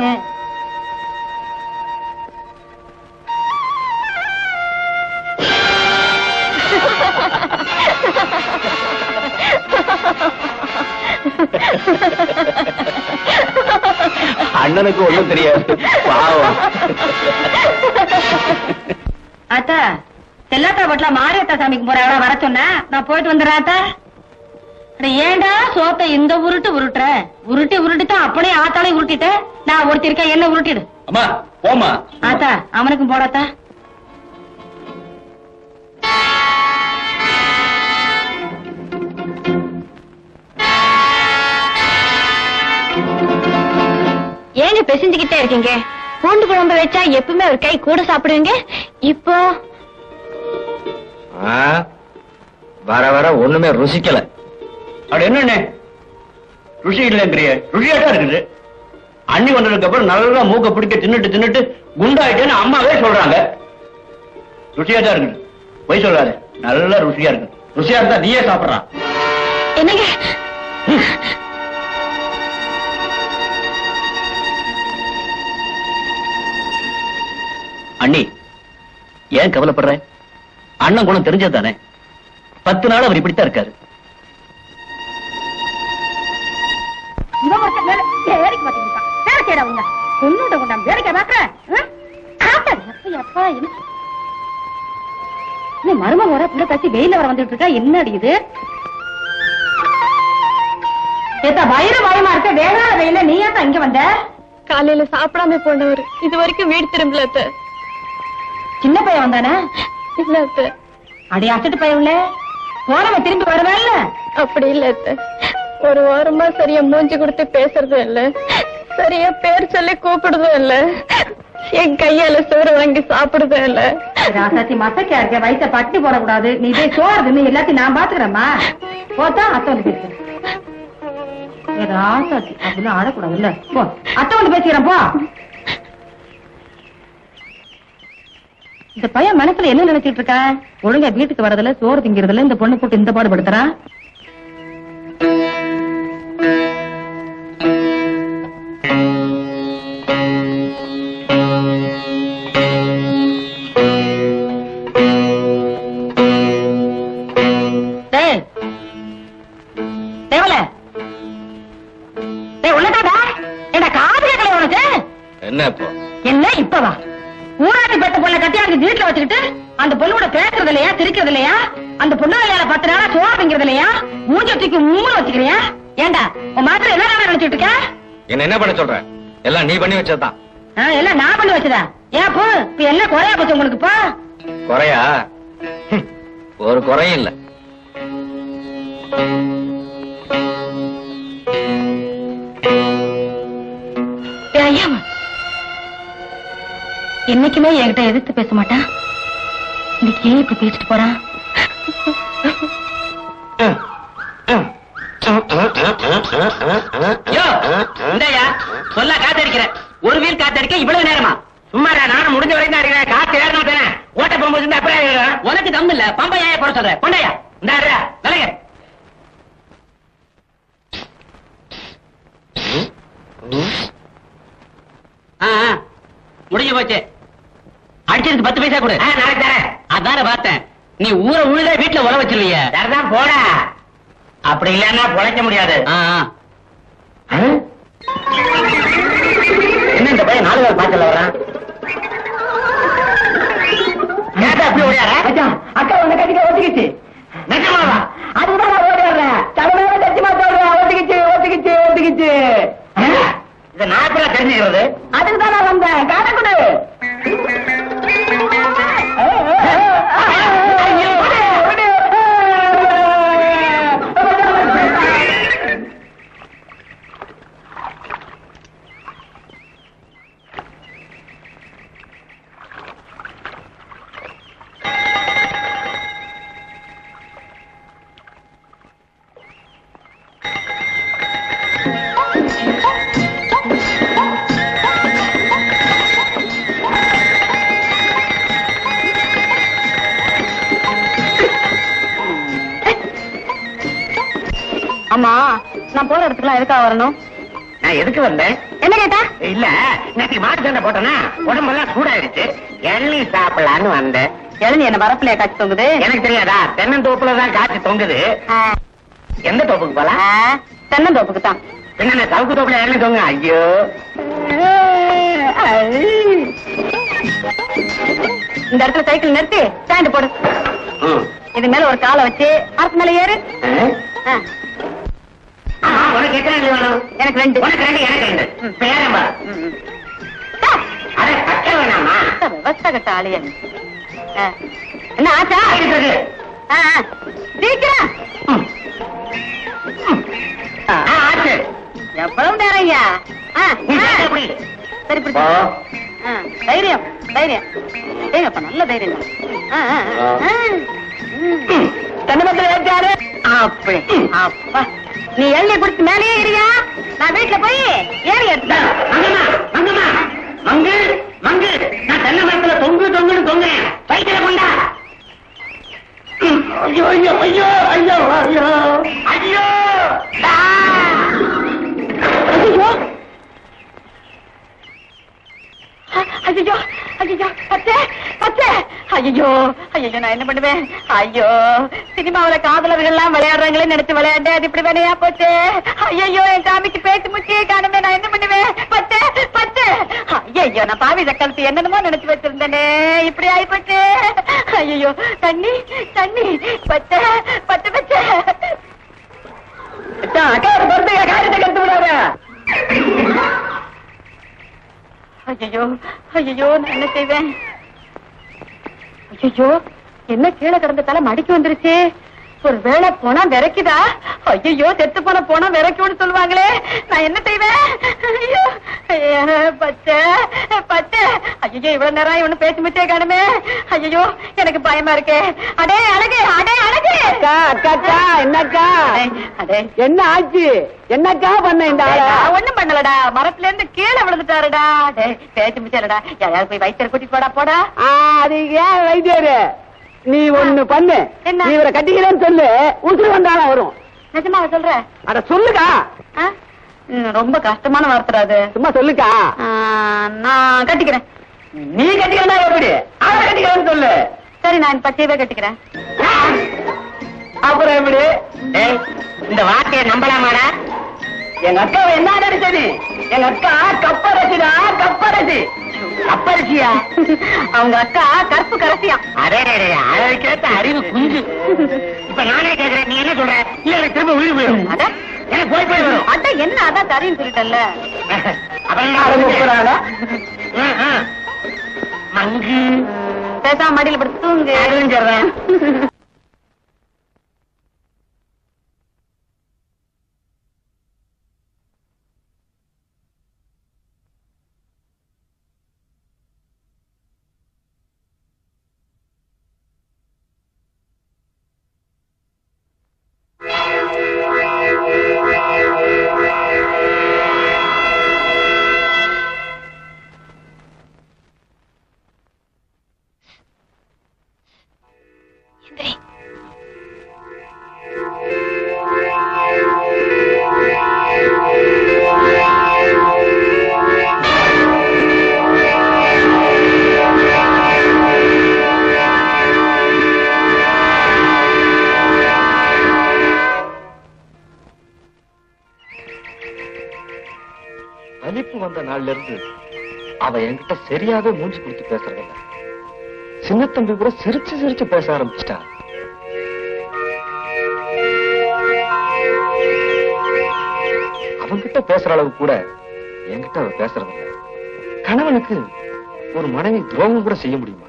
அண்ணனுக்கு ஒண்ணும் தெரியாது பாவம் அத்தா செல்லாத்தா வீட்டுல மாரியத்தா சாமிக்கு போறாங்களா வர சொன்னா நான் போயிட்டு வந்துடுறேன் அத்தா அட ஏன்டா சோத்தை இந்த உருட்டு உருட்டுற உருட்டி உருட்டி தான் அப்படியே ஆத்தாலே உருட்டிட்ட நான் ஒருத்தி இருக்கேன் என்ன உருட்டிடு அம்மா போமா ஆத்தா அவனுக்கும் போடாத்தா ஏங்க பெசிஞ்சுக்கிட்டே இருக்கீங்க பூண்டு குழம்பு வச்சா எப்பவுமே ஒரு கை கூட சாப்பிடுவீங்க இப்போ ஆ, வர வர ஒண்ணுமே ருசிக்கல அட என்னண்ணே ருசி இல்லைங்கிறிய ருசியாட்டா இருக்குது அண்ணி வந்ததுக்கு அப்புறம் நல்லா மூக்க பிடிக்க தின்னுட்டு தின்னுட்டு குண்டாயிட்டேன்னு அம்மாவே சொல்றாங்க ருசியா தான் இருக்குது போய் சொல்லாத நல்ல ருசியா இருக்கு ருசியா இருந்தா நீயே சாப்பிடுறான் என்னங்க அண்ணி ஏன் கவலைப்படுற அண்ணன் குணம் தெரிஞ்சது தானே பத்து நாள் அவர் இப்படித்தான் இருக்காரு இவன் ஒருத்தன் மேல வேலைக்கு மாட்டேங்கிறான் வேலை செய்யறா உங்க உன்னோட கொண்டாம் வேலைக்கு பாக்குற அப்பா என்ன நீ மருமக வர பிள்ளை பேசி வெயில வர வந்துட்டு இருக்கா என்ன அடிக்குது ஏத்தா வயிறு பயமா இருக்க வேகாத வெயில நீ ஏன் இங்க வந்த காலையில சாப்பிடாம போனவர் இது வரைக்கும் வீடு திரும்பல அத்தை. சின்ன பையன் வந்தானே இல்ல அத்தை. அடி அசட்டு பையன் உள்ள போனவன் திரும்பி வருவேன்ல அப்படி இல்ல அத்தை. ஒரு வாரமா சரியா மூஞ்சி கொடுத்து பேசுறதும் இல்ல சரியா பேர் சொல்லி கூப்பிடுறதும் இல்ல என் கையால சோறு வாங்கி சாப்பிடுறதும் இல்ல ராசாத்தி மசக்கா இருக்க வயிற்ற பட்டி போடக்கூடாது நீ இதே சோறு தின்னு எல்லாத்தையும் நான் பாத்துக்கிறேம்மா போத்தா அத்தை வந்து பேசுறேன் ஏ ராசாத்தி அப்படின்னு ஆடக்கூடாது இல்ல போ அத்தை வந்து பேசிக்கிறேன் போ இந்த பையன் மனசுல என்ன நினைச்சிட்டு இருக்கா ஒழுங்கா வீட்டுக்கு வரதுல சோறு திங்கிறதுல இந்த பொண்ணு போட்டு இந்த பாடு படுத்துறா டேய் தேவல டேய் உள்ளதாடா என்ன காது கேட்கல உனக்கு என்ன இப்போ என்ன இப்பவா ஊராட்சி பெத்த பொண்ணை கட்டியாந்து வீட்டுல வச்சுக்கிட்டு அந்த பொண்ணோட பேசுறது இல்லையா சிரிக்கிறது இல்லையா அந்த பொண்ணு வேலையால பத்து நாளா சோறு திங்கிறது இல்லையா மூஞ்ச தூக்கி மூணு வச்சுக்கிறியா ஏண்டா உன் மாத்திரம் என்ன நினைச்சிட்டு இருக்க என்ன என்ன பண்ண சொல்ற எல்லாம் நீ பண்ணி வச்சதுதான் ஆ, எல்லாம் நான் பண்ணி வச்சதா ஏன் போ இப்ப என்ன குறையா போச்சு உங்களுக்கு போ குறையா ஹம், ஒரு குறையும் இல்ல ஏய், ஐயாவா என்னைக்குமே என்கிட்ட எதிர்த்து பேச மாட்டான் இன்னைக்கு ஏன் இப்படி பேசிட்டு போறான் யோ, இந்தாயா, சொல்ல காத்தடிக்கிறேன் ஒரு வீல் காத்தடிக்க இவ்வளவு நேரமா சும்மாடா நானும் முடிஞ்ச வரைக்கும் தான் இருக்கிறேன் காத்து ஏறினா தானே ஓட்ட போகும்போது இருந்தா அப்புறம் ஏறுறேன். உனக்கு தம் இல்ல பம்பை ஏன் போட சொல்ற கொண்டையா இந்தா விலக ஆ, ஆ, முடிஞ்சு போச்சு அடிச்சதுக்கு பத்து பைசா கொடு நாளைக்கு தரேன் அதான பார்த்தேன் நீ ஊரை உழுத வீட்டுல உழ வச்சிருவீங்க சரிதான் போடா அப்படி இல்லன்னா பொழைக்க முடியாது என்ன இந்த பையன் நாலு நாள் பாக்கல வரான் ஏன்டா அப்படி ஓடியாரா அக்கா உன்னை கட்டிக்க ஒத்துக்கிச்சு நிஜமாவா அதுதான் நான் ஓடி வர்றேன் தலைமையில சத்தியமா சொல்றேன் ஒத்துக்கிச்சு ஒத்துக்கிச்சு ஒத்துக்கிச்சு இதை நான் எப்ப தெரிஞ்சுக்கிறது அதுக்கு தான் நான் வந்தேன் காட்ட கொடு ஆமா நான் போற இடத்துக்குலாம் எதுக்காக வரணும் நான் எதுக்கு வந்தேன் என்ன கேட்டா இல்ல நேற்று மாட்டு சண்டை போட்டேனா உடம்பெல்லாம் சூடாயிருச்சு எள்ளி சாப்பிடலான்னு வந்தேன் எழுதி என்ன வரப்புலையா காட்சி தொங்குது எனக்கு தெரியாதா தென்னந்தோப்புல தான் காய்ச்சி தொங்குது ஆ, எந்த தோப்புக்கு போலாம் ஆ, தென்னந்தோப்புக்கு தான் என்ன சவுக்கு தோப்புல இறங்கி தொங்க ஐயோ இந்த இடத்துல சைக்கிள் நிறுத்தி ஸ்டாண்ட் போடு ம். இது மேல ஒரு காலை வச்சு அரசு மேல ஏறு ஆ? ஆ, ஆமா, உனக்கு எத்தனை அள்ளி வேணும் எனக்கு ரெண்டு உனக்கு ரெண்டு எனக்கு ரெண்டு பேரம் பாரு. ம், ம். ஆ, அட கட்ட வேணாமா விவசாய கட்ட ஆளியா நீ. ஆ, என்ன ஆச்சா ஆயிட்டு இருக்கு. ஆ, ஆ, சீக்கிரம் ஆ, ஆச்சு எவ்வளவு நேரம் ஐயா ஆ, நீ ஆ. சைக்கிள் பிடி. சரி பிடிச்சு போ. ஆ, தைரியம் தைரியம் தைரியப்பா நல்ல தைரியம் தான். ஆ, ஆ, ஆ, ஆ. ம். தென்னை மரத்துல ஏறிட்டாரு. அப்படி அப்பா நீ எள்ளி குடிச்சு மேலேயே இருயா நான் வீட்டுல போய் ஏறி இந்தா, எடுத்துட்டேன் மங்கம்மா, மங்கம்மா, மங்கு, மங்கு. நான் தென்னை மரத்துல தொங்கு தொங்குன்னு தொங்குறேன். சைக்கிளை கொண்டா. ம், ஐயோ, ஐயோ, ஐயோ, ஐயோ, ஐயோ, ஐயோ. ஆ. ஐயோ ஐயோ ஐயோ பச்சை பச்சை ஐயோ ஐயோ நான் என்ன பண்ணுவேன் ஐயோ சினிமாவுல காதலர்கள் எல்லாம் விளையாடுறாங்களே நினைச்சு விளையாண்டு அது இப்படி வேலையா போச்சு ஐயோ என் காமிக்கு பேச்சு முச்சியே காணுமே நான் என்ன பண்ணுவேன் பச்சை பச்சை ஐயோ நான் பாவி தக்காளத்து என்னென்னமோ நினைச்சு வச்சிருந்தேனே இப்படி ஆயி போச்சு ஐயோ தண்ணி தண்ணி பச்சை பச்சை பச்சை அக்கா பொறுத்து காரியத்தை கெடுத்து விடாத ஐயோ ஐயோ நான் என்ன செய்வேன் ஐயோ என்ன கீழே கிடந்த தலை மடிக்கு வந்துருச்சு ஒரு வேளை போனா விரைக்குதா ஐயோ செத்து போன போனா விரைக்கும்னு சொல்லுவாங்களே நான் என்ன செய்வேன் ஐயோ ஐயா, பச்சை பச்சை ஐயோ இவ்வளவு நேரம் இவனு பேச்சு மிச்சே காணுமே ஐயோ எனக்கு பயமா இருக்கே அடே அழகு அடே அழகு அக்கா அக்கா என்னக்கா அடே என்ன ஆச்சு என்னக்கா பண்ண இந்த ஆள நான் ஒண்ணும் பண்ணலடா மரத்துல இருந்து கீழே விழுந்துட்டாருடா டேய் பேச்சு மிச்சலடா யாராவது போய் வயிற்று கூட்டிட்டு போடா போடா ஆ, அது ஏன் வைத்தியரு நீ ஒண்ணு பண்ணு என்ன? நீ இவரை கட்டிக்கிறேன்னு சொல்லு உசுறு வந்தாலும் வரும் நிஜமா சொல்ற அட சொல்லுக்கா ஆ? ம், ரொம்ப கஷ்டமான வார்த்தை அது சும்மா சொல்லுக்கா ஆ, நான் கட்டிக்கிறேன் நீ கட்டிக்கிறா எப்படி அவரை கட்டிக்கிறேன்னு சொல்லு சரி நான் பச்சையவே கட்டிக்கிறேன் அப்புறம் எப்படி ஏய், இந்த வார்த்தையை நம்பலாமாடா எங்க அக்காவை என்ன நினைச்சது எங்க அக்கா கப்பரசிடா கப்பரசி கப்பரசியா அவங்க அக்கா கருப்பு கரசியா அதே அதற்கேத்த அறிவு குஞ்சு இப்ப நானே கேக்குறேன் நீ என்ன சொல்ற இல்ல எனக்கு திரும்ப உயிர் போயிடும் அட எனக்கு போய் போய் வரும் அட என்ன அதான் தரேன்னு சொல்லிட்டல்ல அப்புறம் மங்கு பேசாம மடியில படுத்து தூங்கு அதுவும் சொல்றேன் வலிப்பு வந்த நாள்ல இருந்து அவ என்கிட்ட சரியாவே மூஞ்சி கொடுத்து பேசுறதில்ல சின்ன தம்பி கூட சிரிச்சு சிரிச்சு பேச ஆரம்பிச்சிட்டா அவன்கிட்ட பேசுற அளவு கூட என்கிட்ட அவ பேசுறதில்ல கணவனுக்கு ஒரு மனைவி துரோகம் கூட செய்ய முடியுமா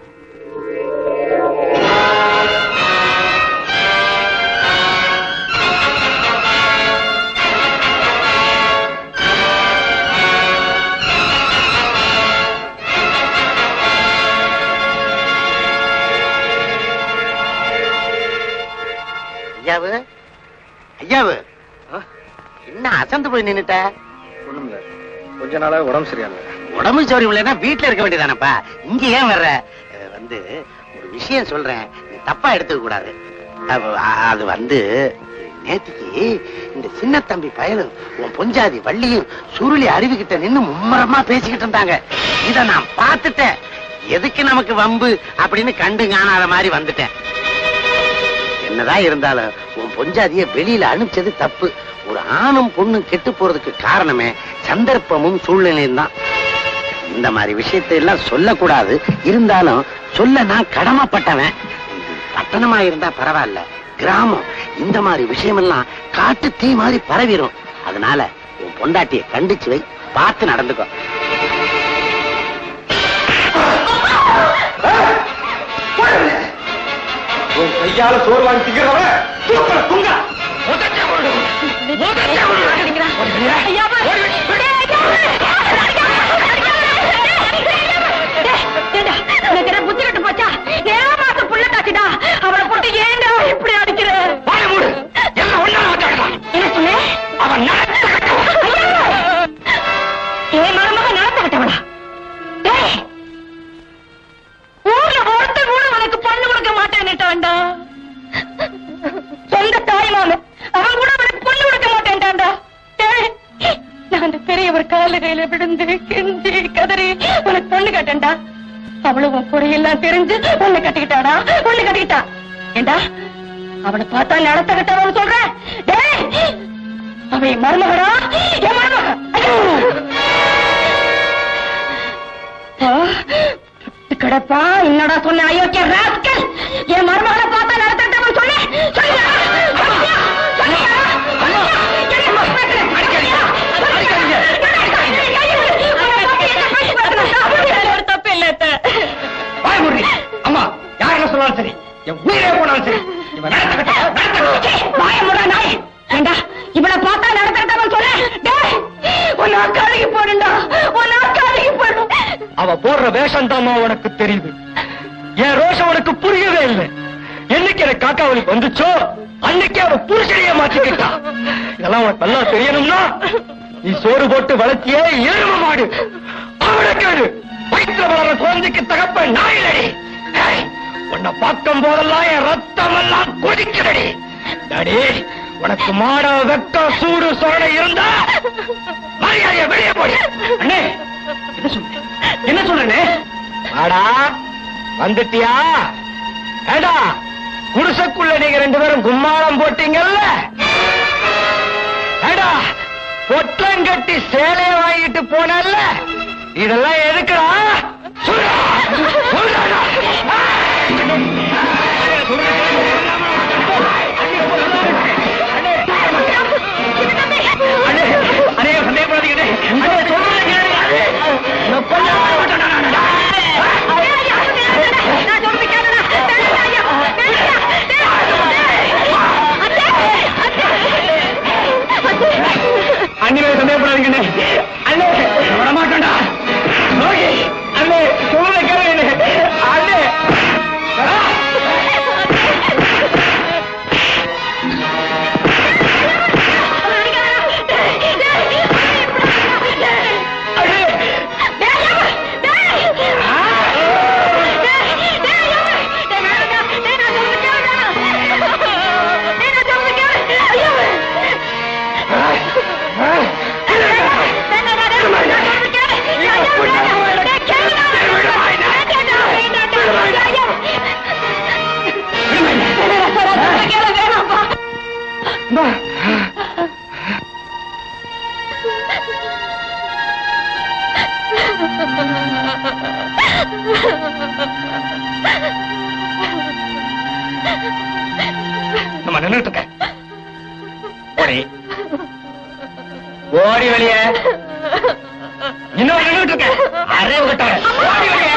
ஐயாவு ஐயாவு என்ன அசந்து போய் நின்னுட்ட ஒண்ணும் இல்ல கொஞ்ச நாளா உடம்பு சரியால உடம்பு சௌரியம் இல்லைன்னா வீட்டுல இருக்க வேண்டியதானப்பா இங்க ஏன் வர்ற அஹ் வந்து ஒரு விஷயம் சொல்றேன் நீ தப்பா எடுத்துக்க கூடாது அப்ப, அ- அது வந்து நேத்துக்கு இந்த சின்ன தம்பி பயலும் உன் பொஞ்சாதி வள்ளியும் சுருளி அருவிக்கிட்ட நின்னு மும்மரமா பேசிக்கிட்டு இருந்தாங்க இத நான் பார்த்துட்டேன் எதுக்கு நமக்கு வம்பு அப்படின்னு கண்டு காணாத மாதிரி வந்துட்டேன் என்னதான் இருந்தாலும் உன் பொஞ்சாதிய வெளியில அனுப்பிச்சது தப்பு ஒரு ஆணும் பொண்ணும் கெட்டு போறதுக்கு காரணமே சந்தர்ப்பமும் சூழ்நிலையும் தான் இந்த மாதிரி விஷயத்தை எல்லாம் சொல்லக்கூடாது இருந்தாலும் சொல்ல நான் கடமைப்பட்டவன் பட்டணமா இருந்தா பரவாயில்ல கிராமம் இந்த மாதிரி விஷயமெல்லாம் காட்டு தீ மாதிரி பரவிரும் அதனால உன் பொண்டாட்டிய கண்டிச்சு வை பார்த்து நடந்துக்கோ உன் கையால சோறு வாங்கி திங்கிறவன் தூக்கல துங்க புத்தி கட்டு போச்சா ஏமாத்த புள்ள காட்சிடா அவளை போட்டு ஏன்டா இப்படி அடிக்கிற வாய மூடு எல்லாம் ஒண்ணா மாட்டாடலாம் என்ன சொன்ன அவன் நடத்த ஏன் மருமக நடத்த கட்டவளா டேய் ஊர்ல ஒருத்தர் கூட உனக்கு பொண்ணு கொடுக்க மாட்டேன்னுட்டான்டா சொந்த தாய் மாமன் அவன் கூட உனக்கு பொண்ணு கொடுக்க மாட்டேன்டான்டா டேய் நான் அந்த பெரியவர் கால கையில விழுந்து கெஞ்சி கதறி உனக்கு பொண்ணு கட்டேன்டா அவளும் உன் குறையெல்லாம் தெரிஞ்சு பொண்ணு கட்டிக்கிட்டாடா பொண்ணு கட்டிக்கிட்டா ஏண்டா அவனை பார்த்தா நடத்த கட்டவன் சொல்ற டேய் அவன் என் மருமகடா என் மருமக ஐயோ ஆ, பட்டு கிடப்பா என்னடா சொன்ன அயோக்கிய ராஸ்கல் என் மருமகளை பார்த்தா நடத்தட்டவன் சொன்னேன் சொல்லுடா சொல்லுடா, சொல்லுடா, சொல்லுடா. என்ன மஸ்மேட்டு? சொல்லுடா, சொல்லுடா. ஒரு தப்பு இல்ல அத்தை. வாய மூடி அம்மா யார் என்ன சொன்னாலும் சரி என் உயிரே போனாலும் சரி இவன் நடத்த கட்ட நடத்த கட்ட சீ, வாயை மூடுடா, நாய். ஏண்டா, இவனை பார்த்தா நடத்தட்டவன் சொன்ன டேய், உன் அக்காளிக்கு போடுண்டா உன் அக்காளிக்கு போடும் அவ போடுற வேஷம் தாமா உனக்கு தெரியுது என் ரோஷம் உனக்கு புரியவே இல்லை என்னைக்கு எனக்கு காக்காவலிக்கு வந்துச்சோ அன்னைக்கு அவ புருஷனையே மாத்திக்கிட்டா இதெல்லாம் உனக்கு நல்லா தெரியணும்னா நீ சோறு போட்டு வளர்த்தியே எரும மாடு அவனை கேடு வயிற்றுல வளர்ற குழந்தைக்கு தகப்ப நாயிலடி ஏய், உன்னை பார்க்கும் போதெல்லாம் என் ரத்தம் எல்லாம் கொதிக்கிறடி டாடி உனக்கு மாட வெக்கம் சூடு சொரணை இருந்தா மரியாதைய வெளியே போய் அண்ணே என்ன சொல்ற என்ன சொல்றே வாடா வந்துட்டியா ஏடா குடிசைக்குள்ள நீங்க ரெண்டு பேரும் கும்மாளம் போட்டீங்கல்ல ஏடா பொட்டங்கட்டி சேலைய வாங்கிட்டு போனல்ல இதெல்லாம் எதுக்குடா சொல்றா சொல்றாடா அண்ணே அண்ணே சந்தேகப்படாதீங்க அண்ணே சொல்றேன் கேளுங்க நான் கொல்ல மாட்டேன் அண்ணி மேல சந்தேகப்படாதீங்க அண்ணே விட மாட்டேன்டா ரோகி அண்ணே சொல்றத கேளுங்க அண்ணே நம்ம நின்றுட்டு இருக்க ஓடி ஓடி வெளிய இன்னும் நின்றுட்டு இருக்க அரே விட்ட ஓடி வெளிய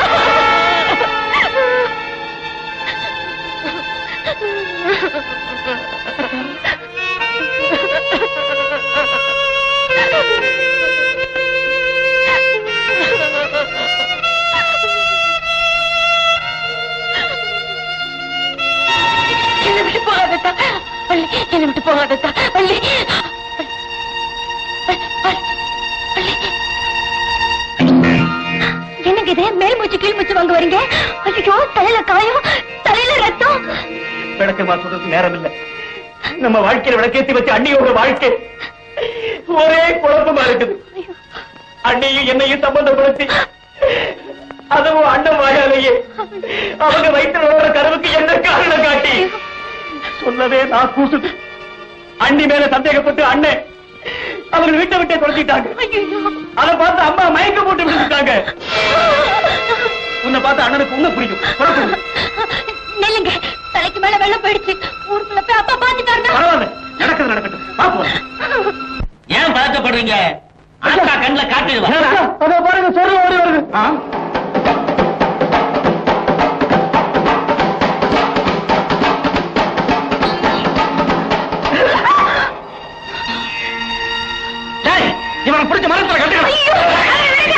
என்னை விட்டு போகாதத்தா வள்ளி என்னை விட்டு போகாதத்தா வள்ளி என்னங்க இது மேல் மூச்சு கீழ் மூச்சு வாங்க வரீங்க ஐயோ தலையில காயம் தலையில ரத்தம் விளக்கமா சொல்றதுக்கு நேரம் இல்ல நம்ம வாழ்க்கையில விளக்கேத்தி வச்ச அண்ணியோட வாழ்க்கை ஒரே குழப்பமா இருக்குது அண்ணியும் என்னையும் சம்பந்தப்படுத்தி அதுவும் அண்ணன் வாயாலேயே அவங்க வயிற்றுல வளர்ற கருவுக்கு என்ன காரணம் காட்டி சொல்லவே நான் கூசுது அண்ணி மேல சந்தேகப்பட்டு அண்ணன் அவங்க வீட்டை விட்டே தொலைச்சிட்டாங்க அதை பார்த்து அம்மா மயக்க போட்டு விழுந்துட்டாங்க உன்னை பார்த்து அண்ணனுக்கு உன்னை பிடிக்கும் புறப்படு. நெல்லுங்க தலைக்கு மேல வெள்ளம் போயிடுச்சு ஊருக்குள்ள போய் அப்பா பாத்துட்டாருன்னா பரவாயில்ல நடக்கிறது நடக்கட்டும் பாப்போம் ஏன் பதட்டப்படுறீங்க அக்கா கண்ணுல காட்டிடுவா அதோ பாருங்க சொல்லு ஓடி வருது டேய், இவனை பிடிச்ச மரத்துல கட்டுக்கணும்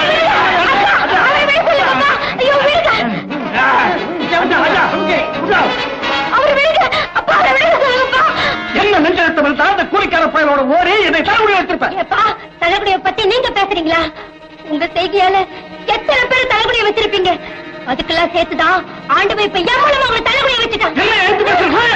என்ன நெஞ்செழுத்தவன் தான் அந்த கூலிக்கார பயலோட ஓடி என்னை தலைமுடி வச்சிருப்பேன் ஏப்பா தலைகுடிய பத்தி நீங்க பேசுறீங்களா உங்க செய்தியால எத்தனை பேர் தலைகுடிய வச்சிருப்பீங்க அதுக்கெல்லாம் சேர்த்துதான் ஆண்டு போய் இப்ப எவ்வளவு அவங்க தலைகுடிய வச்சுட்டாங்க என்ன எழுத்து பேசுறேன்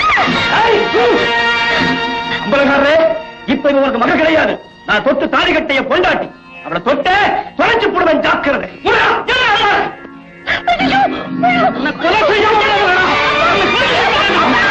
அம்பலகாரரே இப்ப இவன் உனக்கு மகன் கிடையாது நான் தொட்டு தாலி கட்டைய பொண்டாட்டி அவளை தொட்ட தொலைச்சு போடுவேன் ஜாக்கிரதை முருகா, என்ன? உன்னை கொலை செய்ய முடியாது. உன்னை கொலை செய்ய முடியாது.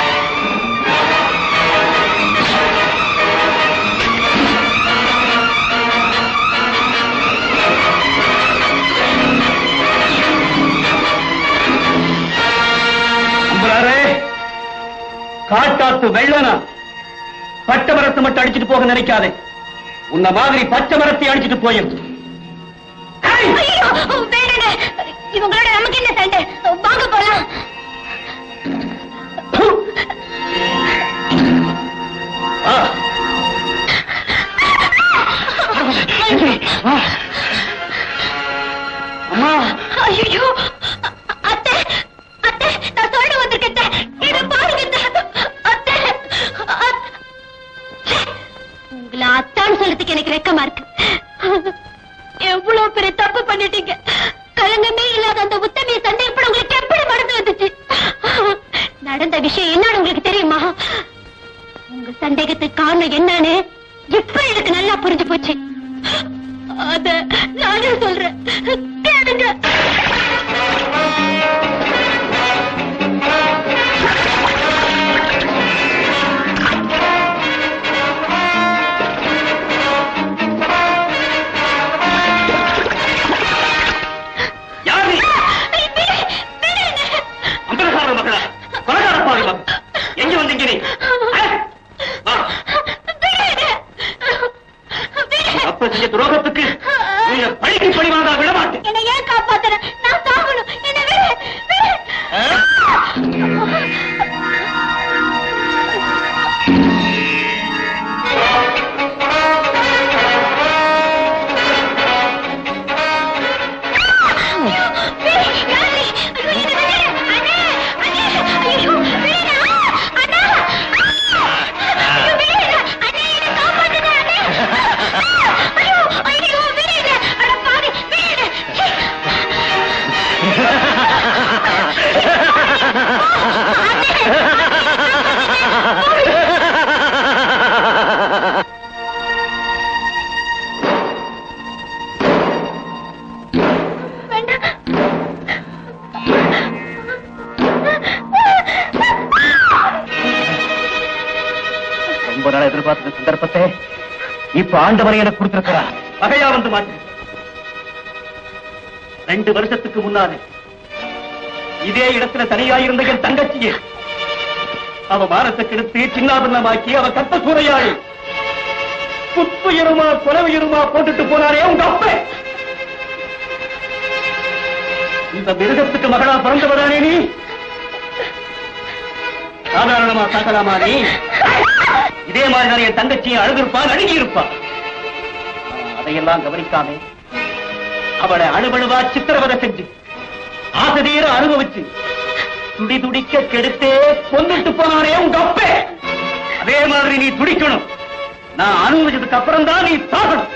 அம்பலாரே காட்டாத்து வெள்ளனா பட்டை மரத்தை மட்டும் அடிச்சிட்டு போக நினைக்காதே உன்ன மாதிரி பச்சை மரத்தை அடிச்சிட்டு போயிரு ஐயோ, வேணுங்க இவங்களோட நமக்கு என்ன சண்டை வாங்க போலாம் அம்மா ஐயோ அத்தை அத்தை நான் சொல்ல வந்திருக்கேன் அத்தை. இத பாருங்க அத்தை. அத்தை அத்- ச்சே, உங்களை அத்தான்னு சொல்றதுக்கு எனக்கு வெக்கமா இருக்கு எவ்வளவு பெரிய தப்பு பண்ணிட்டீங்க கலங்கமே இல்லாத அந்த உத்தமையை சந்தேகப்பட உங்களுக்கு எப்படி மனது வந்துச்சு நடந்த விஷயம் என்னன்னு உங்களுக்கு தெரியுமா உங்க சந்தேகத்துக்கு காரணம் என்னன்னு இப்ப எனக்கு நல்லா புரிஞ்சு போச்சு அத நானே சொல்றேன் கேளுங்க யார் நீ அம்பலகார மகளா கொலகார பாவி மகள். எங்க வந்தீங்க நீ ஆ? வா. அப்ப செஞ்ச துரோகத்துக்கு நீங்க பழிக்கு பழி வாங்க விட மாட்டேன் என்னை ஏன் காப்பாத்துற நான் சாகணும் என்ன விடு விடு ரொம்ப நாள் எதிர்பார்த்த சந்தர்ப்பத்தை இப்ப ஆண்டவனை எனக்கு கொடுத்திருக்கிறார் வகையா வந்து மாட்டு ரெண்டு வருஷத்துக்கு முன்னாலே இதே இடத்துல தனியாயிருந்த என் தங்கச்சியே அவ மானத்தை கெடுத்து சின்னாபின்னமாக்கி அவ கத்த சூறையாடி குத்துயிருமா கொலவுயிருமா போட்டுட்டு போனாரே உங்க அப்பே இந்த மிருகத்துக்கு மகளா பிறந்தவரானே நீ சாதாரணமா சாகலாமா நீ இதே மாதிரி தான் என் தங்கச்சியை அழுகிருப்பான் அழுகி இருப்பான் அதையெல்லாம் கவனிக்காம அவளை அணுவணுவா சித்திரவதை செஞ்சு ஆசதீர அனுபவிச்சு துடி துடிக்க கெடுத்தே கொண்டுட்டு போனானே உங்க அப்பே அதே மாதிரி நீ துடிக்கணும் நான் அனுபவிச்சதுக்கு அப்புறம் தான் நீ சாகணும்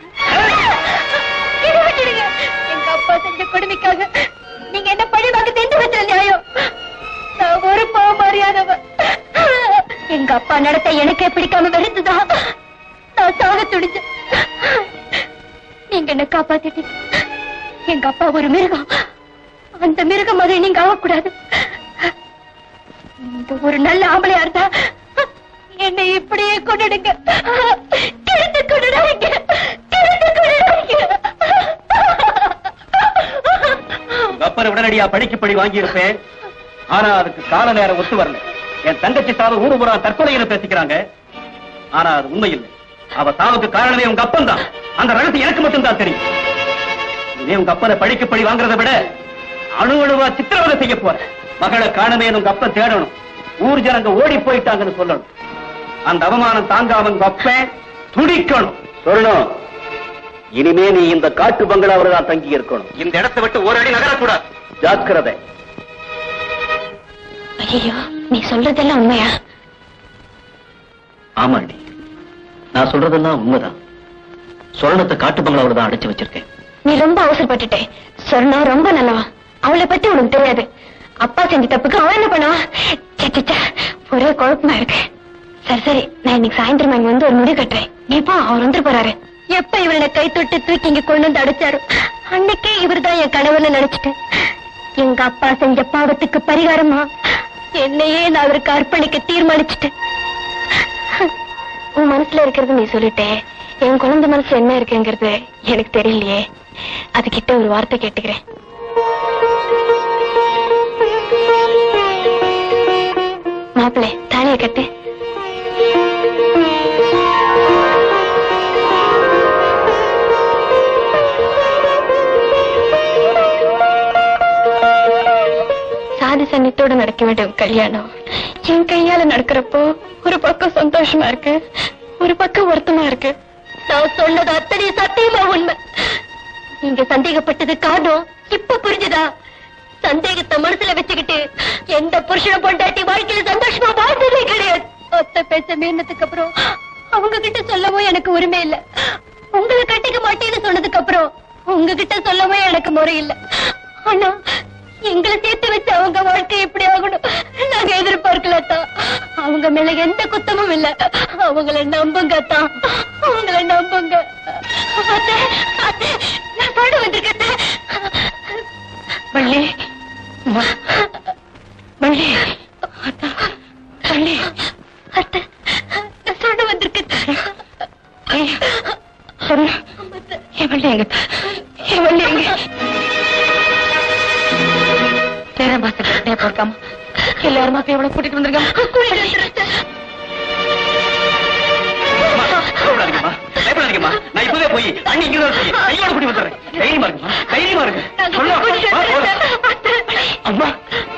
இதை விட்டுடுங்க. எங்க அப்பா செஞ்ச கொடுமைக்காக நீங்க என்ன பழி வாங்க தெரிந்து வச்ச நியாயம் நான் ஒரு பாவம் அறியாதவ எங்க அப்பா நடத்த எனக்கே பிடிக்காம வெறுத்துதான் நான் சாக துடிச்சேன் நீங்க என்ன காப்பாத்திட்டீங்க எங்க அப்பா ஒரு மிருகம் அந்த மிருகம் அதை நீங்க ஆகக்கூடாது நீங்க ஒரு நல்ல ஆம்பளையா இருந்தா என்னை இப்படியே கொண்டுடுங்க கிழித்து கொண்டுடாதீங்க கிழித்து கொண்டுடாதீங்க உங்க அப்பனை உடனடியா படிக்கப்படி வாங்கி இருப்பேன் ஆனா அதுக்கு கால நேரம் ஒத்து வரல என் தங்கச்சி சாவு ஊரு புறா தற்கொலையில பேசிக்கிறாங்க ஆனா அது உண்மை இல்லை அவ சாவுக்கு காரணமே உங்க அப்பன் தான் அந்த ரகசியம் எனக்கு மட்டும்தான் தெரியும் இனிமே உங்க அப்பனை படிக்கப்படி வாங்குறதை விட அணு அணுவா சித்திரவதை செய்ய போற மகளை காணமே உங்க அப்பன் தேடணும் ஊர் ஜனங்க ஓடி போயிட்டாங்கன்னு சொல்லணும் அந்த அவமானம் தாங்காம உங்க அப்பன் துடிக்கணும் சொல்லணும் இனிமே நீ இந்த காட்டு பங்களாவில தான் தங்கி இருக்கணும் இந்த இடத்தை விட்டு ஒரு அடி நகரக்கூடாது ஜாக்கிரதை ஐயோ நீ சொல்றதெல்லாம் உண்மையா ஆமாண்டி நான் சொல்றதெல்லாம் உண்மைதான் சொர்ணத்தை காட்டு பங்களாவில தான் அடைச்சு வச்சிருக்கேன் நீ ரொம்ப அவசரப்பட்டுட்டே சொன்னா ரொம்ப நல்லவா அவளை பத்தி உனக்கு தெரியாது அப்பா செஞ்ச தப்புக்கு அவன் என்ன பண்ணுவான் ச்சே, ச்சே, ச்சே, ஒரே குழப்பமா இருக்கு சரி சரி நான் இன்னைக்கு சாயந்தரம் இங்க வந்து ஒரு முடி கட்டுறேன் நீ போ அவர் வந்து போறாரு எப்ப இவரை கை தொட்டு தூக்கி இங்க கொண்டு வந்து அடைச்சாரு அன்னைக்கே இவர்தான் என் கணவர்னு நினைச்சிட்டேன் எங்க அப்பா செஞ்ச பாவத்துக்கு பரிகாரமா என்னையே நான் அவருக்கு அர்ப்பணிக்க தீர்மானிச்சிட்டேன் உன் மனசுல இருக்கிறது நீ சொல்லிட்டே என் குழந்தை மனசுல என்ன இருக்குங்கிறது எனக்கு தெரியலையே அதுகிட்ட ஒரு வார்த்தை கேட்டுக்கிறேன் மாப்பிள்ளை தாலிய கட்டு சாதி சன்னியத்தோட நடக்க வேண்டிய ஒரு கல்யாணம் என் கையால நடக்கிறப்போ ஒரு பக்கம் சந்தோஷமா இருக்கு ஒரு பக்கம் வருத்தமா இருக்கு நான் சொன்னது அத்தனை சத்தியமா உண்மை நீங்க சந்தேகப்பட்டது காரணம் இப்ப புரிஞ்சுதா சந்தேகத்தை மனசுல வச்சுக்கிட்டு எந்த புருஷனை பொண்டாட்டி வாழ்க்கையில சந்தோஷமா வாழ்ந்ததே கிடையாது ஒத்த பேச மீறினதுக்கு அப்புறம் அவங்க கிட்ட சொல்லவும் எனக்கு உரிமை இல்ல உங்களை கட்டிக்க மாட்டேன்னு சொன்னதுக்கு அப்புறம் உங்ககிட்ட சொல்லவும் எனக்கு முறை இல்ல ஆனா எங்களை சேர்த்து வச்சு அவங்க வாழ்க்கை எப்படி ஆகணும் நாங்க எதிர்பார்க்கல தான் அவங்க மேல எந்த குத்தமும் இல்ல அவங்கள நம்புங்க தான் அவங்கள நம்புங்க அத்தை, அத்தை, நான் பாட வந்திருக்கேன் வள்ளி அம்மா. வள்ளி அத்தா, வள்ளி அத்தை, நான் சொல்ல வந்திருக்கேன் ஏய், சொல்லு என் வள்ளி எங்க என் வள்ளி எங்க நேரம் பார்த்து போயிருக்காம எல்லாருமா போய் எவ்வளவு கூட்டிட்டு வந்திருக்காம பயப்படாதீங்கம்மா பயப்படாதீங்கம்மா நான் இப்பவே போய் அண்ணி இங்க தான் இருக்கீங்க கையோட கூட்டி வந்துடுறேன் தைரியமா இருக்குமா தைரியமா இருக்கு சொல்லலாம். வா, போலாம். அம்மா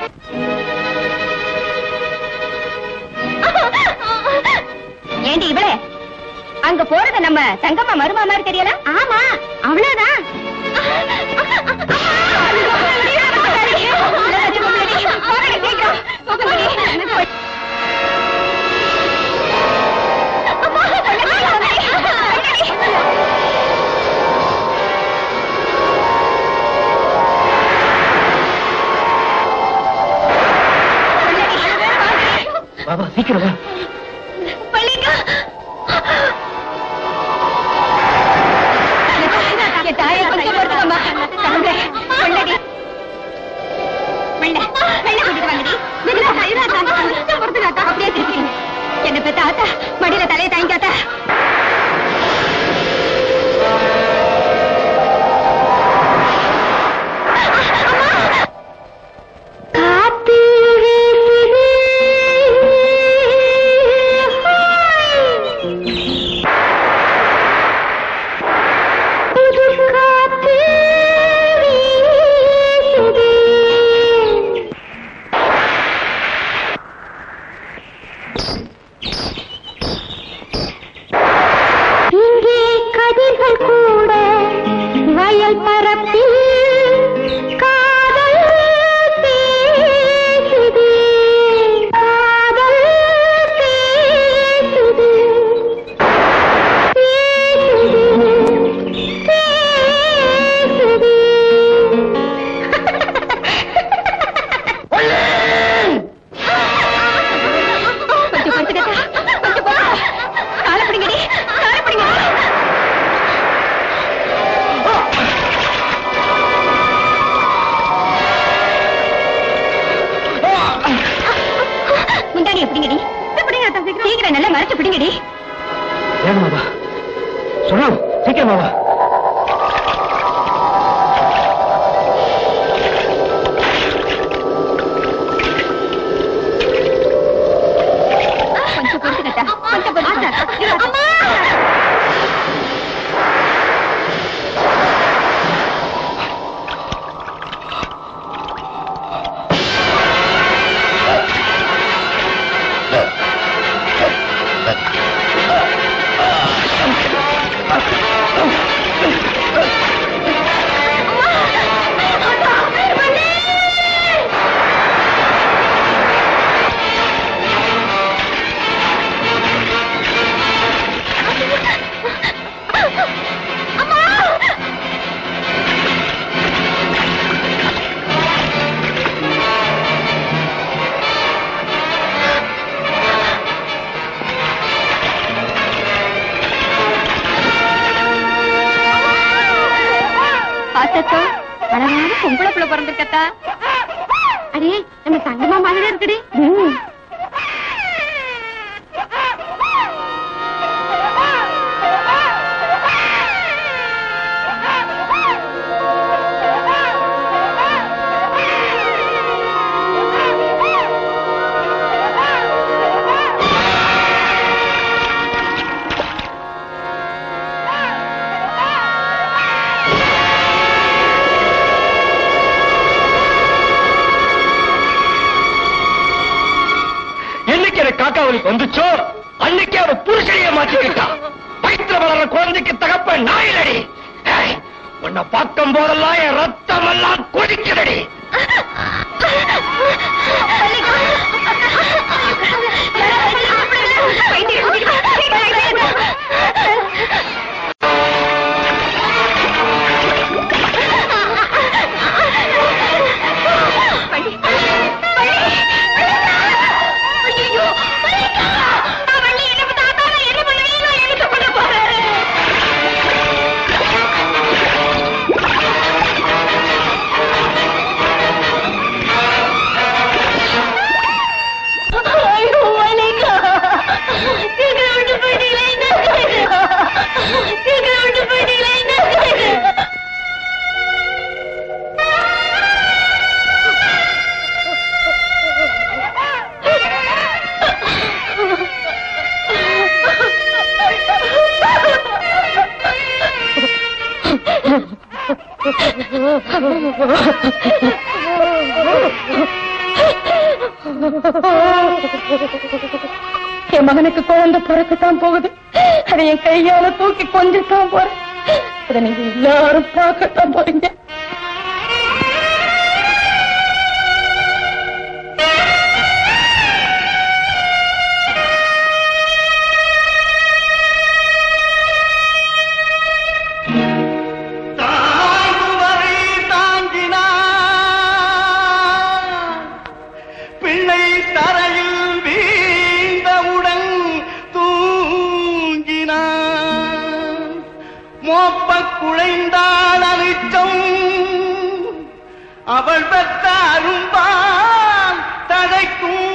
ஏண்டி இவளே அங்க போறது நம்ம தங்கம்மா மருமா மாதிரி தெரியல ஆமா அவ்வளவுதான் பாபா சீக்கிரம் வா என் தாயை கொஞ்சம் பொறுத்துக்கம்மா. தங்கை, கொள்ளடி. மெல்ல, மெல்ல கூட்டிட்டு வாங்கடி. மெதுவா, மெதுவா தாங்க. கொஞ்சம் பொறுத்துக்காத்தா. அப்படியே திருப்பிடுங்க. என்ன பெத்த ஆத்தா மடியில தலையை தாங்கிக்காத்தா காத்து புது காத்து வீசுதே. அக்கா அழகான பொம்பளை பிள்ளை பிறந்திருக்கா அடே நம்ம தங்கம்மா மாதிரி இருக்குடி என்னைக்கு எனக்கு காக்காவலி வந்துச்சோ அன்னைக்கு அவ புருஷனைய மாற்றிக்கிட்டான் வயிற்றுல வளர்ற குழந்தைக்கு தகப்ப நாயிலடி ஏய், உன்னை பார்க்கும் போதெல்லாம் என் ரத்தம் எல்லாம் கொதிக்குதடி என் மகனுக்கு குழந்தை பிறக்கத்தான் போகுது அதை என் கையால தூக்கி கொஞ்சத்தான் போறேன் அதை நீங்க எல்லாரும் பார்க்கத்தான் போறீங்க தாங்குவரை தாங்கினார் பிள்ளை தரையில் வீழ்ந்தவுடன் தூங்கினார் மோப்ப குழைந்தாள் அனிச்சம் அவள் பெற்ற அரும்பால் தடைக்கும்